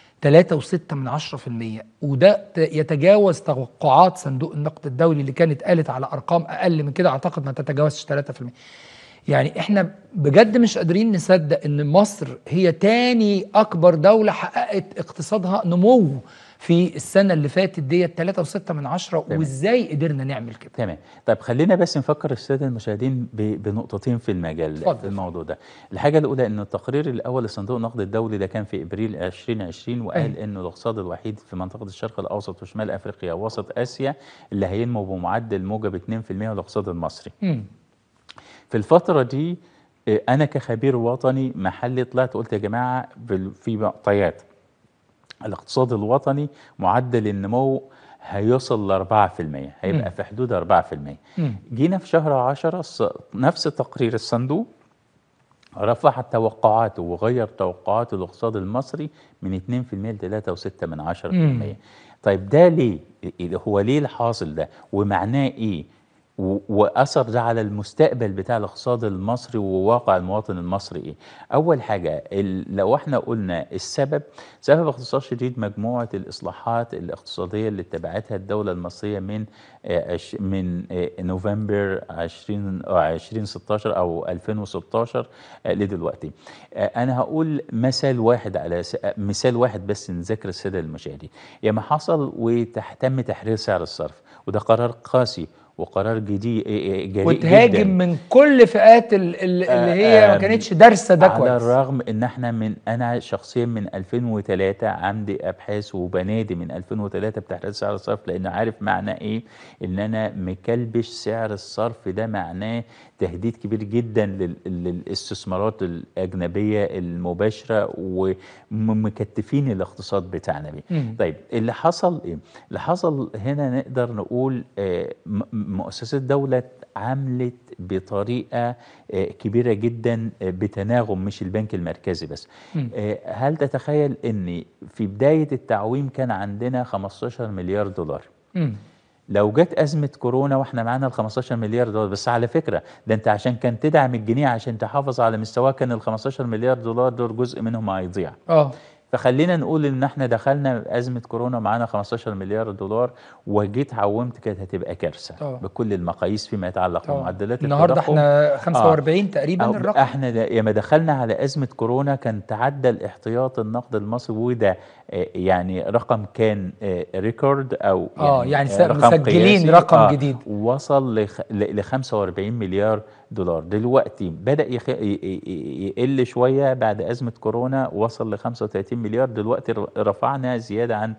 3.6 من 10% وده ت- يتجاوز توقعات صندوق النقد الدولي اللي كانت قالت على ارقام اقل من كده اعتقد ما تتجاوزش 3% يعني احنا بجد مش قادرين نصدق ان مصر هي تاني اكبر دولة حققت اقتصادها نمو في السنة اللي فاتت ديت 3.6 من 10 تمام. وازاي قدرنا نعمل كده تمام طيب خلينا بس نفكر الساده المشاهدين ب- بنقطتين في المجال اتفضل. في الموضوع ده الحاجه الاولى ان التقرير الاول لصندوق النقد الدولي ده كان في ابريل 2020 وقال أيوة. انه الاقتصاد الوحيد في منطقه الشرق الاوسط وشمال افريقيا ووسط اسيا اللي هينمو بمعدل موجب 2% هو الاقتصاد المصري مم. في الفترة دي آه، أنا كخبير وطني محلي طلعت قلت يا جماعة بال- في معطيات الاقتصاد الوطني معدل النمو هيوصل ل 4% هيبقى مم. في حدود 4% مم. جينا في شهر 10 الص- نفس تقرير الصندوق رفع توقعاته وغير توقعات الاقتصاد المصري من 2% ل 3.6 من 10% مم. طيب ده ليه؟ إيه- هو ليه الحاصل ده؟ ومعناه ايه؟ و- واثر ده على المستقبل بتاع الاقتصاد المصري وواقع المواطن المصري ايه؟ اول حاجه ال- لو احنا قلنا السبب سبب باختصار شديد مجموعه الاصلاحات الاقتصاديه اللي اتبعتها الدوله المصريه من آه، عش- من آه، نوفمبر 20 آه، 2016 او 2016 آه، لدلوقتي. آه، انا هقول مثال واحد على س- آه، مثال واحد بس نذكر الساده المشاهدين. ياما حصل وتم تحرير سعر الصرف وده قرار قاسي وقرار جديد جريء وتهاجم جدا من كل فئات ال- ال- اللي هي ما آم، كانتش دارسه ده على كويس الرغم ان احنا من انا شخصيا من 2003 عندي ابحاث وبنادي من 2003 بتحرير سعر الصرف لان عارف معنى ايه ان انا مكلبش سعر الصرف ده معناه تهديد كبير جدا لل- للاستثمارات الاجنبيه المباشره ومكتفين الاقتصاد بتاعنا بيه مم. طيب اللي حصل ايه؟ اللي حصل هنا نقدر نقول آه، م- مؤسسات الدولة عملت بطريقة آه، كبيرة جدا آه، بتناغم مش البنك المركزي بس مم. آه، هل تتخيل ان في بداية التعويم كان عندنا 15 مليار دولار مم. لو جت أزمة كورونا واحنا معانا ال 15 مليار دولار بس على فكرة ده انت عشان كان تدعم الجنيه عشان تحافظ على مستواه كان ال 15 مليار دولار دول جزء منهم هيضيع اه فخلينا نقول ان احنا دخلنا ازمه كورونا معانا 15 مليار دولار وجيت عومت كانت هتبقى كارثه طبعا. بكل المقاييس فيما يتعلق طبعا. بمعدلات النهارده التضخم احنا 45 تقريبا أو الرقم احنا دا لما دخلنا على ازمه كورونا كان تعدى الاحتياط النقد المصري وده آه، يعني رقم كان آه، ريكورد او آه، يعني س- رقم مسجلين قياسي. رقم جديد. وصل لخ- ل ل 45 مليار دولار دلوقتي بدا يخ... ي- ي- ي- يقل شويه بعد ازمه كورونا وصل ل 35 مليار دلوقتي ر- رفعنا زياده عن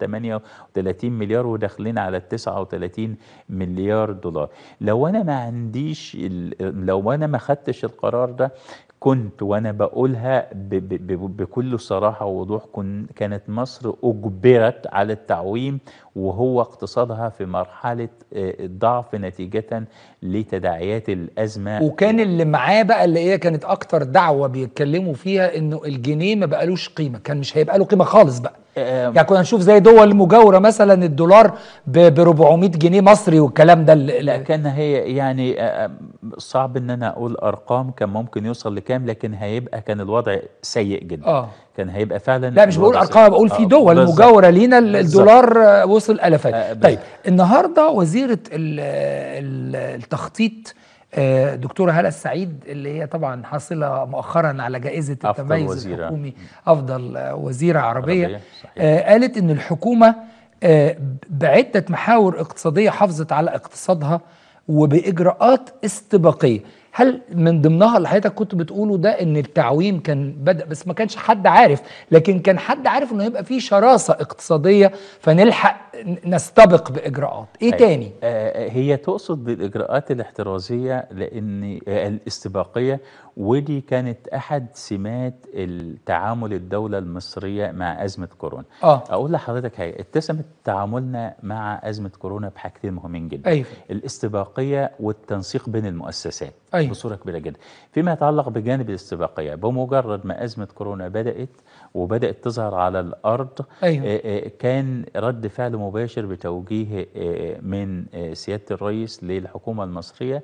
38 مليار وداخلين على ال 39 مليار دولار لو انا ما عنديش ال... لو انا ما خدتش القرار ده كنت وانا بقولها ب ب ب بكل صراحه ووضوح كن كانت مصر اجبرت على التعويم وهو اقتصادها في مرحله آه، ضعف نتيجه لتداعيات الازمه وكان اللي معاه بقى اللي هي كانت اكتر دعوه بيتكلموا فيها انه الجنيه ما بقالوش قيمه كان مش هيبقى له قيمه خالص بقى آه، يعني كنا نشوف زي دول مجاوره مثلا الدولار ب 400 جنيه مصري والكلام ده اللي- لا كان هي يعني آه، صعب ان انا اقول ارقام كان ممكن يوصل لكام لكن هيبقى كان الوضع سيء جدا اه كان هيبقى فعلا لا مش بقول الوضع ارقام سيء. بقول في آه، دول بالظبط. مجاوره لينا ال- بالظبط. الدولار آه، وصل آه، الافات بالظبط. طيب النهارده وزيره ال- ال- التخطيط آه، دكتوره هلا السعيد اللي هي طبعا حاصله مؤخرا على جائزه أفضل التميز وزيرة. الحكومي افضل آه، وزيره عربيه, عربية، صحيح. آه، قالت ان الحكومه آه، بعده محاور اقتصاديه حافظت على اقتصادها وباجراءات استباقيه هل من ضمنها اللي حضرتك كنت بتقوله ده ان التعويم كان بدا بس ما كانش حد عارف لكن كان حد عارف انه هيبقى في شراسه اقتصاديه فنلحق ن- نستبق باجراءات ايه أيوة. تاني آه، هي تقصد بالاجراءات الاحترازيه لان آه، الاستباقيه ودي كانت احد سمات التعامل الدوله المصريه مع ازمه كورونا اه اقول لحضرتك حاجه اتسمت تعاملنا مع ازمه كورونا بحاجتين مهمين جدا ايوه الاستباقيه والتنسيق بين المؤسسات أيوة. بصوره كبيره جدا فيما يتعلق بجانب الاستباقيه بمجرد ما ازمه كورونا بدات وبدات تظهر على الارض أيوة. آه، آه، كان رد فعل مباشر بتوجيه آه، من آه، سياده الرئيس للحكومه المصريه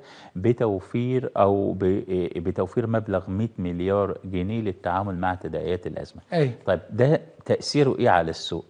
بتوفير او ب- آه، بتوفير مبلغ 100 مليار جنيه للتعامل مع تداعيات الازمه ايوه طيب ده تاثيره ايه على السوق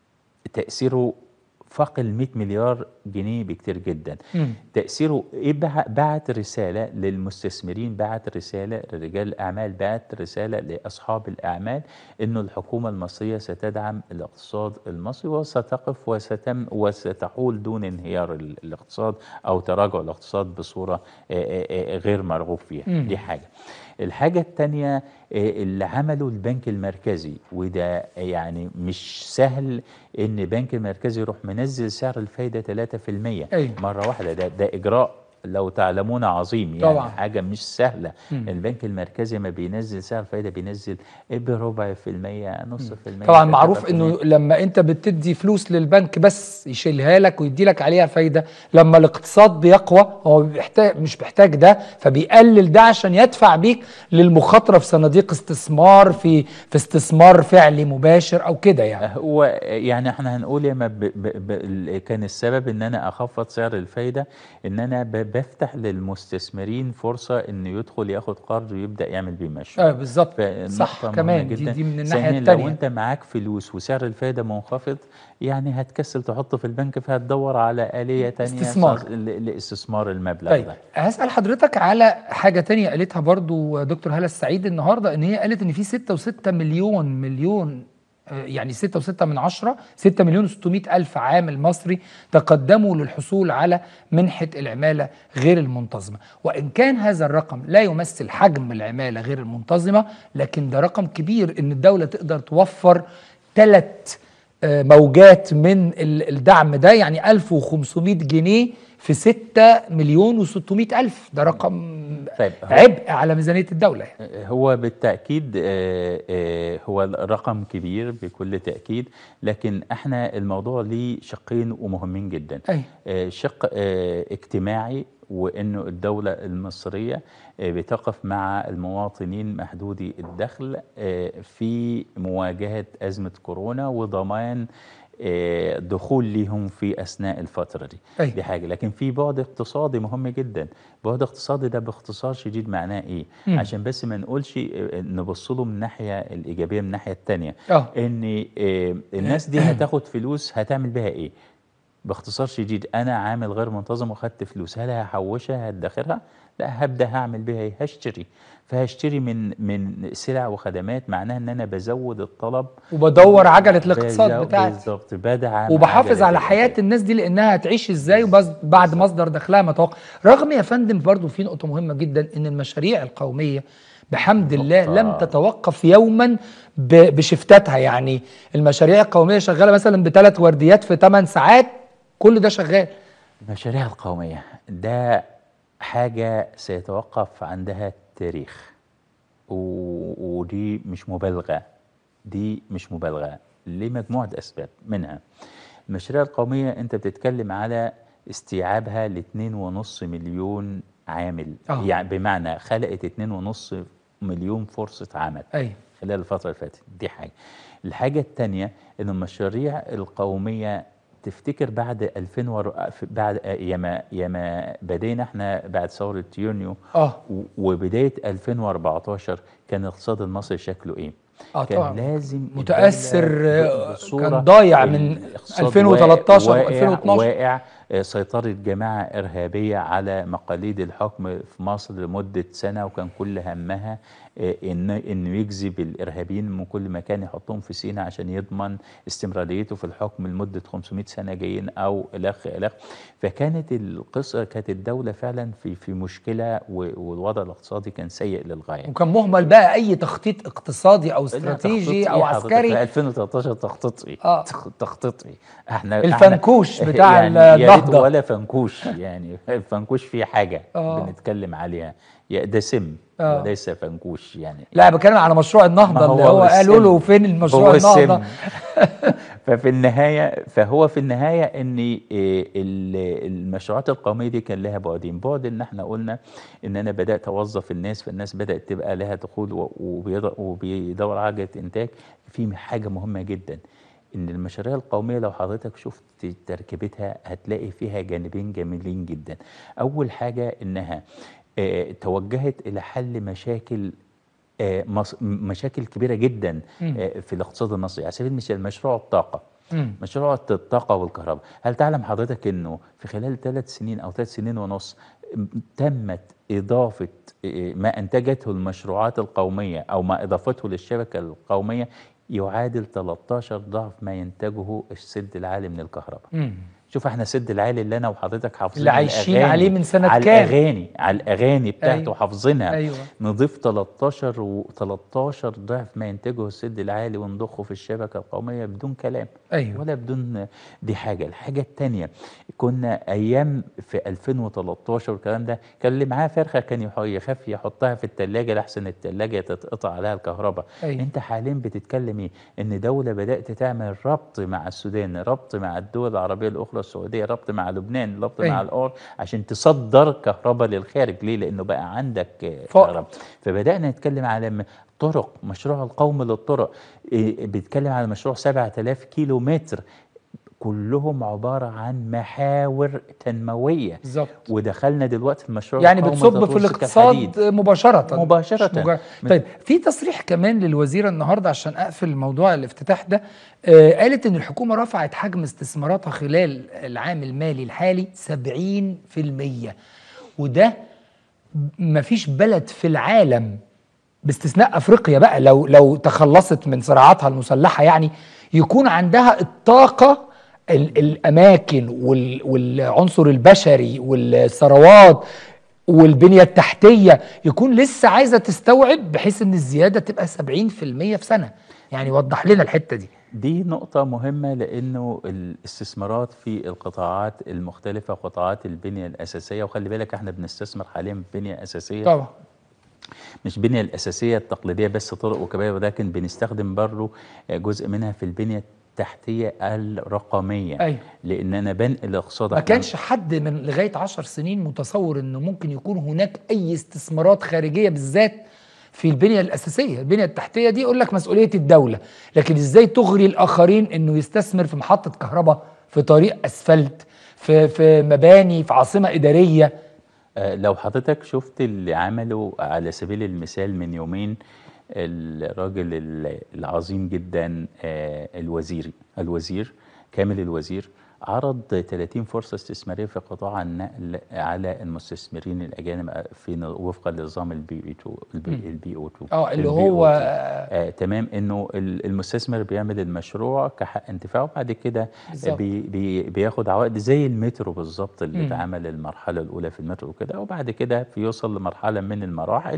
تاثيره فاق ال 100 مليار جنيه بكتير جدا مم. تأثيره إيه بع- بعت رسالة للمستثمرين بعت رسالة لرجال الأعمال بعت رسالة لأصحاب الأعمال إنه الحكومة المصرية ستدعم الاقتصاد المصري وستقف وستم وستحول دون انهيار ال- الاقتصاد أو تراجع الاقتصاد بصورة آه، آه، آه، غير مرغوب فيها مم. دي حاجة الحاجة التانية آه، اللي عمله البنك المركزي وده يعني مش سهل ان البنك المركزي يروح منزل سعر الفايدة 3% أيوة. مرة واحدة ده, ده إجراء لو تعلمون عظيم يعني طبعاً. حاجة مش سهلة مم. البنك المركزي ما بينزل سعر الفايدة بينزل بربع في المية نص في المية طبعا تلاتة معروف في المية. انه لما انت بتدي فلوس للبنك بس يشيلها لك ويدي لك عليها فايده لما الاقتصاد بيقوى هو بيحتاج مش محتاج ده فبيقلل ده عشان يدفع بيك للمخاطره في صناديق استثمار في في استثمار فعلي مباشر او كده يعني هو يعني احنا هنقول يا ما ب ب ب ال- كان السبب ان انا اخفض سعر الفايده ان انا ب بفتح للمستثمرين فرصه انه يدخل ياخد قرض ويبدا يعمل بيه مشروع اه بالظبط فالنقطة صح مهمة كمان دي, جدا. دي من الناحيه ثانياً لو الثانيه انت معاك فلوس وسعر الفايده منخفض يعني هتكسل تحطه في البنك فهتدور على آلية تانية استثمار. ص- ل- لاستثمار المبلغ طيب ده هسأل حضرتك على حاجة تانية قالتها برضو دكتور هلا السعيد النهاردة ان هي قالت ان في 6 و6 مليون مليون آه، يعني 6 و6 من عشرة 6 مليون و600 ألف عامل مصري تقدموا للحصول على منحة العمالة غير المنتظمة وإن كان هذا الرقم لا يمثل حجم العمالة غير المنتظمة لكن ده رقم كبير ان الدولة تقدر توفر ثلاث موجات من ال- الدعم ده يعني 1500 جنيه في 6 مليون و600 ألف ده رقم طيب هو- عبء على ميزانية الدولة يعني. هو بالتأكيد آه، آه، هو رقم كبير بكل تأكيد لكن احنا الموضوع ليه شقين ومهمين جدا أي. آه، شق آه، اجتماعي وانه الدولة المصرية آه، بتقف مع المواطنين محدودي الدخل آه، في مواجهة أزمة كورونا وضمان آه، دخول ليهم في اثناء الفتره دي أي. دي حاجه لكن في بعد اقتصادي مهم جدا بعد اقتصادي ده باختصار شديد معناه ايه مم. عشان بس ما نقولش آه، نبص له من الناحيه الايجابيه من الناحيه الثانيه اه ان آه، الناس دي هتاخد فلوس هتعمل بيها ايه باختصار شديد انا عامل غير منتظم وخدت فلوس هل هحوشها هدخرها لا هبدا هعمل بيها ايه هشتري فهشتري من من سلع وخدمات معناها ان انا بزود الطلب وبدور عجله الاقتصاد بزو- بتاعتي بالظبط بدعم وبحافظ عجلة على حياه الإنتاج. الناس دي لانها هتعيش ازاي وبس بعد مصدر دخلها متوقع رغم يا فندم برضو في نقطه مهمه جدا ان المشاريع القوميه بحمد الله نقطة. لم تتوقف يوما ب- بشفتاتها يعني المشاريع القوميه شغاله مثلا بثلاث ورديات في 8 ساعات كل ده شغال المشاريع القومية ده حاجة سيتوقف عندها التاريخ و... ودي مش مبالغة دي مش مبالغة لمجموعة أسباب منها المشاريع القومية أنت بتتكلم على استيعابها لاتنين ونص مليون عامل آه. يعني بمعنى خلقت اتنين ونص مليون فرصة عمل ايوه خلال الفترة اللي فاتت دي حاجة الحاجة التانية إن المشاريع القومية تفتكر بعد 2000 ور... بعد ياما ياما بدينا احنا بعد ثورة يونيو اه و- وبداية 2014 كان الاقتصاد المصري شكله ايه؟ اه كان طبعا لازم متاثر الدولة آه، بصورة كان ضايع من الاقتصاد 2013 واقع- و2012 واقع آه، سيطرة جماعة إرهابية على مقاليد الحكم في مصر لمدة سنة وكان كل همها آه، إن إنه يجذب الإرهابيين من كل مكان يحطهم في سيناء عشان يضمن استمراريته في الحكم لمدة 500 سنة جايين أو إلخ إلخ فكانت القصة كانت الدولة فعلا في في مشكلة و- والوضع الاقتصادي كان سيء للغاية وكان مهمل بقى اي تخطيط اقتصادي او لا، استراتيجي تخطيط او إيه حضرتك؟ عسكري 2013 تخطيط ايه؟ آه. تخ- تخطيط ايه؟ احنا الفنكوش احنا بتاع يعني يا ريت النهضة. ولا فنكوش يعني الفنكوش فيه حاجه آه. بنتكلم عليها يا ده سم آه. وليس فنكوش يعني لا بتكلم على مشروع النهضه ما اللي هو هو قالوا السم. له فين المشروع هو النهضه السم. ففي النهايه فهو في النهايه ان إيه، ال- المشروعات القوميه دي كان لها بعدين بعد ان احنا قلنا ان انا بدات اوظف الناس فالناس بدات تبقى لها دخول و- وبيض- وبيدور على عجله انتاج في حاجه مهمه جدا ان المشاريع القوميه لو حضرتك شفت تركيبتها هتلاقي فيها جانبين جميلين جدا اول حاجه انها آه، توجهت الى حل مشاكل آه، مص- مشاكل كبيره جدا مم. آه، في الاقتصاد المصري على سبيل المثال مشروع الطاقه مم. مشروع الطاقه والكهرباء هل تعلم حضرتك انه في خلال ثلاث سنين او ثلاث سنين ونص م- تمت اضافه آه، ما انتجته المشروعات القوميه او ما اضافته للشبكه القوميه يعادل 13 ضعف ما ينتجه السد العالي من الكهرباء مم. شوف احنا السد العالي اللي انا وحضرتك حافظين اللي عايشين الأغاني- عليه من سنة على كام؟ الاغاني على الاغاني بتاعته أيوة. حافظينها أيوة. نضيف 13 و 13 ضعف ما ينتجه السد العالي ونضخه في الشبكه القوميه بدون كلام أيوة. ولا بدون دي حاجه الحاجه الثانيه كنا ايام في 2013 والكلام ده كان اللي معاه فرخه كان يح- يخاف يحطها في الثلاجه لحسن الثلاجه تتقطع عليها الكهرباء أيوة. انت حاليا بتتكلم ايه ان دوله بدات تعمل ربط مع السودان ربط مع الدول العربيه الاخرى السعوديه ربط مع لبنان ربط أيوة. مع الأور عشان تصدر كهرباء للخارج ليه لانه بقى عندك آه، فقر. كهرباء فبدانا نتكلم على م- طرق مشروع القومي للطرق إيه، بيتكلم على مشروع 7000 كيلو متر كلهم عبارة عن محاور تنموية بالظبط ودخلنا دلوقتي في المشروع يعني القومي بتصب في لتطوير سكك الاقتصاد الحديد. مباشرة مباشرة. مش مجرد. من- طيب في تصريح كمان للوزيرة النهاردة عشان أقفل موضوع الافتتاح ده آه قالت إن الحكومة رفعت حجم استثماراتها خلال العام المالي الحالي 70% وده مفيش بلد في العالم باستثناء افريقيا بقى لو لو تخلصت من صراعاتها المسلحه يعني يكون عندها الطاقه ال- الاماكن وال- والعنصر البشري والثروات والبنيه التحتيه يكون لسه عايزه تستوعب بحيث ان الزياده تبقى 70% في سنه يعني وضح لنا الحته دي دي نقطة مهمة لأنه الاستثمارات في القطاعات المختلفة قطاعات البنية الأساسية وخلي بالك احنا بنستثمر حاليا في بنية أساسية طبعا مش البنية الأساسية التقليدية بس طرق وكباري ولكن بنستخدم برضه جزء منها في البنية التحتية الرقمية أيوة. لأن أنا بنقل اقتصاد ما كانش حد من لغايه 10 سنين متصور انه ممكن يكون هناك اي استثمارات خارجيه بالذات في البنيه الاساسيه البنيه التحتيه دي يقول لك مسؤوليه الدوله لكن ازاي تغري الاخرين انه يستثمر في محطه كهرباء في طريق اسفلت في في مباني في عاصمه اداريه آه، لو حضرتك شفت اللي عمله على سبيل المثال من يومين الراجل ال- العظيم جدا آه، الوزيري الوزير كامل الوزير عرض 30 فرصة استثمارية في قطاع النقل على المستثمرين الأجانب في وفقا لنظام البي اي 2 البي او 2 اه اللي هو آه تمام انه ال- المستثمر بيعمل المشروع كحق انتفاع وبعد كده بالظبط. بي بي بياخد عوائد زي المترو بالظبط اللي مم. اتعمل المرحله الاولى في المترو وكده وبعد كده بيوصل لمرحله من المراحل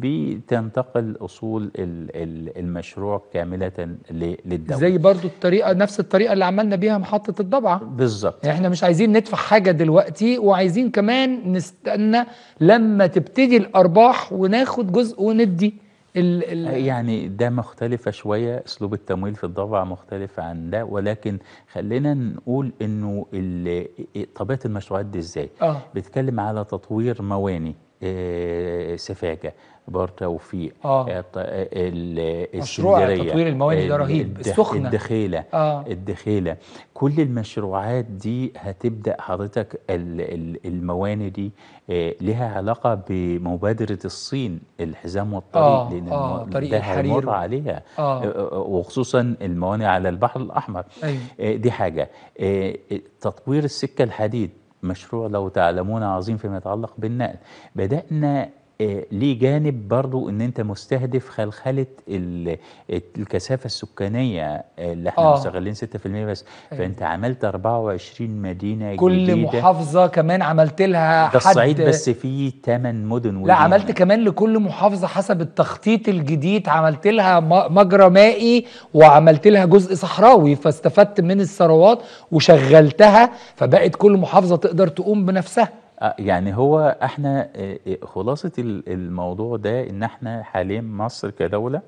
بتنتقل اصول ال- ال- المشروع كامله ل- للدوله زي برضو الطريقه نفس الطريقه اللي عملنا بيها محطه الضبعه بالظبط يعني احنا مش عايزين ندفع حاجه دلوقتي وعايزين كمان نستنى لما تبتدي الارباح وناخد جزء وندي ال ال يعني ده مختلفة شوية أسلوب التمويل في الضبع مختلف عن ده ولكن خلينا نقول إنه ال- طبيعة المشروعات دي إزاي اه بتتكلم على تطوير مواني آه، سفاجة بار توفيق آه. آه، ط- آه، ال- مشروع اسكندرية تطوير المواني ده ال- رهيب. الدخ- السخنة. الدخيلة اه الدخيلة كل المشروعات دي هتبدأ حضرتك ال- ال- المواني دي آه، لها علاقة بمبادرة الصين الحزام والطريق آه، لأن آه، الم- طريق ده الحرير هيمر و- عليها آه. آه، آه، وخصوصا الموانئ على البحر الأحمر ايوه آه، دي حاجة آه، تطوير السكة الحديد مشروع لو تعلمون عظيم فيما يتعلق بالنقل بدأنا آه، ليه جانب برضو ان انت مستهدف خلخلة ال- الكثافة السكانية آه، اللي احنا آه. مستغلين 6% بس أيوة. فانت عملت 24 مدينة كل جديدة محافظه كمان عملت لها ده حد الصعيد بس فيه 8 مدن لا ودي. عملت كمان لكل محافظه حسب التخطيط الجديد عملت لها م- مجرى مائي وعملت لها جزء صحراوي فاستفدت من الثروات وشغلتها فبقت كل محافظه تقدر تقوم بنفسها آه، يعني هو احنا آه، آه، خلاصة ال- الموضوع ده ان احنا حاليا مصر كدولة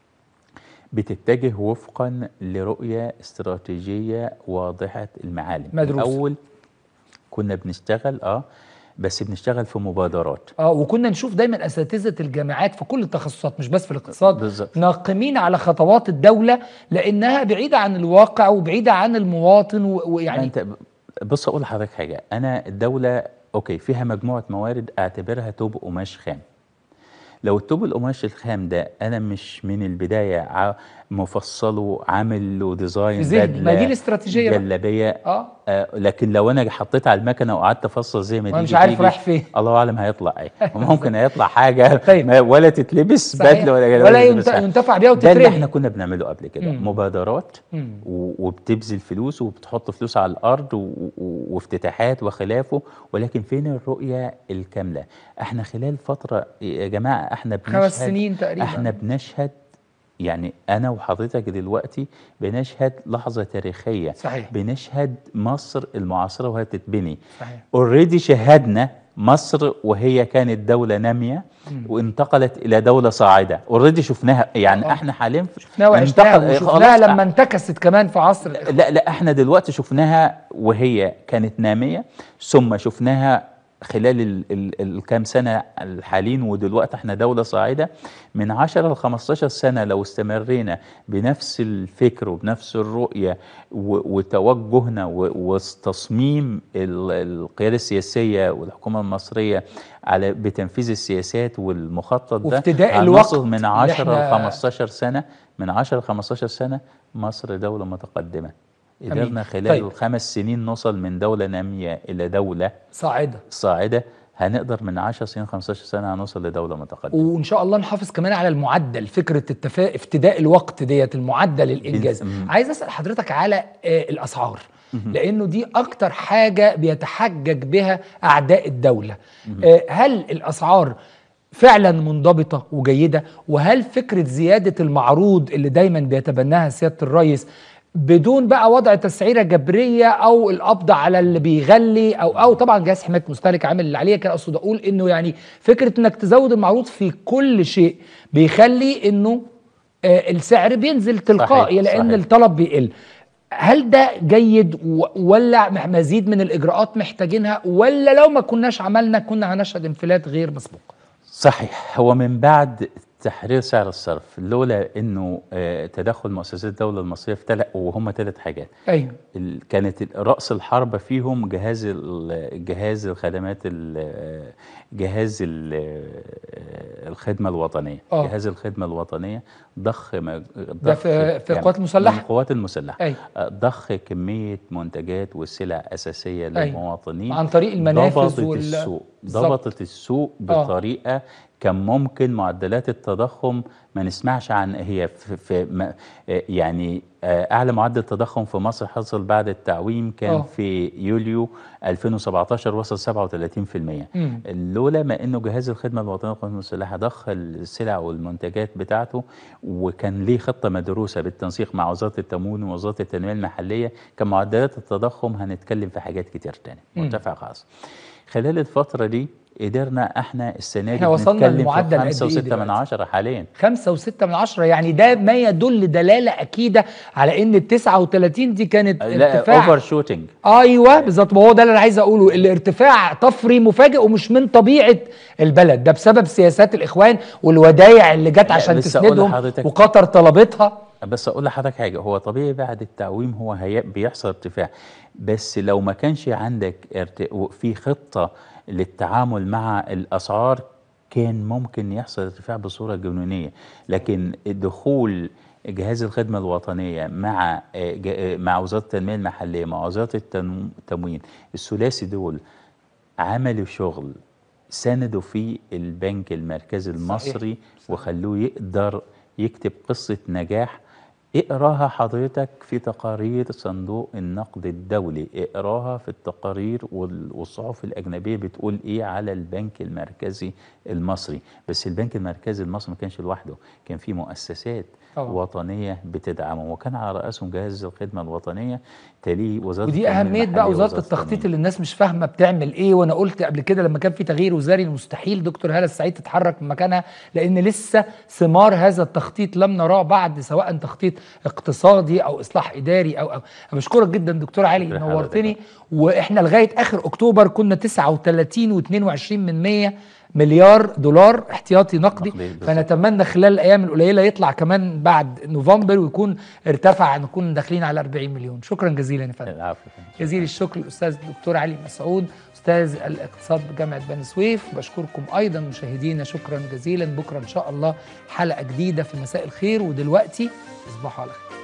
بتتجه وفقا لرؤية استراتيجية واضحة المعالم مدروسة. الأول كنا بنشتغل اه بس بنشتغل في مبادرات اه وكنا نشوف دايما اساتذه الجامعات في كل التخصصات مش بس في الاقتصاد بالظبط. ناقمين على خطوات الدوله لانها بعيده عن الواقع وبعيده عن المواطن و- يعني ويعني انت ب- بص اقول لحضرتك حاجه انا الدوله اوكي فيها مجموعه موارد اعتبرها توب قماش خام لو التوب القماش الخام ده انا مش من البدايه ع- مفصله عامل له ديزاين في ذهني ما بدله دي الاستراتيجيه بقى جلابيه اه آه لكن لو انا حطيت على المكنه وقعدت افصل زي ما وانا تيجي مش عارف تيجي، رايح فين الله اعلم هيطلع ايه ممكن هيطلع حاجه طيب. ما ولا تتلبس صحيح. بدله ولا ولا تتلبس ينت- حاجة. ينتفع بيها ده اللي وتترمي. احنا كنا بنعمله قبل كده مم. مبادرات مم. و- وبتبذل فلوس وبتحط فلوس على الارض و- و- وافتتاحات وخلافه ولكن فين الرؤيه الكامله احنا خلال فتره يا جماعه احنا بنشهد خمس سنين تقريبا احنا بنشهد يعني انا وحضرتك دلوقتي بنشهد لحظه تاريخيه صحيح بنشهد مصر المعاصره وهي بتتبني صحيح اوريدي شاهدنا مصر وهي كانت دوله ناميه مم. وانتقلت الى دوله صاعده اوريدي شفناها يعني آه. احنا حاليا في- شفناها وعشناها انتقل- وشفناها خلاص لما انتكست كمان في عصر لا لا احنا دلوقتي شفناها وهي كانت نامية ثم شفناها خلال ال- ال- الكام سنة الحاليين ودلوقتي احنا دولة صاعدة من 10 ل 15 سنة لو استمرينا بنفس الفكر وبنفس الرؤية و- وتوجهنا و- وتصميم ال- القيادة السياسية والحكومة المصرية على بتنفيذ السياسات والمخطط ده وافتداء هنوصل الوقت من اللي 10 ل احنا- 15 سنة من 10 ل 15 سنة مصر دولة متقدمة أمين. قدرنا خلال طيب. طيب. خمس سنين نوصل من دولة نامية إلى دولة صاعده صاعدة هنقدر من 10 سنين 15 سنة هنوصل لدولة متقدمة وان شاء الله نحافظ كمان على المعدل فكره التفا... افتداء الوقت ديت المعدل الانجاز مم. عايز اسال حضرتك على آه، الاسعار لانه دي اكتر حاجه بيتحجج بها اعداء الدوله آه، هل الاسعار فعلا منضبطه وجيده وهل فكره زياده المعروض اللي دايما بيتبناها سياده الرئيس بدون بقى وضع تسعيره جبريه او القبض على اللي بيغلي او او طبعا جهاز حمايه المستهلك عامل اللي عليه كان اقصد اقول انه يعني فكره انك تزود المعروض في كل شيء بيخلي انه آه، السعر بينزل تلقائي لان صحيح. الطلب بيقل هل ده جيد و- ولا مح- مزيد من الاجراءات محتاجينها ولا لو ما كناش عملنا كنا هنشهد انفلات غير مسبوق صحيح هو من بعد تحرير سعر الصرف لولا انه آه، تدخل مؤسسات الدوله المصريه في ثلاث وهم ثلاث حاجات ايوه ال- كانت ال- راس الحربه فيهم جهاز ال- جهاز الخدمات ال- جهاز ال- الخدمه الوطنيه آه. جهاز الخدمه الوطنيه ضخ م- ده ضخ في في كم- القوات المسلحه من القوات المسلحه ايوه آه، ضخ كميه منتجات وسلع اساسيه للمواطنين عن طريق المنافذ ضبطت وال- السوق بالظبط. ضبطت السوق آه. بطريقه كان ممكن معدلات التضخم ما نسمعش عن هي في, في ما آه، يعني آه، اعلى معدل تضخم في مصر حصل بعد التعويم كان آه. في يوليو 2017 وصل 37% مم. لولا ما انه جهاز الخدمه الوطنيه للقوات المسلحه دخل السلع والمنتجات بتاعته وكان ليه خطه مدروسه بالتنسيق مع وزاره التموين ووزاره التنميه المحليه كان معدلات التضخم هنتكلم في حاجات كتير تاني مم. مرتفع خاص خلال الفتره دي قدرنا احنا السنه دي إحنا وصلنا بنتكلم في لمعدل قد إيه 5 و6 من دلوقتي؟ عشرة حاليا خمسة وستة من عشرة يعني ده ما يدل دلالة أكيدة على إن التسعة وتلاتين دي كانت لا ارتفاع اوفر شوتنج ايوه بالظبط ما هو ده اللي انا عايز اقوله الارتفاع طفري مفاجئ ومش من طبيعه البلد ده بسبب سياسات الاخوان والودايع اللي جت لا، عشان لسه أقول تسندهم لحضرتك- وقطر طلبتها بس اقول لحضرتك حاجه هو طبيعي بعد التعويم هو هي بيحصل ارتفاع بس لو ما كانش عندك ارت... في خطه للتعامل مع الاسعار كان ممكن يحصل ارتفاع بصوره جنونيه لكن دخول جهاز الخدمه الوطنيه مع آه، ج- آه، مع وزاره التنميه المحليه مع وزاره التنو- التموين الثلاثي دول عملوا شغل ساندوا فيه البنك المركزي المصري وخلوه يقدر يكتب قصة نجاح اقراها حضرتك في تقارير صندوق النقد الدولي اقراها في التقارير وال- والصحف الأجنبية بتقول ايه على البنك المركزي المصري بس البنك المركزي المصري ما كانش لوحده كان في مؤسسات طبعا. وطنية بتدعمه وكان على رأسهم جهاز الخدمة الوطنية تليه وزارة ودي التنمية اهميه بقى المحلية وزاره التخطيط اللي الناس مش فاهمه بتعمل ايه وانا قلت قبل كده لما كان في تغيير وزاري مستحيل دكتور هاله السعيد تتحرك من مكانها لان لسه ثمار هذا التخطيط لم نراه بعد سواء تخطيط اقتصادي او اصلاح اداري او او أنا بشكرك جدا دكتور علي شكرا نورتني واحنا لغايه اخر اكتوبر كنا 39 و22 من 100 مليار دولار احتياطي نقدي نقدي، بالظبط. فنتمنى خلال الايام القليله يطلع كمان بعد نوفمبر ويكون ارتفع نكون داخلين على 40 مليون شكرا جزيلا يا فندم العفو جزيل الشكر الاستاذ الدكتور علي مسعود استاذ الاقتصاد بجامعه بني سويف بشكركم ايضا مشاهدينا شكرا جزيلا بكره ان شاء الله حلقه جديده في مساء الخير ودلوقتي تصبحوا على خير